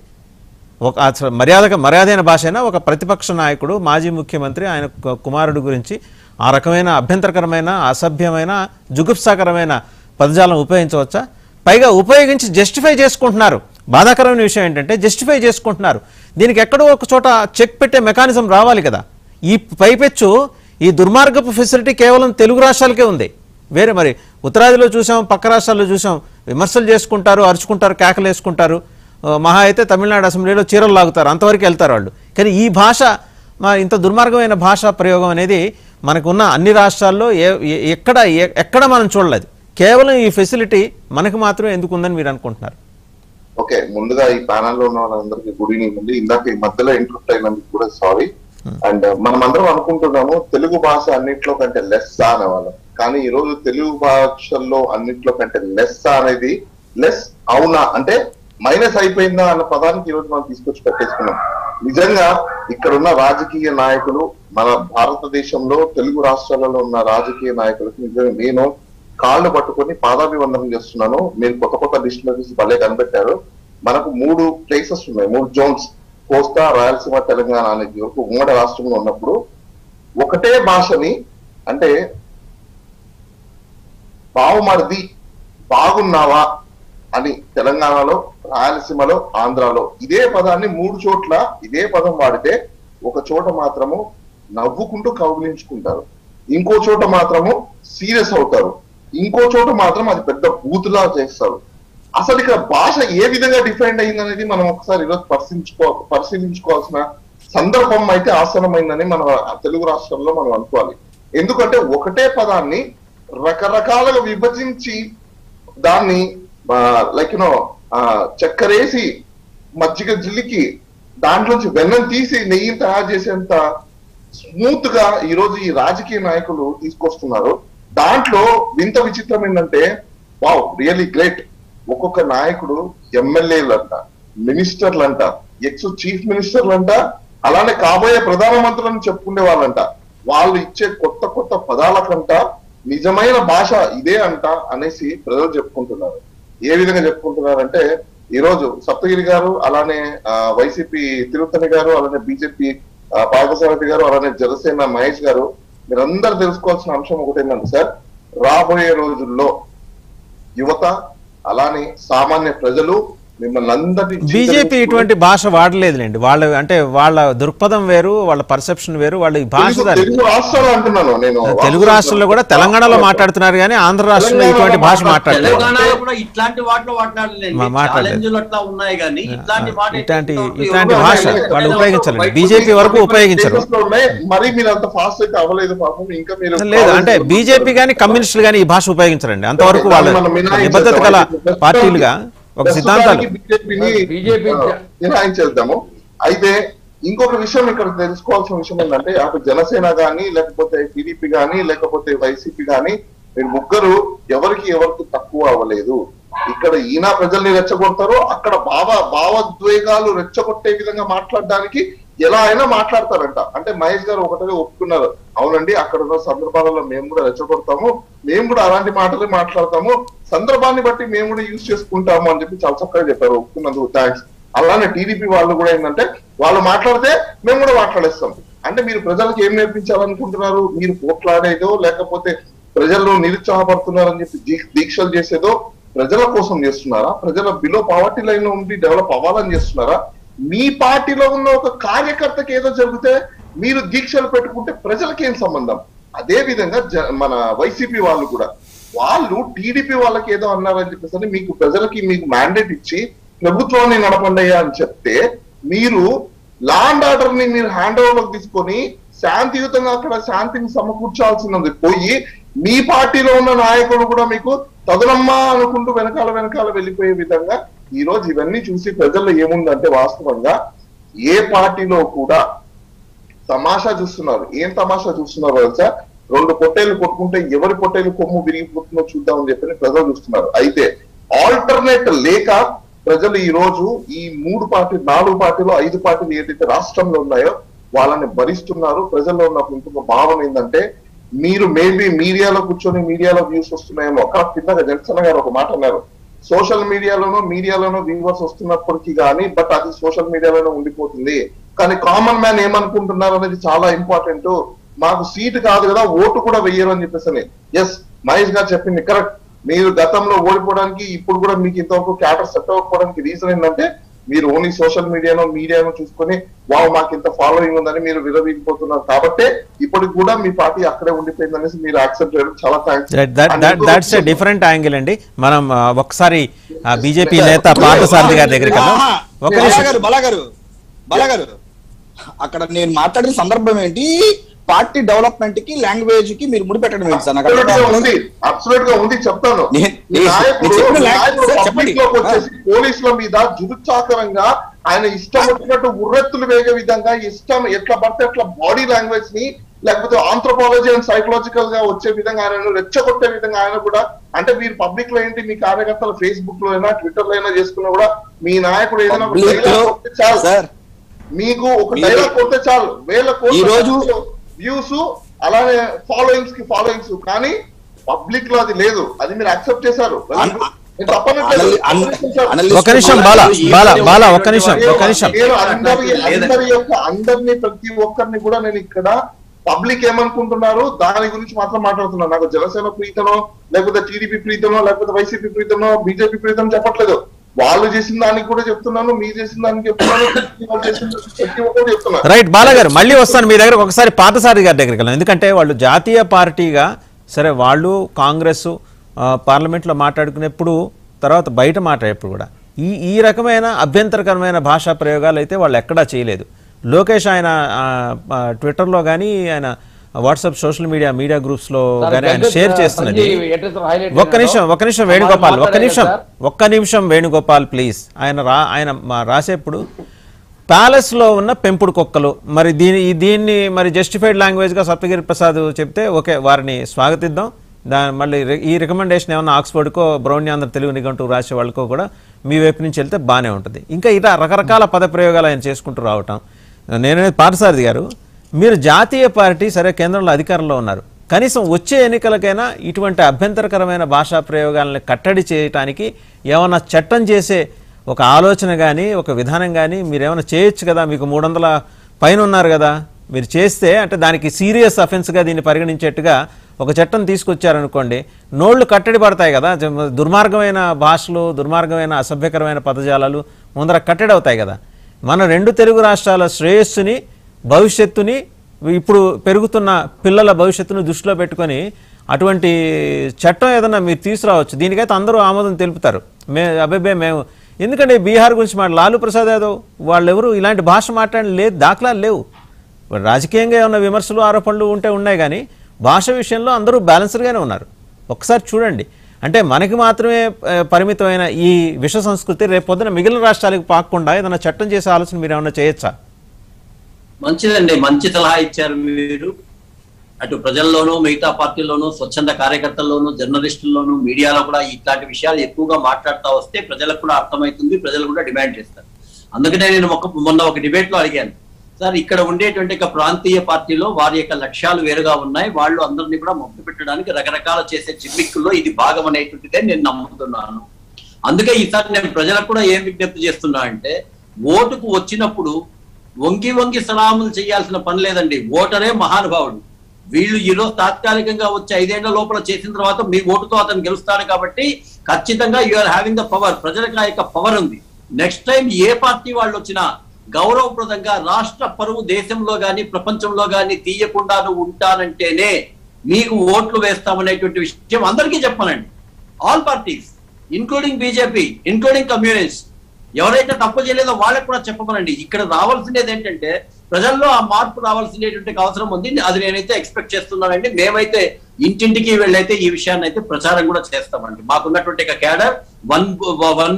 ఒక అసలు మర్యాద మర్యాదైన భాషైనా ఒక ప్రతిపక్ష నాయకుడు మాజీ ముఖ్యమంత్రి ఆయన కు- కుమారుడు గురించి ఆ రకమైన అభ్యంతరకరమైన అసభ్యమైన జుగుప్సాకరమైన పదజాలం ఉపయోగించవచ్చా పైగా ఉపయోగించి జస్టిఫై చేసుకుంటున్నారు బాధాకరమైన విషయం ఏంటంటే జస్టిఫై చేసుకుంటున్నారు దీనికి ఎక్కడో ఒక చోట చెక్ పెట్టే మెకానిజం రావాలి కదా ఈ పైపెచ్చు ఈ దుర్మార్గపు ఫెసిలిటీ కేవలం తెలుగు రాష్ట్రాలకే ఉంది వేరే మరి ఉత్తరాదిలో చూసాం పక్క రాష్ట్రాల్లో చూసాం విమర్శలు చేసుకుంటారు అరుచుకుంటారు కేకలు వేసుకుంటారు ఆ, మహా అయితే తమిళనాడు అసెంబ్లీలో చీరలు లాగుతారు అంతవరకు వెళ్తారు వాళ్ళు కానీ ఈ భాష మా ఇంత దుర్మార్గమైన భాషా ప్రయోగం అనేది మనకున్న అన్ని రాష్ట్రాల్లో ఏ ఏ- ఎక్కడ ఏ- ఎక్కడ మనం చూడలేదు కేవలం ఈ ఫెసిలిటీ మనకు మాత్రమే ఎందుకు ఉందని మీరు అనుకుంటున్నారు ఓకే ముందుగా ఈ ప్యానల్ లో ఉన్న వాళ్ళందరికీ గుడ్ ఈవినింగ్ అండి ఇందాక ఈ మధ్యలో ఇంటరప్ట్ అయినందుకు కూడా సారీ అండ్ మనం అందరం అనుకుంటున్నాము తెలుగు భాష అన్నిట్లో కంటే లెస్ అనేవాళ్ళం కానీ ఈ రోజు తెలుగు భాషల్లో అన్నిట్లో కంటే లెస్ అనేది లెస్ అవునా అంటే మైనస్ అయిపోయిందా అన్న పదానికి ఈ రోజు మనం తీసుకొచ్చి పెట్టేసుకున్నాం నిజంగా ఇక్కడ ఉన్న రాజకీయ నాయకులు మన భారతదేశంలో తెలుగు రాష్ట్రాలలో ఉన్న రాజకీయ నాయకులకు నిజంగా నేను కాళ్ళు పట్టుకొని పాదాభివందనం చేస్తున్నాను మీరు కొత్త కొత్త లిస్టులో చూసి భలే కనిపెట్టారు మనకు మూడు ప్లేసెస్ ఉన్నాయి మూడు జోన్స్ కోస్తా రాయలసీమ తెలంగాణ అనే వరకు ఉమ్మడి రాష్ట్రంలో ఉన్నప్పుడు ఒకటే భాషని అంటే బావమరిది బాగున్నావా అని తెలంగాణలో రాయలసీమలో ఆంధ్రాలో ఇదే పదాన్ని మూడు చోట్ల ఇదే పదం వాడితే ఒక చోట మాత్రము నవ్వుకుంటూ కౌగిలించుకుంటారు ఇంకో చోట మాత్రము సీరియస్ అవుతారు ఇంకో చోట మాత్రం అది పెద్ద బూతులా చేస్తారు అసలు ఇక్కడ భాష ఏ విధంగా డిఫైండ్ అయింది అనేది మనం ఒకసారి ఈరోజు పరిశీలించుకో పరిశీలించుకోవాల్సిన సందర్భం అయితే ఆసనమైందని మనం తెలుగు రాష్ట్రంలో మనం అనుకోవాలి ఎందుకంటే ఒకటే పదాన్ని రకరకాలుగా విభజించి దాన్ని లైక్ యునో చక్కెరేసి మజ్జిగ జిల్లికి దాంట్లోంచి వెన్నం తీసి నెయ్యిని తయారు చేసేంత స్మూత్ గా ఈ రోజు ఈ రాజకీయ నాయకులు తీసుకొస్తున్నారు దాంట్లో వింత విచిత్రం ఏంటంటే వావ్ రియలీ గ్రేట్ ఒక్కొక్క నాయకుడు ఎమ్మెల్యేలు అంట మినిస్టర్లు అంట ఎక్స్ చీఫ్ మినిస్టర్లు అంట అలానే కాబోయే ప్రధానమంత్రులను చెప్పుకునే వాళ్ళంట వాళ్ళు ఇచ్చే కొత్త కొత్త పదాల కంట నిజమైన భాష ఇదే అంట అనేసి ప్రజలు చెప్పుకుంటున్నారు ఏ విధంగా చెప్పుకుంటున్నారంటే ఈ రోజు సప్తగిరి గారు అలానే వైసీపీ తిరుపతి గారు అలానే బీజేపీ పార్థసారథి గారు అలానే జనసేన మహేష్ గారు మీరందరూ తెలుసుకోవాల్సిన అంశం ఒకటి ఏంటంటే సార్ రాబోయే రోజుల్లో యువత అలానే సామాన్య ప్రజలు మిమ్మల్ని అందరినీ బీజేపీ ఇటువంటి భాష వాడలేదులేండి వాళ్ళ అంటే వాళ్ళ దృక్పథం వేరు వాళ్ళ పర్సెప్షన్ వేరు వాళ్ళ ఈ భాష తెలుగు- దాని- తెలుగు రాష్ట్రాలు అంటున్నాను నేను తెలుగు రాష్ట్రంలో కూడా తెలంగాణలో మాట్లాడుతున్నారు కానీ ఆంధ్ర రాష్ట్రంలో ఇటువంటి భాష మాట్లాడలేదు తెలంగాణలో కూడా ఇట్లాంటి వాటిలో మాట్లాడలేదు మా- మాట్లాడలేదు. ఛాలెంజ్లు అట్లా ఉన్నాయి కానీ ఇట్లాంటి మాట ఇట్లాంటి ఎప్పుడు ఇట్లాంటి ఎవరు భాష మాట్లాడలేదు. వాళ్ళు ఏదో ఉపయోగించాలండి బయట బీజేపీ వరకు ఉపయోగించరు కేసెస్ లో ఉన్నాయి. మరి మీరు అంత ఫాస్ట్ అయితే అవ్వలేదు పాపం ఇంకా మీరు లేదు అంటే బీజేపీ కానీ కమ్యూనిస్టులు కానీ ఈ భాష ఉపయోగించరండి అంతవరకు వాళ్ళ దాన్ని మనం మినహాయించేద్దాం. నిబద్ధత గల ప్రస్తుతానికి పార్టీలుగా ఒక సిద్ధాంతాలు బీజేపీని బీజేపీ మినహాయించేద్దాము అయితే ఇంకొక విషయం ఇక్కడ తెలుసుకోవాల్సిన విషయం ఏంటంటే అటు జనసేన గాని లేకపోతే టీడీపీ గాని లేకపోతే వైసీపీ గాని మీరు ముగ్గురు ఎవరికి ఎవరికి తక్కువ అవ్వలేదు ఇక్కడ ఈయన ప్రజల్ని రెచ్చగొడతారు అక్కడ భావ భావోద్వేగాలు రెచ్చగొట్టే విధంగా మాట్లాడడానికి ఎలా అయినా మాట్లాడతారంట అంటే మహేష్ గారు ఒకటే ఒప్పుకున్నారు అవునండి అక్కడ ఉన్న సందర్భాలలో మేము కూడా రెచ్చగొడతాము మేము కూడా అలాంటి మాటలే మాట్లాడతాము సందర్భాన్ని బట్టి మేము కూడా యూజ్ చేసుకుంటాము అని చెప్పి చాలా చక్కగా చెప్పారు ఒప్పుకున్నందుకు థ్యాంక్స్ అలానే టీడీపీ వాళ్ళు కూడా ఏంటంటే వాళ్ళు మాట్లాడితే మేము కూడా మాట్లాడేస్తాం అంటే మీరు ప్రజలకు ఏం నేర్పించాలనుకుంటున్నారు మీరు పోట్లాడేదో లేకపోతే ప్రజల్లో నిరుత్సాహపడుతున్నారని చెప్పి దీ- దీక్షలు చేసేదో ప్రజల కోసం చేస్తున్నారా ప్రజల బిలో పావర్టీ లైన్ లో ఉండి డెవలప్ అవ్వాలని చేస్తున్నారా మీ పార్టీలో ఉన్న ఒక కార్యకర్తకి ఏదో జరిగితే మీరు దీక్షలు పెట్టుకుంటే ప్రజలకి ఏం సంబంధం అదే విధంగా జ- మన వైసీపీ వాళ్ళు కూడా వాళ్ళు టీడీపీ వాళ్ళకి ఏదో అన్నారని చెప్పేసి అని మీకు ప్రజలకి మీకు మ్యాండేట్ ఇచ్చి ప్రభుత్వాన్ని నడపండి అయ్యా అని చెప్తే మీరు లా అండ్ ఆర్డర్ ని మీరు హ్యాండ్ ఓవర్ లోకి తీసుకొని శాంతియుతంగా అక్కడ శాంతిని సమకూర్చాల్సినది పోయి మీ పార్టీలో ఉన్న నాయకుడు కూడా మీకు తగునమ్మా అనుకుంటూ వెనకాల వెనకాల వెళ్ళిపోయే విధంగా ఈ రోజు ఇవన్నీ చూసి ప్రజల్లో ఏముందంటే వాస్తవంగా ఏ పార్టీలో కూడా తమాషా చూస్తున్నారు ఏం తమాషా చూస్తున్నారు తెలుసా రెండు పొట్టేలు కొట్టుకుంటే ఎవరి పొట్టేలు కొమ్ము విరిగిపోతుందో చూద్దామని చెప్పి ప్రజలు చూస్తున్నారు అయితే ఆల్టర్నేట్ లేక ప్రజలు ఈ రోజు ఈ మూడు పార్టీ నాలుగు పార్టీలు ఐదు పార్టీలు ఏదైతే రాష్ట్రంలో ఉన్నాయో వాళ్ళని భరిస్తున్నారు ప్రజల్లో ఉన్న ఇంకొక భావన ఏంటంటే మీరు మేబీ మీడియాలో కూర్చొని మీడియాలో వ్యూస్ వస్తున్నాయేమో అక్కడ కింద జనసేన గారు ఒక మాట అన్నారు సోషల్ మీడియాలోనూ మీడియాలోనూ వ్యూవర్స్ వస్తున్నప్పటికీ కానీ బట్ అది సోషల్ మీడియాలోనే ఉండిపోతుంది కానీ కామన్ మ్యాన్ ఏమనుకుంటున్నారు అనేది చాలా ఇంపార్టెంట్ మాకు సీట్ కాదు కదా ఓటు కూడా వెయ్యరు అని చెప్పేసి ఎస్ మహేష్ గారు చెప్పింది కరెక్ట్ మీరు గతంలో ఓడిపోవడానికి ఇప్పుడు కూడా మీకు ఇంతవరకు క్యాటర్ సెట్ అవ్వకపోవడానికి రీజన్ ఏంటంటే మీరు ఓన్లీ సోషల్ మీడియాను మీడియాను చూసుకొని వావ్ మాకు ఇంత ఫాలోయింగ్ ఉందని మీరు విరవీగిపోతున్నారు కాబట్టే ఇప్పటికి కూడా మీ పార్టీ అక్కడే ఉండిపోయింది అనేసి మీరు యాక్సెప్ట్ చేయడం చాలా thanks that's a different angle అండి మనం ఆ, ఒకసారి బీజేపీ నేత పార్థసారథి గారి దగ్గరికి వెళ్దాం ఆహా. ఒక బలా నిమిషం గారు బలా గారు బలా గారు అక్కడ నేను మాట్లాడిన సందర్భం ఏంటి పార్టీ డెవలప్మెంట్ కి లాంగ్వేజ్ కి మీరు ముడిపెట్టడం ఏంటి సార్ నాకు అర్థం అబ్సల్యూట్ గా కావట్లేదు. ఉంది అబ్సల్యూట్ గా ఉంది చెప్తాను నే- ఈ నాయకుడు నేను చెప్పిన ఈ లాంగ్- నాయకుడు సార్, పబ్లిక్ చెప్పండి. లోకి వచ్చేసి పోలీసుల మీద జురుచాకరంగా ఆయన ఇష్టం వచ్చినట్టు ఉర్రెత్తులు వేగే విధంగా ఇష్టం ఎట్లా పడితే అట్లా బాడీ లాంగ్వేజ్ ని లేకపోతే ఆంథ్రోపాలజీ అండ్ సైకలాజికల్ గా వచ్చే విధంగా ఆయనను రెచ్చగొట్టే విధంగా ఆయన కూడా అంటే మీరు పబ్లిక్ లో ఏంటి మీ కార్యకర్తలు ఫేస్బుక్ లో అయినా ట్విట్టర్ లో అయినా చేసుకున్నా కూడా మీ నాయకుడు ఏదైనా ఒక Public dialogue లో- కొడితే చాలు సార్ మీకు ఒక మీరు- డైలాగ్ కొడితే చాలు వేల ఈ రోజు- వ్యూస్ అలానే ఫాలోయింగ్స్ కి ఫాలోయింగ్స్ కానీ పబ్లిక్ లో అది లేదు అది మీరు అక్సెప్ట్ చేశారు అన్- నేను తప్పనట్లేదు. అనలి- అన్- అక్సెప్ట్ అనలిస్ట్ ఒక నిమిషం బాల బాల బాల ఒక్క నిమిషం ఒక నిమిషం నేను అందరి అందరి యొక్క అందరిని ప్రతి ఒక్కరిని కూడా నేను ఇక్కడ పబ్లిక్ ఏమనుకుంటున్నారు దాని గురించి మాత్రం మాట్లాడుతున్నారు నాకు జనసేన ప్రీతనో లేకపోతే టీడీపీ ప్రీతనో లేకపోతే వైసీపీ ప్రీతనో బీజేపీ ప్రీతం చెప్పట్లేదు వాళ్ళు చేసిన దానికి కూడా చెప్తున్నాను మీరు చేసిన దానికి చెప్తున్నాను వాళ్ళు చేసిన ప్రతి ఒక్కరు చెప్తున్నారు రైట్ బాలగారు మళ్ళీ వస్తాను మీ దగ్గర ఒకసారి పాతసారి గారి దగ్గరికి వెళ్ళాం ఎందుకంటే వాళ్ళు జాతీయ పార్టీగా సరే వాళ్ళు కాంగ్రెస్ ఆ, పార్లమెంట్లో మాట్లాడుకునేప్పుడు తర్వాత బయట మాట్లాడేప్పుడు కూడా ఈ ఈ రకమైన అభ్యంతరకరమైన భాషా ప్రయోగాలు అయితే వాళ్ళు ఎక్కడా చేయలేదు లోకేష్ ఆయన ఆ, ఆ, ట్విట్టర్లో కానీ ఆయన వాట్సాప్ సోషల్ మీడియా మీడియా గ్రూప్స్లో కానీ ఆయన షేర్ చేస్తున్నది ఒక్క నిమిషం ఒక్క నిమిషం వేణుగోపాల్ ఒక్క నిమిషం ఒక్క నిమిషం వేణుగోపాల్ ప్లీజ్ ఆయన రా ఆయన మా రాసేప్పుడు ప్యాలెస్ లో ఉన్న పెంపుడు కుక్కలు మరి దీని ఈ- దీన్ని మరి జస్టిఫైడ్ లాంగ్వేజ్ గా సప్తగిరి ప్రసాద్ చెప్తే ఓకే వారిని స్వాగతిద్దాం దాని మళ్ళీ రి- ఈ రికమెండేషన్ ఏమన్నా ఆక్స్ఫర్డ్కో బ్రౌన్యాంధ్ర తెలుగు నిఘంటు రాసే వాళ్ళకో కూడా మీ వైపు నుంచి వెళ్తే బాగానే ఉంటుంది ఇంకా ఇలా రకరకాల పద ప్రయోగాలు ఆయన చేసుకుంటూ రావటం నేనే పాఠసారథి గారు మీరు జాతీయ పార్టీ సరే కేంద్రంలో అధికారంలో ఉన్నారు కనీసం వచ్చే ఎన్నికలకైనా ఇటువంటి అభ్యంతరకరమైన భాషా ప్రయోగాలను కట్టడి చేయటానికి ఏమన్నా చట్టం చేసే ఒక ఆలోచన కానీ ఒక విధానం కానీ మీరు ఏమైనా చేయొచ్చు కదా మీకు మూడు వందల పైన ఉన్నారు కదా మీరు చేస్తే అంటే దానికి సీరియస్ అఫెన్స్గా దీన్ని పరిగణించేట్టుగా ఒక చట్టం తీసుకొచ్చారనుకోండి నోళ్లు కట్టడి పడతాయి కదా జ- దుర్మార్గమైన భాషలు దుర్మార్గమైన అసభ్యకరమైన పదజాలాలు ముందర కట్టడి అవుతాయి కదా మన రెండు తెలుగు రాష్ట్రాల శ్రేయస్సుని భవిష్యత్తుని ఇప్పుడు పెరుగుతున్న పిల్లల భవిష్యత్తును దృష్టిలో పెట్టుకొని అటువంటి చట్టం ఏదన్నా మీరు తీసుకురావచ్చు దీనికైతే అందరూ ఆమోదం తెలుపుతారు మే అబ్బాబే మేము ఎందుకంటే బీహార్ గురించి మాట లాలూ ప్రసాద్ యాదవ్ వాళ్ళెవరు ఇలాంటి భాష మాట్లాడిన లేదు దాఖలాలు లేవు రాజకీయంగా ఏమన్నా విమర్శలు ఆరోపణలు ఉంటే ఉన్నాయి కానీ భాష విషయంలో అందరూ బ్యాలెన్స్డ్గానే ఉన్నారు ఒకసారి చూడండి అంటే మనకి మాత్రమే ఆ, పరిమితమైన ఈ విష సంస్కృతి రేపు పొద్దున మిగిలిన రాష్ట్రాలకు పాకకుండా ఏదైనా చట్టం చేసే ఆలోచన మీరు ఏమైనా చేయొచ్చా మంచిదండి మంచి సలహా ఇచ్చారు మీరు అటు ప్రజల్లోనూ మిగతా పార్టీల్లోనూ స్వచ్ఛంద కార్యకర్తల్లోనూ జర్నలిస్టుల్లోనూ మీడియాలో కూడా ఇట్లాంటి విషయాలు ఎక్కువగా మాట్లాడుతూ వస్తే ప్రజలకు కూడా అర్థమవుతుంది ప్రజలు కూడా డిమాండ్ చేస్తారు అందుకనే నేను ఒక మొన్న ఒక డిబేట్ లో అడిగాను సార్ ఇక్కడ ఉండేటువంటి ఒక ప్రాంతీయ పార్టీలో వారి యొక్క లక్ష్యాలు వేరుగా ఉన్నాయి వాళ్ళు అందరినీ కూడా మొగ్గు పెట్టడానికి రకరకాల చేసే జిమ్మిక్కుల్లో ఇది భాగం అనేటువంటిదే నేను నమ్ముతున్నాను అందుకే ఈసారి నేను ప్రజలకు కూడా ఏం విజ్ఞప్తి చేస్తున్నా అంటే ఓటుకు వచ్చినప్పుడు వంగి వంగి సలాములు చేయాల్సిన పని లేదండి ఓటరే మహానుభావుడు వీళ్ళు ఈరోజు తాత్కాలికంగా వచ్చి ఐదేళ్ల లోపల చేసిన తర్వాత మీ ఓటుతో అతను గెలుస్తాడు కాబట్టి ఖచ్చితంగా you are having the power ప్రజలకు ఆ యొక్క పవర్ ఉంది నెక్స్ట్ టైం ఏ పార్టీ వాళ్ళు వచ్చినా గౌరవప్రదంగా రాష్ట్ర పరువు దేశంలో గాని ప్రపంచంలో గాని తీయకుండా నువ్వు ఉంటానంటేనే మీకు ఓట్లు వేస్తామనేటువంటి విషయం అందరికీ చెప్పానండి all parties including BJP including communist ఎవరైతే తప్పు చేయలేదో వాళ్ళకి కూడా చెప్పమనండి ఇక్కడ రావాల్సిందేది ఏంటంటే ప్రజల్లో ఆ మార్పు రావాల్సినటువంటి అవసరం ఉంది అది నేనైతే ఎక్స్పెక్ట్ చేస్తున్నానండి మేమైతే ఇంటింటికి వెళ్ళైతే ఈ విషయాన్ని అయితే ప్రచారం కూడా చేస్తామండి మాకున్నటువంటి ఒక క్యాడర్ వన్ వన్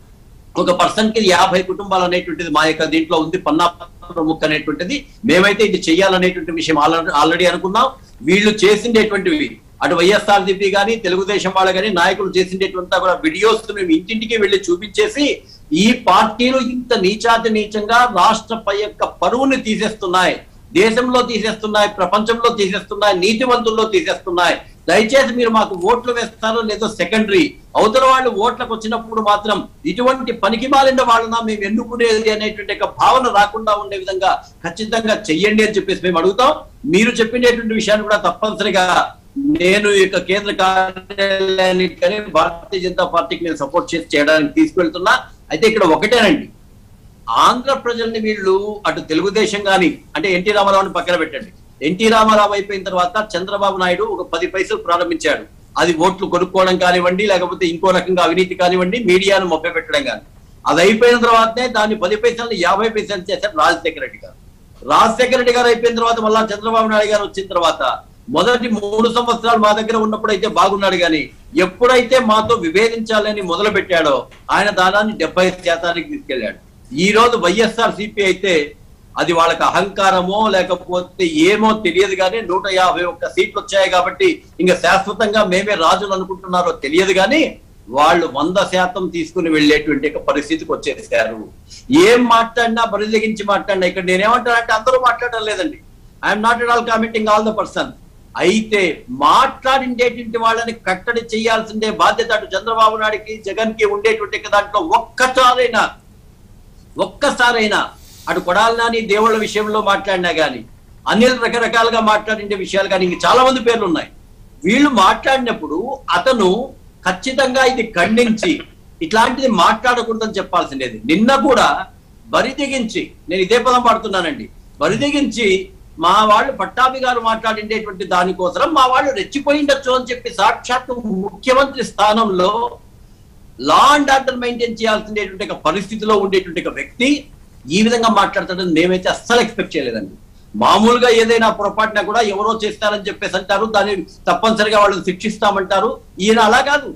ఒక పర్సన్ కి యాభై కుటుంబాలు అనేటువంటిది మా యొక్క దీంట్లో ఉంది పన్నా ప్రముఖ అనేటువంటిది మేమైతే ఇది చెయ్యాలనేటువంటి విషయం ఆల్రెడీ ఆల్రెడీ అనుకున్నాం వీళ్ళు చేసిండేటువంటివి అటు వైఎస్ఆర్సీపీ కానీ తెలుగుదేశం వాళ్ళు కానీ నాయకులు చేసిండేటువంటి కూడా వీడియోస్ మేము ఇంటింటికి వెళ్ళి చూపించేసి ఈ పార్టీలు ఇంత నీచాతి నీచంగా రాష్ట్రపై యొక్క పరువుని తీసేస్తున్నాయి దేశంలో తీసేస్తున్నాయి ప్రపంచంలో తీసేస్తున్నాయి నీతివంతుల్లో తీసేస్తున్నాయి దయచేసి మీరు మాకు ఓట్లు వేస్తారో లేదో సెకండరీ అవతల వాళ్ళు ఓట్లకు వచ్చినప్పుడు మాత్రం ఇటువంటి పనికి మాలిన వాళ్ళన మేము ఎన్నుకునేది అనేటువంటి ఒక భావన రాకుండా ఉండే విధంగా ఖచ్చితంగా చెయ్యండి అని చెప్పేసి మేము అడుగుతాం మీరు చెప్పినటువంటి విషయాన్ని కూడా తప్పనిసరిగా నేను ఈ యొక్క కేంద్ర కార్యాలయానికి కానీ భారతీయ జనతా పార్టీకి నేను సపోర్ట్ చేసి చేయడానికి తీసుకెళ్తున్నా అయితే ఇక్కడ ఒకటేనండి ఆంధ్ర ప్రజల్ని వీళ్ళు అటు తెలుగుదేశం గాని అంటే ఎన్టీ రామారావుని పక్కన పెట్టండి ఎన్టీ రామారావు అయిపోయిన తర్వాత చంద్రబాబు నాయుడు ఒక పది పైసలు ప్రారంభించాడు అది ఓట్లు కొనుక్కోవడం కానివ్వండి లేకపోతే ఇంకో రకంగా అవినీతి కానివ్వండి మీడియాను మొప్ప పెట్టడం కానీ అది అయిపోయిన తర్వాతనే దాన్ని పది పైసలు యాభై పైసలు చేశారు రాజశేఖర రెడ్డి గారు రాజశేఖర రెడ్డి గారు అయిపోయిన తర్వాత మళ్ళా చంద్రబాబు నాయుడు గారు వచ్చిన తర్వాత మొదటి మూడు సంవత్సరాలు మా దగ్గర ఉన్నప్పుడు అయితే బాగున్నాడు కానీ ఎప్పుడైతే మాతో విభేదించాలని మొదలు పెట్టాడో ఆయన దానాన్ని డెబ్బై శాతానికి తీసుకెళ్లాడు ఈ రోజు వైఎస్ఆర్ సిపి అయితే అది వాళ్ళకి అహంకారమో లేకపోతే ఏమో తెలియదు కానీ నూట యాభై ఒక్క సీట్లు వచ్చాయి కాబట్టి ఇంకా శాశ్వతంగా మేమే రాజులు అనుకుంటున్నారో తెలియదు కానీ వాళ్ళు వంద శాతం తీసుకుని వెళ్ళేటువంటి ఒక పరిస్థితికి వచ్చేసారు ఏం మాట్లాడినా బరిదగించి మాట్లాడినా ఇక్కడ నేనేమంటానంటే అందరూ మాట్లాడడం లేదండి I'm not at all commenting all the person అయితే మాట్లాడిండేటువంటి వాళ్ళని కట్టడి చేయాల్సిందే బాధ్యత అటు చంద్రబాబు నాయుడికి జగన్ కి ఉండేటువంటి దాంట్లో ఒక్కసారైనా ఒక్కసారైనా అటు కొడాలి నాని దేవుళ్ళ విషయంలో మాట్లాడినా గాని అనిల్ రకరకాలుగా మాట్లాడిండే విషయాలు కానీ ఇంక చాలా మంది పేర్లు ఉన్నాయి వీళ్ళు మాట్లాడినప్పుడు అతను ఖచ్చితంగా ఇది ఖండించి ఇట్లాంటిది మాట్లాడకూడదని చెప్పాల్సిండేది నిన్న కూడా బరి తెగించి నేను ఇదే పదం వాడుతున్నానండి బరి తెగించి మా వాళ్ళు పట్టాభి గారు మాట్లాడిండేటువంటి దానికోసం మా వాళ్ళు రెచ్చిపోయిండొచ్చు అని చెప్పి సాక్షాత్తు ముఖ్యమంత్రి స్థానంలో లా అండ్ ఆర్డర్ మెయింటైన్ చేయాల్సినటువంటి ఒక పరిస్థితిలో ఉండేటువంటి ఒక వ్యక్తి ఈ విధంగా మాట్లాడతాడని మేమైతే అస్సలు ఎక్స్పెక్ట్ చేయలేదండి మామూలుగా ఏదైనా పొరపాటున కూడా ఎవరో చేస్తారని చెప్పేసి అంటారు దాన్ని తప్పనిసరిగా వాళ్ళని శిక్షిస్తామంటారు ఈయన అలా కాదు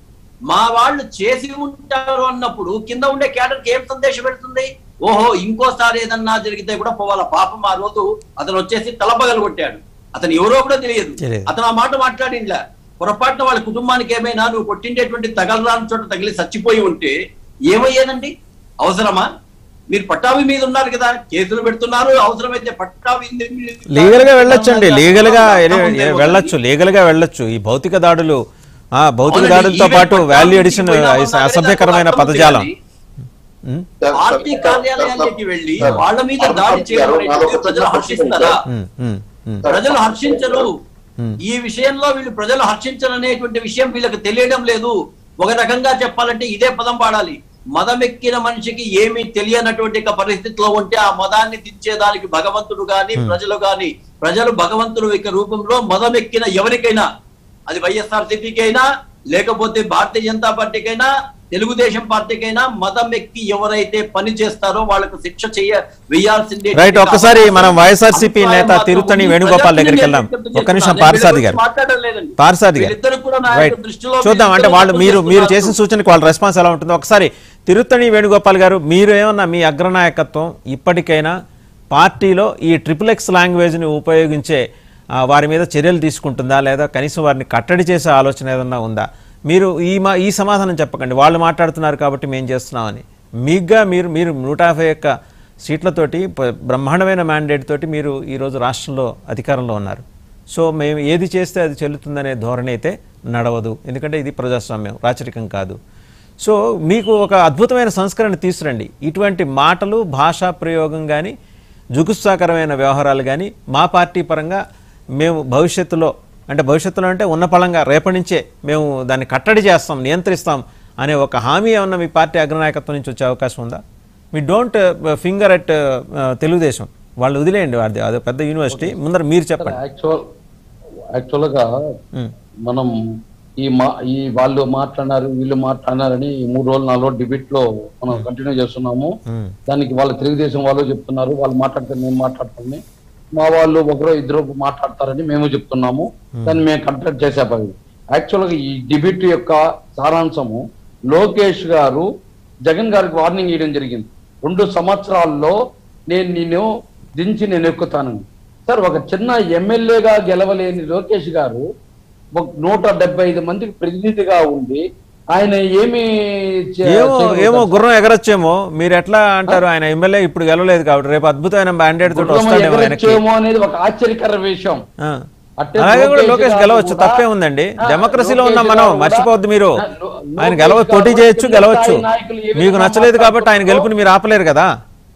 మా వాళ్ళు చేసి ఉంటారు అన్నప్పుడు కింద ఉండే క్యాడర్కి ఏం సందేశం పెడుతుంది ఓహో ఇంకోసారి ఏదన్నా జరిగితే కూడా పోవాల పాపం ఆ రోజు అతను వచ్చేసి తలపగలు కొట్టాడు అతను ఎవరో కూడా తెలియదు తెలియదు. అతను ఆ మాట మాట్లాడిండ్లా పొరపాటున వాళ్ళ కుటుంబానికి ఏమైనా నువ్వు కొట్టిండేటువంటి తగలరాని చోట తగిలి చచ్చిపోయి ఉంటే ఏమయ్యేదండి అవసరమా మీరు పట్టాభి మీద ఉన్నారు కదా కేసులు పెడుతున్నారు అవసరమైతే పట్టాభి మీద- లీగల్ గా వెళ్ళొచ్చండి లీగల్ గా ముందే వెళ్ళొచ్చు లీగల్ గా వెళ్ళొచ్చు ఈ భౌతిక దాడులు ఆ భౌతిక అవునండి, దాడులతో ఈవెన్ పాటు పట్టాభి వాల్యూ ఇంటికి ఎడిషన్ పోయినా ఉన్నా అసభ్యకరమైన కానీ పదజాలం కానీ ఉమ్, సార్, పార్టీ సార్, కార్యాలయానికి వెళ్ళి సార్, వాళ్ళ మీద సార్, దాడి చేయడం నాదొక అనేటువంటిది చిన్న ప్రజలు question హర్షిస్తారా సార్. ఉమ్, ఉమ్, ఉమ్. ప్రజలు హర్షించరు Hmm. ఈ విషయంలో వీళ్ళు ప్రజలు హర్షించరు అనేటువంటి విషయం వీళ్ళకి తెలియడం లేదు ఒక రకంగా చెప్పాలంటే ఇదే పదం వాడాలి మదమెక్కిన మనిషికి ఏమీ తెలియనటువంటి ఒక పరిస్థితిలో ఉంటే ఆ మదాన్ని దించేదానికి భగవంతుడు గాని ప్రజలు గాని ప్రజలు భగవంతుడు యొక్క రూపంలో మదమెక్కిన ఎవరికైనా అది వైఎస్ఆర్ సిపికి అయినా లేకపోతే భారతీయ జనతా పార్టీకైనా తెలుగుదేశం పార్టీకైనా మతం ఎక్కి ఎవరైతే పని చేస్తారో వాళ్ళకు శిక్ష చేయ వేయాల్సిందే రైట్ ఒక్కసారి మనం వైఎస్ఆర్సీపీ నేత తిరుత్తణి వేణుగోపాల్ దగ్గరికి వెళ్దాం ఒక్క నిమిషం పార్సాది గారు పార్సాది గారు రైట్ చూద్దాం అంటే వాళ్ళు మీరు మీరు చేసిన సూచనకి వాళ్ళ రెస్పాన్స్ ఎలా ఉంటుందో ఒకసారి తిరుత్తణి వేణుగోపాల్ గారు మీరు ఏమన్నా మీ అగ్రనాయకత్వం ఇప్పటికైనా పార్టీలో ఈ ట్రిపుల్ ఎక్స్ లాంగ్వేజ్ని ఉపయోగించే ఆ, వారి మీద చర్యలు తీసుకుంటుందా లేదా కనీసం వారిని కట్టడి చేసే ఆలోచన ఏదన్నా ఉందా మీరు ఈ మా ఈ సమాధానం చెప్పకండి వాళ్ళు మాట్లాడుతున్నారు కాబట్టి మేము చేస్తున్నామని మీగ్గా మీరు మీరు నూట యాభై ఒక్క సీట్లతోటి ప- బ్రహ్మాండమైన మ్యాండేట్ తోటి మీరు ఈరోజు రాష్ట్రంలో అధికారంలో ఉన్నారు సో మేము ఏది చేస్తే అది చెల్లుతుందనే ధోరణి అయితే నడవదు ఎందుకంటే ఇది ప్రజాస్వామ్యం రాచరికం కాదు సో మీకు ఒక అద్భుతమైన సంస్కరణ తీసురండి ఇటువంటి మాటలు భాషా ప్రయోగం కానీ జుగుత్సాకరమైన వ్యవహారాలు కానీ మా పార్టీ పరంగా మేము భవిష్యత్తులో అంటే భవిష్యత్తులో అంటే ఉన్న పళంగా రేపటి నుంచే మేము దాన్ని కట్టడి చేస్తాం నియంత్రిస్తాం అనే ఒక హామీ ఏమన్నా మీ పార్టీ అగ్రనాయకత్వం నుంచి వచ్చే అవకాశం ఉందా మీ డోంట్ ఫింగర్ అట్ తెలుగుదేశం వాళ్ళు వదిలేయండి అది అదో పెద్ద యూనివర్సిటీ ముందర మీరు చెప్పండి యాక్చువల్ యాక్చువల్ గా ఉమ్, మనం ఈ మా ఈ వాళ్ళు మాట్లాడినారు వీళ్ళు మాట్లాడినారని ఈ మూడు రోజులు నాలుగు రోజులు డిబేట్ లో మనం కంటిన్యూ చేస్తున్నాము ఉమ్, దానికి వాళ్ళ తెలుగుదేశం వాళ్ళు చెప్తున్నారు వాళ్ళు మాట్లాడితే మేము మాట్లాడుతుంది మా వాళ్ళు ఒకరో ఇద్దరు మాట్లాడతారని మేము చెప్తున్నాము దాన్ని మేము కంటెక్ట్ చేసే పని యాక్చువల్ గా ఈ డిబేట్ యొక్క సారాంశము లోకేష్ గారు జగన్ గారికి వార్నింగ్ ఇవ్వడం జరిగింది రెండు సంవత్సరాల్లో నేను నిన్ను దించి నేను ఎక్కుతానని సార్ ఒక చిన్న ఎమ్మెల్యేగా గెలవలేని లోకేష్ గారు ఒక నూట డెబ్బై ఐదు మందికి ప్రతినిధిగా ఉండి ఆయన ఏమి చే- ఏమో చేయగలుగుతారు ఏమో సార్? గుర్రం ఎగరొచ్చేమో మీరు ఎట్లా అంటారు ఆయన ఎమ్మెల్యే ఇప్పుడు గెలవలేదు కాబట్టి రేపు అద్భుతమైన మ్యాండేట్ తోటి గుర్రం వస్తాడేమో ఆయనకి ఎగరొచ్చేమో అనేది ఒక ఆశ్చర్యకర విషయం ఆ. అట్టే అలాగే కూడా లోకేష్ లోకేష్ గారు గెలవచ్చు కూడా- తప్పే ఉందండి ఆ, డెమోక్రసీలో లోకేష్ ఉన్నాం మనం గారు కూడా- మర్చిపోవద్దు మీరు ఆ, లో- ఆయన లోకేష్ గెలవ గారు పోటీ చేయొచ్చు కింద గెలవచ్చు స్థాయి నాయకులు ఏ మీకు విధంగా నచ్చలేదు కాబట్టి ఆయన మాట్లాడుతున్నారో- గెలుపుని మీరు ఆపలేరు కదా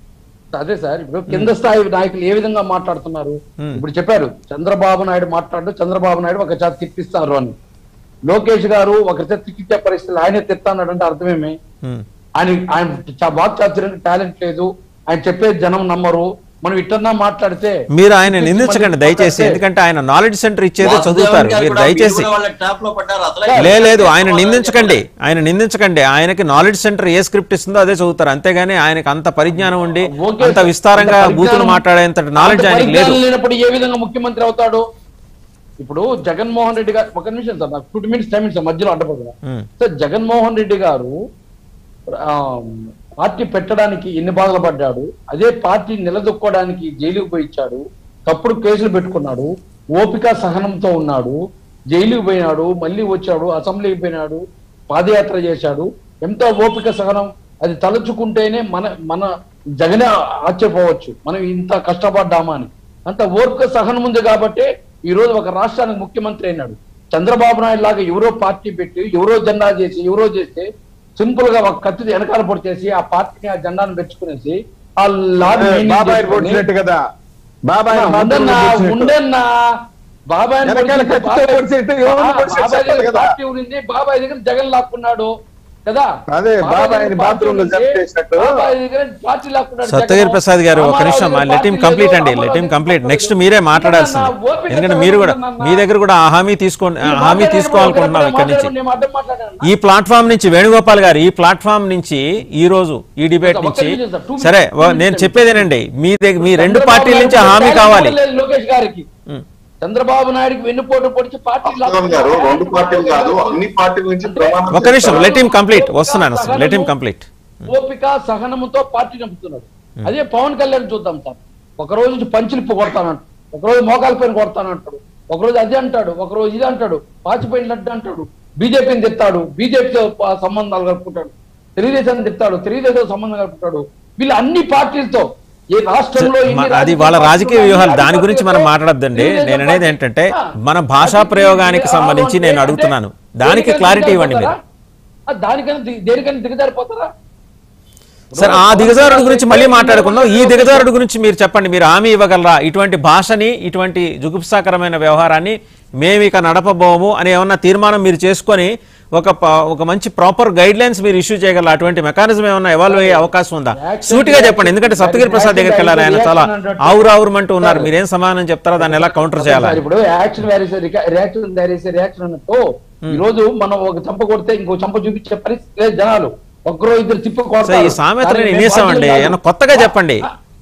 అదే సార్ ఇప్పుడు కింద స్థాయి నాయకులు ఏ విధంగా మాట్లాడుతున్నారు ఇప్పుడు చెప్పారు చంద్రబాబు నాయుడు మాట్లాడు చంద్రబాబు నాయుడు ఒక చేత తిప్పిస్తారు అని లోకేష్ గారు ఒక చేత తిప్పించే పరిస్థితులు ఆయనే తిప్తాన్నాడు అంటే అర్థమేమి ఉమ్. ఆయన ఆయన చా- వాక్చాతుర్యానికి టాలెంట్ లేదు ఆయన చెప్పేది జనం నమ్మరు మనం ఇట్టన్నా మాట్లాడితే మీరు ఆయన నిందించకండి దయచేసి ఎందుకంటే ఆయన నాలెడ్జ్ సెంటర్ ఇచ్చేదే చదువుతారు మీరు దయచేసి వాళ్ళ ట్రాప్ లో పడ్డారు అసలు లే లేదు ఆయన నిందించకండి ఆయన నిందించకండి ఆయనకి నాలెడ్జ్ సెంటర్ ఏ స్క్రిప్ట్ ఇస్తుందో అదే చదువుతారు అంతేగాని ఆయనకి అంత పరిజ్ఞానం ఉండి ఓకే అంత సార్. విస్తారంగా అంత బూతులు పరిజ్ఞానం- మాట్లాడేంత నాలెడ్జ్ అంత ఆయనకి లేదు పరిజ్ఞానం లేనప్పుడు ఏ విధంగా ముఖ్యమంత్రి అవుతాడు ఇప్పుడు జగన్మోహన్ రెడ్డి గారు ఒక నిమిషం సార్ నాకు టూ మినిట్స్ టైం సార్ మధ్యలో అడ్డపోతున్నా ఉమ్. సార్ జగన్మోహన్ రెడ్డి గారు ఆ, పార్టీ పెట్టడానికి ఎన్ని బాధలు పడ్డాడు అదే పార్టీ నిలదొక్కోవడానికి జైలుకు పోయి ఇచ్చాడు తప్పుడు కేసులు పెట్టుకున్నాడు ఓపిక సహనంతో ఉన్నాడు జైలుకు పోయినాడు మళ్ళీ వచ్చాడు అసెంబ్లీకి పోయినాడు పాదయాత్ర చేశాడు ఎంత ఓపిక సహనం అది తలుచుకుంటేనే మన మన జగనే ఆశ్చర్యపోవచ్చు మనం ఇంత కష్టపడ్డామా అని అంత ఓపిక సహనం ఉంది కాబట్టి ఈ రోజు ఒక రాష్ట్రానికి ముఖ్యమంత్రి అయినాడు చంద్రబాబు నాయుడు లాగా ఎవరో పార్టీ పెట్టి ఎవరో జెండా చేసి ఎవరో చేస్తే సింపుల్ గా ఒక కత్తి వెనకాల పొడి చేసి ఆ పార్టీని ఆ జెండాను పెంచుకునేసి ఆ లారీ మెయింటైన్ బాబాయ్ చేసుకొని- పొడిచినట్టు కదా బాబాయ్ ఉండన్నా ఉండన్నా బాబాయ్ వెనకాల కత్తితో పొడిచేట్టు ఎవరిని పొడిచేట్టు చెప్పాలి కదా. పార్టీ ఉంది బాబాయ్ దగ్గర జగన్ లాక్కున్నాడు కదా అదే బాబాయ్ని దగ్గర bathroom లో పార్టీ జంప్ ఉంది, చేసినట్టు. బాబాయ్ దగ్గర పార్టీ లాక్కున్నాడు సత్యగిరి జగన్. ప్రసాద్ గారు ఒక రామారావు నిమిషం దగ్గర లెట్ హిమ్ పార్టీ కంప్లీట్ లేదు, అండి లెట్ హిమ్ రామారావు కంప్లీట్ దగ్గర నెక్స్ట్ మీరే మాట్లాడాల్సింది ఉండన్నా, ఓపిక ఎందుకంటే మీరు కూడా ఉండన్నా. మీ దగ్గర కూడా ఆ హామీ తీసుకోండి ఆ మీరు హామీ మాట్లాడండి, తీసుకోవాలనుకుంటున్నాం ఒకరితో ఇక్కడ నుంచి మాట్లాడండి, నేను అడ్డం మాట్లాడాను. ఈ ప్లాట్ఫామ్ నుంచి వేణుగోపాల్ గారు ఈ ప్లాట్ఫామ్ నుంచి ఈ రోజు ఈ డిబేట్ ఒక్క నుంచి నిమిషం సార్, two సరే minutes, వ- two నేను minutes. చెప్పేదేనండి మీ దగ్గర మీ రెండు చంద్రబాబు పార్టీల నుంచి నాయుడు హామీ గారికి కావాలి లేదు లోకేష్ గారికి చంద్రబాబు నాయుడుకి వెన్నుపోటు పొడిచి పార్టీ వాస్తవం గారు రెండు పార్టీలు కాదు అన్ని పార్టీల నుంచి ప్రమాణం ఒక నిమిషం చేస్తారు. లెట్ హిమ్ కంప్లీట్ వస్తున్నాను లెట్ హిమ్ కంప్లీట్ ఓపిక సహనముతో పార్టీ నమ్ముతున్నాడు అదే పవన్ కళ్యాణ్ చూద్దాం సార్ ఒక రోజు నుంచి పంచులిప్పు కొడతానంటాడు ఒక రోజు మోకాల పైన కొడతానంటాడు ఒక రోజు అది అంటాడు ఒక రోజు ఇది అంటాడు పాచిపోయినట్టు అంటాడు బీజేపీని తిట్టాడు బీజేపీతో ప- సంబంధాలు కలుపుకుంటాడు తెలుగుదేశాన్ని తిట్టాడు తెలుగుదేశం సంబంధం కలుపుకుంటాడు వీళ్ళు అన్ని పార్టీలతో ఏ రాష్ట్రంలో ఎన్ని మ- అది రాజకీయ వాళ్ళ పార్టీలు రాజకీయ ఉన్నాయి, వ్యూహాలు అన్ని దాని గురించి మనం పార్టీలతో మాట్లాడద్దండి తెలుగుదేశం నేను అనేది పార్టీ- ఏంటంటే ఆ, మన భాషా అది ప్రయోగానికి ఇది సంబంధించి అంటే నేను అడుగుతున్నాను దానికి దేనికైనా క్లారిటీ ఇవ్వండి మీరు దిగజారిపోతారా? ఆ, దానికైనా ది- దేనికైనా దిగజారిపోతారా సరే ఆ దిగజారుడు గురించి మళ్ళీ మాట్లాడుకుందాం ఈ దిగజారుడు గురించి మీరు చెప్పండి మీరు హామీ ఇవ్వగలరా ఇటువంటి భాషని ఇటువంటి జుగుప్సాకరమైన వ్యవహారాన్ని మేము ఇక నడపబోము అని ఏమన్నా తీర్మానం మీరు చేసుకొని ఒక ప- ఒక మంచి ప్రాపర్ గైడ్ లైన్స్ మీరు ఇష్యూ చేయగలరా అటువంటి మెకానిజం ఏమన్నా ఎవాల్వ్ అయ్యే అవకాశం ఉందా సూటిగా చెప్పండి ఎందుకంటే సప్తగిరి ప్రసాద్ దగ్గరికి వెళ్ళాలి ఆయన చాలా ఆవురు ఆవురుమంటూ ఉన్నారు మీరేం సమాధానం చెప్తారో దాన్ని ఎలా కౌంటర్ చేయాలి సార్, ఇప్పుడు యాక్షన్ వేరేసే రియాక్షన్ వేరేసే రియాక్షన్ అన్నట్టు ఈ రోజు మనం ఒక చంప కొడితే ఇంకో చంప చూపించే పరిస్థితి లేదు జనాలు ఒక్కరో ఇద్దరు తిప్పి సో కొడతారు. ఈ సామెతని దానికి మేము వినేసామండి బాధ్యులు ఏమన్నా కాదు. కొత్తగా చెప్పండి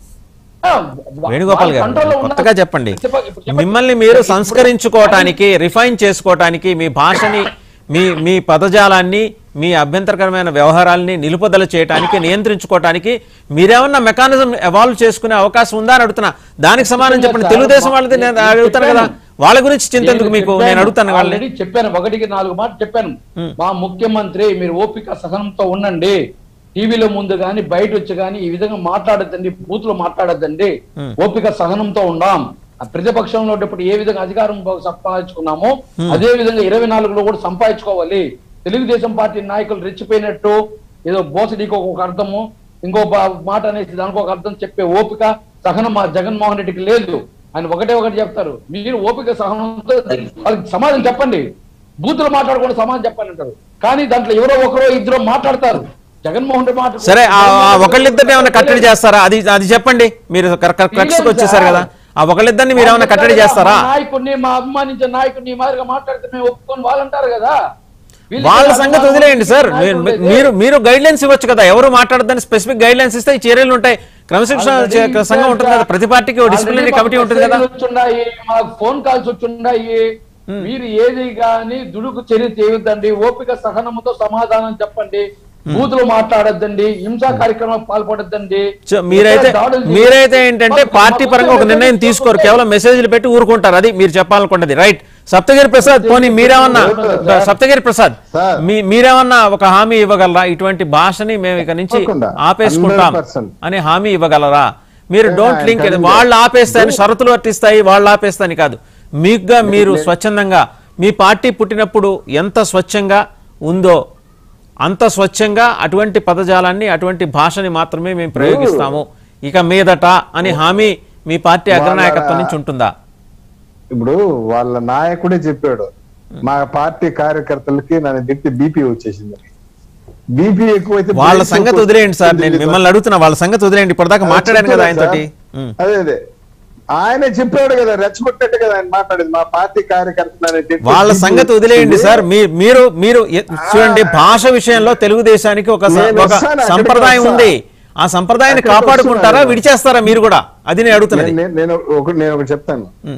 ఆ, వా- వేణుగోపాల్ వాళ్ళ గారు కంట్రోల్లో ఉన్నారు. కొత్తగా చెప్పండి చెప్ప- ఇప్పుడు చెప్పండి. మిమ్మల్ని మీరు ఇప్పుడు- సంస్కరించుకోవటానికి రిఫైన్ చేసుకోవటానికి మీ భాషని మీ మీ పదజాలాన్ని మీ అభ్యంతరకరమైన వ్యవహారాల్ని నిలుపుదల చేయడానికి నియంత్రించుకోవటానికి మీరేమన్నా మెకానిజం ఎవాల్వ్ చేసుకునే అవకాశం ఉందా అని అడుగుతున్నా దానికి సమాధానం చెప్పండి తెలుగుదేశం వాళ్ళది నేను అడుగుతాను కదా వాళ్ళ గురించి చింత ఎందుకు మీకు నేను అడుగుతాను వాళ్ళని ఆల్రెడీ చెప్పాను ఒకటికి నాలుగు మాట చెప్పాను మా ముఖ్యమంత్రి మీరు ఓపిక సహనంతో ఉండండి టీవీలో ముందు గాని బయట వచ్చి గాని ఈ విధంగా మాట్లాడద్దండి బూతులు మాట్లాడద్దండి ఓపిక సహనంతో ఉండాం ఆ ప్రతిపక్షంలో ఉన్నప్పుడు ఏ విధంగా అధికారం సంపాదించుకున్నామో అదే విధంగా ఇరవై నాలుగులో కూడా సంపాదించుకోవాలి తెలుగుదేశం పార్టీ నాయకులు రెచ్చిపోయినట్టు ఏదో బోసడికి ఒక అర్థము ఇంకో బా- మాట అనేసి దానికి ఒక అర్థం చెప్పే ఓపిక సహనం మా జగన్మోహన్ రెడ్డికి లేదు ఆయన ఒకటే ఒకటి చెప్తారు మీరు ఓపిక సహనంతో వాళ్ళకి సమాధానం చెప్పండి బూతులు మాట్లాడకుండా సమాధానం చెప్పండి అంటారు కానీ దాంట్లో ఎవరో ఒకరో ఇద్దరు మాట్లాడతారు జగన్మోహన్ రెడ్డి మాట సరే ఆ ఆ ఒకళ్ళిద్దరిని ఏమైనా కట్టడి చేస్తారా అది అది చెప్పండి మీరు క్రక్స్ వచ్చేసారు కదా ఆ ఒకళ్ళిద్దరిని మీరు ఏమైనా కట్టడి చేస్తారా మా నాయకుడిని మా అభిమానించే నాయకుడిని ఈ మాదిరిగా మాట్లాడితే మేము ఒప్పుకొని వాళ్ళు అంటారు కదా వీళ్ళకి వాళ్ళ అభిమానం సంగతి వదిలేయండి సార్ నాయకుడు మీరు- ఉండేది. మీరు మీరు గైడ్ లైన్స్ ఇవ్వచ్చు కదా ఎవరు మాట్లాడదని స్పెసిఫిక్ గైడ్ లైన్స్ ఇస్తే ఈ చర్యలు ఉంటాయి క్రమశిక్షణ Already చే- సంఘం ఉంటుంది కదా ప్రతి పార్టీకి Already డిసిప్లినరీ మాకు కమిటీ ఉంటుంది కదా మెసేజ్లు వచ్చున్నాయి మాకు ఫోన్ కాల్స్ వచ్చున్నాయి మీరు ఏది గాని దుడుకు చర్య చేయొద్దండి ఓపిక సహనముతో సమాధానం చెప్పండి బూతులు మాట్లాడొద్దండి హింసా కార్యక్రమం పాల్పడొద్దండి సో మీరైతే ఎక్కడ దాడులు చేయ- మీరైతే ఏంటంటే మాకు- పార్టీ మాకు పరంగా ఒక వచ్చే నిర్ణయం మెసేజ్ తీసుకోరు చూస్తే- కేవలం మెసేజ్లు పెట్టి ఊరుకుంటారు అది మీరు చెప్పాలనుకున్నది రైట్ సప్తగిరి ప్రసాద్ పోనీ మీరేమన్నా సార్. సప్తగిరి ప్రసాద్ సార్. మీ మీరేమన్నా ఒక హామీ ఇవ్వగలరా ఇటువంటి భాషని మేము ఇక నుంచి తప్పకుండా. ఆపేసుకుంటాం 100%. అని హామీ ఇవ్వగలరా మీరు Yeah, don't I link can do వాళ్ళు that. ఆపేస్తాయని షరతులు వర్తిస్తాయి వాళ్ళు ఆపేస్తాయని కాదు మీకుగా మీరు స్వచ్ఛందంగా మీ పార్టీ పుట్టినప్పుడు ఎంత స్వచ్ఛంగా ఉందో అంత స్వచ్ఛంగా అటువంటి పదజాలాన్ని అటువంటి భాషని మాత్రమే మేము ప్రయోగిస్తాము ఇక మీదట అని హామీ మీ పార్టీ అగ్రనాయకత్వం నుంచి ఉంటుందా ఇప్పుడు వాళ్ళ నాయకుడే చెప్పాడు మా పార్టీ కార్యకర్తలకి నన్ను తిట్టి బీపీ వచ్చేసింది బీపీ ఎక్కువైతే వాళ్ళ brain సంగతి stroke వదిలేయండి సార్ వస్తుంది నేను కదా. మిమ్మల్ని అడుగుతున్నా వాళ్ళ సంగతి వదిలేయండి ఇప్పటిదాకా మాట్లాడాను కదా ఆయనతోటి ఉమ్. అదే అదే ఆయన చెప్పాడు కదా రెచ్చగొట్టట్టు కదా ఆయన మాట్లాడేది మా పార్టీ కార్యకర్తలు వాళ్ళ సంగతి వదిలేయండి సార్ మీ- మీరు మీరు ఎ- చూడండి భాష విషయంలో తెలుగుదేశానికి ఒక స- నేను ఒక వస్తాను, అక్కడికి సంప్రదాయం వస్తా. ఉంది ఆ సంప్రదాయాన్ని అక్కడికి కాపాడుకుంటారా వస్తున్నాను. విడిచేస్తారా మీరు కూడా అది నేను అడుగుతున్నది నేను నేను ఒకటి నేను ఒకటి చెప్తాను ఉమ్.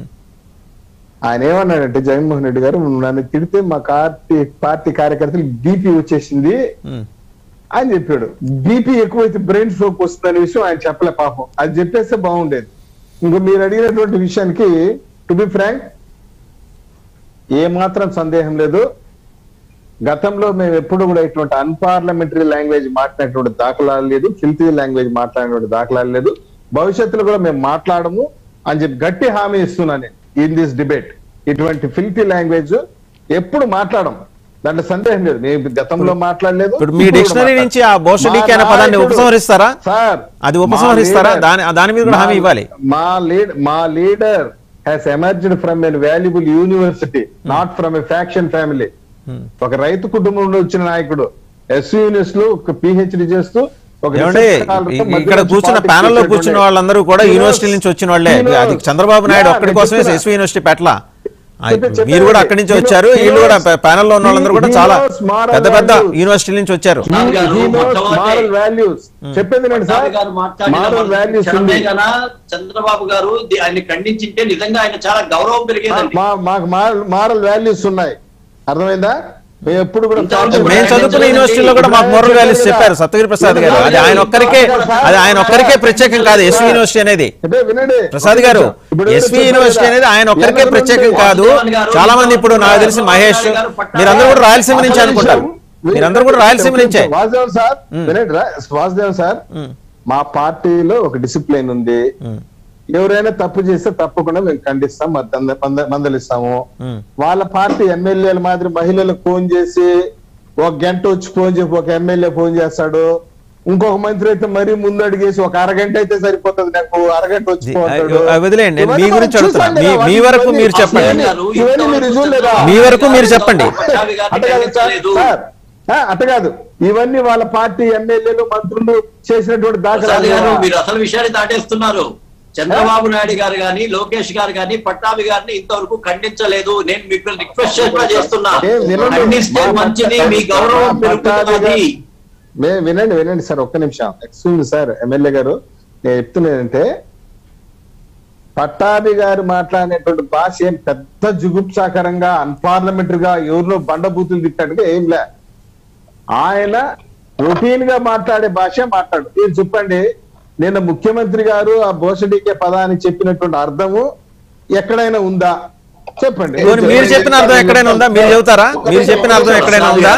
ఆయన ఏమన్నాడంటే జగన్మోహన్ రెడ్డి గారు నన్ను తిడితే మా పార్టీ పార్టీ కార్యకర్తలు బీపీ వచ్చేసింది ఉమ్. అని చెప్పాడు బీపీ ఎక్కువైతే బ్రెయిన్ స్ట్రోక్ వస్తుందనే విషయం ఆయన చెప్పలే పాపం అది చెప్పేస్తే బాగుండేది ఇంకో మీరు అడిగినటువంటి విషయానికి టు బి ఫ్రాంక్ ఏ మాత్రం సందేహం లేదు గతంలో మేము ఎప్పుడు కూడా ఇటువంటి అన్పార్లమెంటరీ లాంగ్వేజ్ మాట్లాడినటువంటి దాఖలాలు లేదు ఫిల్తీ లాంగ్వేజ్ మాట్లాడినటువంటి దాఖలాలు లేదు భవిష్యత్తులో కూడా మేము మాట్లాడము అని చెప్పి గట్టి హామీ ఇస్తున్నాను ఇన్ దిస్ డిబేట్ ఇటువంటి ఫిల్తీ లాంగ్వేజ్ ఎప్పుడు మాట్లాడము దాంట్లో సందేహం లేదు మేము గతంలో మాట్లాడలేదు ఇప్పుడు మీ ఇప్పుడు డిక్షనరీ మాట్లాడలేదు. నుంచి ఆ బోషడికి అనే మా పదాన్ని నాయకుడు- ఉపసంహరిస్తారా సార్ అది ఉపసంహరిస్తారా? మా leader- దాని- దాని మీద కూడా హామీ మా- ఇవ్వాలి. మా లీడ్ మా leader has emerged from an valuable university not from a faction family ఒక రైతు కుటుంబం నుండి వచ్చిన నాయకుడు ఎస్ యూనివర్సిటీ లో ఒక పిహెచ్డి చేస్తూ ఒక ఏమండి research scholar తో ఇ- మధ్య ఇక్కడ నుంచి కూర్చున్న politics ప్యానెల్లో చేసేటువంటి- కూర్చున్న వాళ్ళందరూ కూడా He knows- యూనివర్సిటీ నుంచి వచ్చిన వాళ్ళే he knows. అది చంద్రబాబు నాయుడు Yeah, ఒక్కడి నేను కోసమే చెప్తున్నా. ఎస్వి యూనివర్సిటీ పెట్ల ఆ, చెప్పే- చెప్పే మీరు కూడా వాళ్ళే. అక్కడి నుంచి He వచ్చారు knows- వీళ్ళు కూడా he knows- ప్యానెల్లో ఉన్న వాళ్ళందరూ కూడా he చాలా knows moral పెద్ద పెద్ద values. యూనివర్సిటీల నుంచి వచ్చారు He- రావు గారు he knows మొట్టమొదటి- moral values. చెప్పింది నేను సార్ పట్టాభి గారు మాట్లాడిన moral మొదటి values క్షణమే ఉంది. గన చంద్రబాబు గారు ది- ఆయన్ని ఖండించింటే నిజంగా ఆయన చాలా గౌరవం పెరిగేదండి మా మాకు మారల్ వాల్యూస్ ఉన్నాయి అర్థమైందా మేము ఎప్పుడు కూడా ఇంతవరకు మేము చదువుకున్న యూనివర్సిటీలో కూడా మాకు మోరల్ వాల్యూస్ చెప్పారు సత్యగిరి ప్రసాద్ గారు అది ఆయన ఒక్కరికే అది ఆయన ఒక్కరికే ప్రత్యేకం కాదు ఎస్వి యూనివర్సిటీ అనేది అంటే వినండి ప్రసాద్ గారు ఇప్పుడు ఎస్వి చెప్పారు యూనివర్సిటీ కదా, అనేది ఆయన ఒక్కరికే ఎనభై ప్రత్యేకం మంది- కాదు చాలా మంది ఇప్పుడు నాకు తెలిసి మహేష్ మీరందరూ కూడా రాయలసీమ నుంచి అనుకుంటారు మీరందరూ కూడా రాయలసీమ నుంచే వాసుదేవ్ సార్ వినండి రా- వాసుదేవ్ సార్ మా పార్టీలో ఒక డిసిప్లిన్ ఉంది ఎవరైనా తప్పు చేస్తే తప్పకుండా మేము ఖండిస్తాం మద్ద- మంద- మందలిస్తాము మ్మ్. వాళ్ళ పార్టీ ఎమ్మెల్యేల మాదిరి మహిళలకు ఫోన్ చేసి ఒక గంట వచ్చి ఫోన్ చెప్పి ఒక ఎమ్మెల్యే ఫోన్ చేస్తాడు ఇంకొక మంత్రి అయితే మరీ ముందు అడిగేసి ఒక అరగంట అయితే సరిపోతుంది నాకు అరగంట వచ్చి పో అంటాడు. అవి వదిలేయండి. నేను మీ ఇవన్నీ గురించి మనం అడుగుతున్నా. చూసాం మీ- కదా, మీ వరకు ఇవన్నీ- మీరు చెప్పండి. ఇవన్నీ- ఇవన్నీ మీరు చూడలేదా మీ వరకు మీరు చెప్పండి. పట్టాభి గారిని అట్ట కాదు సార్, ఖండించలేదు. సార్ ఆ, అట్ట కాదు ఇవన్నీ వాళ్ళ పార్టీ ఎమ్మెల్యేలు మంత్రులు చేసినటువంటి ప్రసాద్ గారు దాఖలాలు మీరు అసలు విషయాన్ని దాటేస్తున్నారు చంద్రబాబు నాయుడు గారు గాని లోకేష్ గారు గాని పట్టాభి గారిని ఇంతవరకు ఖండించలేదు నేను మీకు రిక్వెస్ట్ కూడా చేస్తున్నా ఏ, వినండి. ఖండిస్తే మా మంచిది పట్ట- మీ గౌరవం మా పట్టాభి పెరుగుతుంది గారు- మే- వినండి వినండి సార్ ఒక్క నిమిషం ఎక్స్క్యూజ్ సార్ ఎమ్మెల్యే గారు నేను చెప్తున్నానంటే పట్టాభి గారు మాట్లాడినటువంటి భాష ఏం పెద్ద జుగుప్సాకరంగా అన్పార్లమెంటరీ గా ఎవరినో బండబూతులు తిట్టాడుగా ఏం లే ఆయన రొటీన్ గా మాట్లాడే భాష మాట్లాడు మీరు చెప్పండి నిన్న ముఖ్యమంత్రి గారు ఆ బోసడికే పదాన్ని చెప్పినటువంటి అర్థము ఎక్కడైనా ఉందా చెప్పండి పోనీ మీరు చెప్పిన అర్థం ఎక్కడైనా ఉందా మీరు చెబుతారా మీరు చెప్పిన అర్థం ఎక్కడైనా ఉందా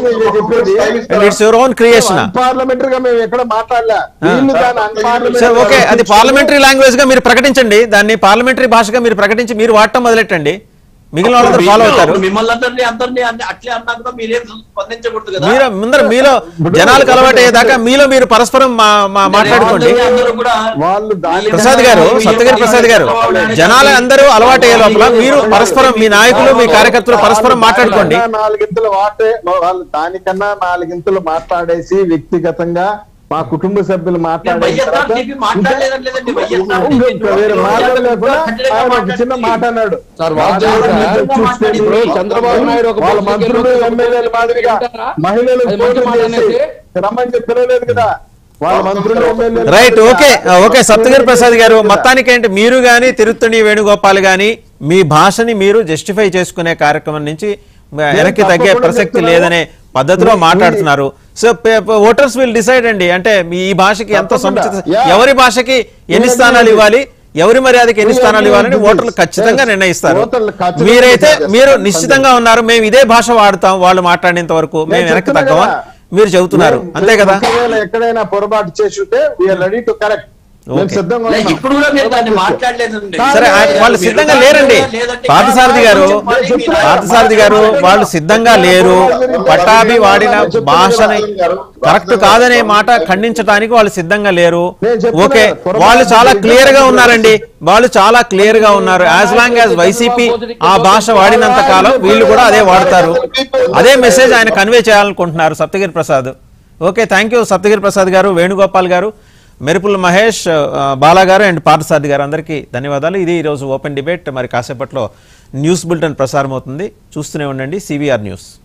it's your own creation parliamentary గా మేము ఎక్కడ మాట్లాడలే వీళ్ళు దాన్ని unparliamentary సరే ఓకే గా అది పార్లమెంటరీ లాంగ్వేజ్ గా మీరు ప్రకటించండి దాన్ని పార్లమెంటరీ భాషగా మీరు ప్రకటించి మీరు వాడటం మొదలెట్టండి మిగిలిన వాళ్ళందరూ ఫాలో అవుతారు మిమ్మల్ని అందరినీ అందరినీ అన్ని- అట్లే అన్నా కూడా మీరేం స్పందించకూడదు కదా మీరు ముందర మీలో జనాలకు అలవాటు అయ్యేదాకా మీలో మీరు పరస్పరం మా- మా- మాట్లాడుకోండి అందరూ కూడా వాళ్ళు దాని ప్రసాద్ గారు సత్యగిరి ప్రసాద్ గారు జనాలు అందరూ అలవాటు అయ్యే లోపల మీరు పరస్పరం మీ నాయకులు మీ కార్యకర్తలు పరస్పరం మాట్లాడుకోండి దానికన్నా నాలుగింతలు వాటే వాళ్ళు దానికన్నా నాలుగింతలు మాట్లాడేసి వ్యక్తిగతంగా మా కుటుంబ సభ్యులు మాట్లాడే వైఎస్ఆర్ సిపి మాట్లాడలేదని లేదండి, వైఎస్ఆర్ ఇంకా సిపి వేరే మాట్లాడలేకుండా ఖచ్చితంగా ఆయన ఒక చిన్న మాట్లాడింది. మాట అన్నాడు సార్, వాస్తవం వాళ్ళ సార్. చూస్తే ఇప్పుడు చంద్రబాబు నాయుడు ఒక వాళ్ళ పత్రికలో మంత్రులు ఒక ఎమ్మెల్యేల మాదిరిగా వింటారా? మహిళలు అది మంచి మాట అనేసి? రమ్మని చెప్పలేదు కదా వాళ్ళ మంత్రులు ఎమ్మెల్యేలు right okay okay Saptagiri Prasad గారు మొత్తానికి ఏంటి మీరు గాని తిరుత్తణి వేణుగోపాల్ గాని మీ భాషని మీరు జస్టిఫై చేసుకునే కార్యక్రమం నుంచి వెనక్కి తగ్గే తప్పకుండా ప్రసక్తి చెప్తున్నా. లేదనే పద్ధతిలో మీ- మాట్లాడుతున్నారు సో ఓటర్స్ విల్ డిసైడ్ అండి అంటే మీ ఈ భాషకి ఎంత తప్పకుండా. సముచిత Yeah. ఎవరి భాషకి ఎన్ని We స్థానాలు agree. ఇవ్వాలి ఎవరి మర్యాదకి ఎన్ని We స్థానాలు agree ఇవ్వాలని with ఓటర్లు this. ఖచ్చితంగా Yes. నిర్ణయిస్తారు ఓటర్లు ఖచ్చితంగా మీరైతే decide మీరు చేస్తారు. నిశ్చితంగా ఉన్నారు మేము ఇదే భాష వాడతాం వాళ్ళు మాట్లాడేంత వరకు మేము నేను వెనక్కి చెప్తున్నా తగ్గమా కదా. మీరు చెబుతున్నారు మేము- అంతే కదా ఒకవేళ ఎక్కడైనా పొరపాటు చేసి ఉంటే వీఆర్ రెడీ టు కరెక్ట్ మేము Okay. సిద్ధంగా లే, ఉన్నాం. ఇప్పుడు కూడా మీరు దాన్ని మాట్లాడలేదండి సరే ఆయన- వాళ్ళు సిద్ధంగా లేరండి పార్థసారథి గారు పార్థసారథి గారు వాళ్ళు సిద్ధంగా లేరు పట్టాభి వాడిన భాషని కరెక్ట్ కాదనే మాట ఖండించడానికి వాళ్ళు సిద్ధంగా లేరు ఓకే వాళ్ళు చాలా క్లియర్ గా ఉన్నారండి వాళ్ళు చాలా క్లియర్ గా ఉన్నారు యాజ్ లాంగ్ యాజ్ వైసీపీ ఆ భాష వాడినంత కాలం వీళ్ళు కూడా అదే వాడతారు అదే మెసేజ్ ఆయన కన్వే చేయాలనుకుంటున్నారు Saptagiri Prasad okay thank you Saptagiri Prasad గారు వేణుగోపాల్ గారు మెరుపుల మహేష్ ఆ, బాలా గారు అండ్ పార్థసారథి గారు అందరికీ ధన్యవాదాలు ఇది ఈరోజు ఓపెన్ డిబేట్ మరి కాసేపట్లో న్యూస్ బులెటిన్ ప్రసారం అవుతుంది చూస్తూనే ఉండండి సివిఆర్ న్యూస్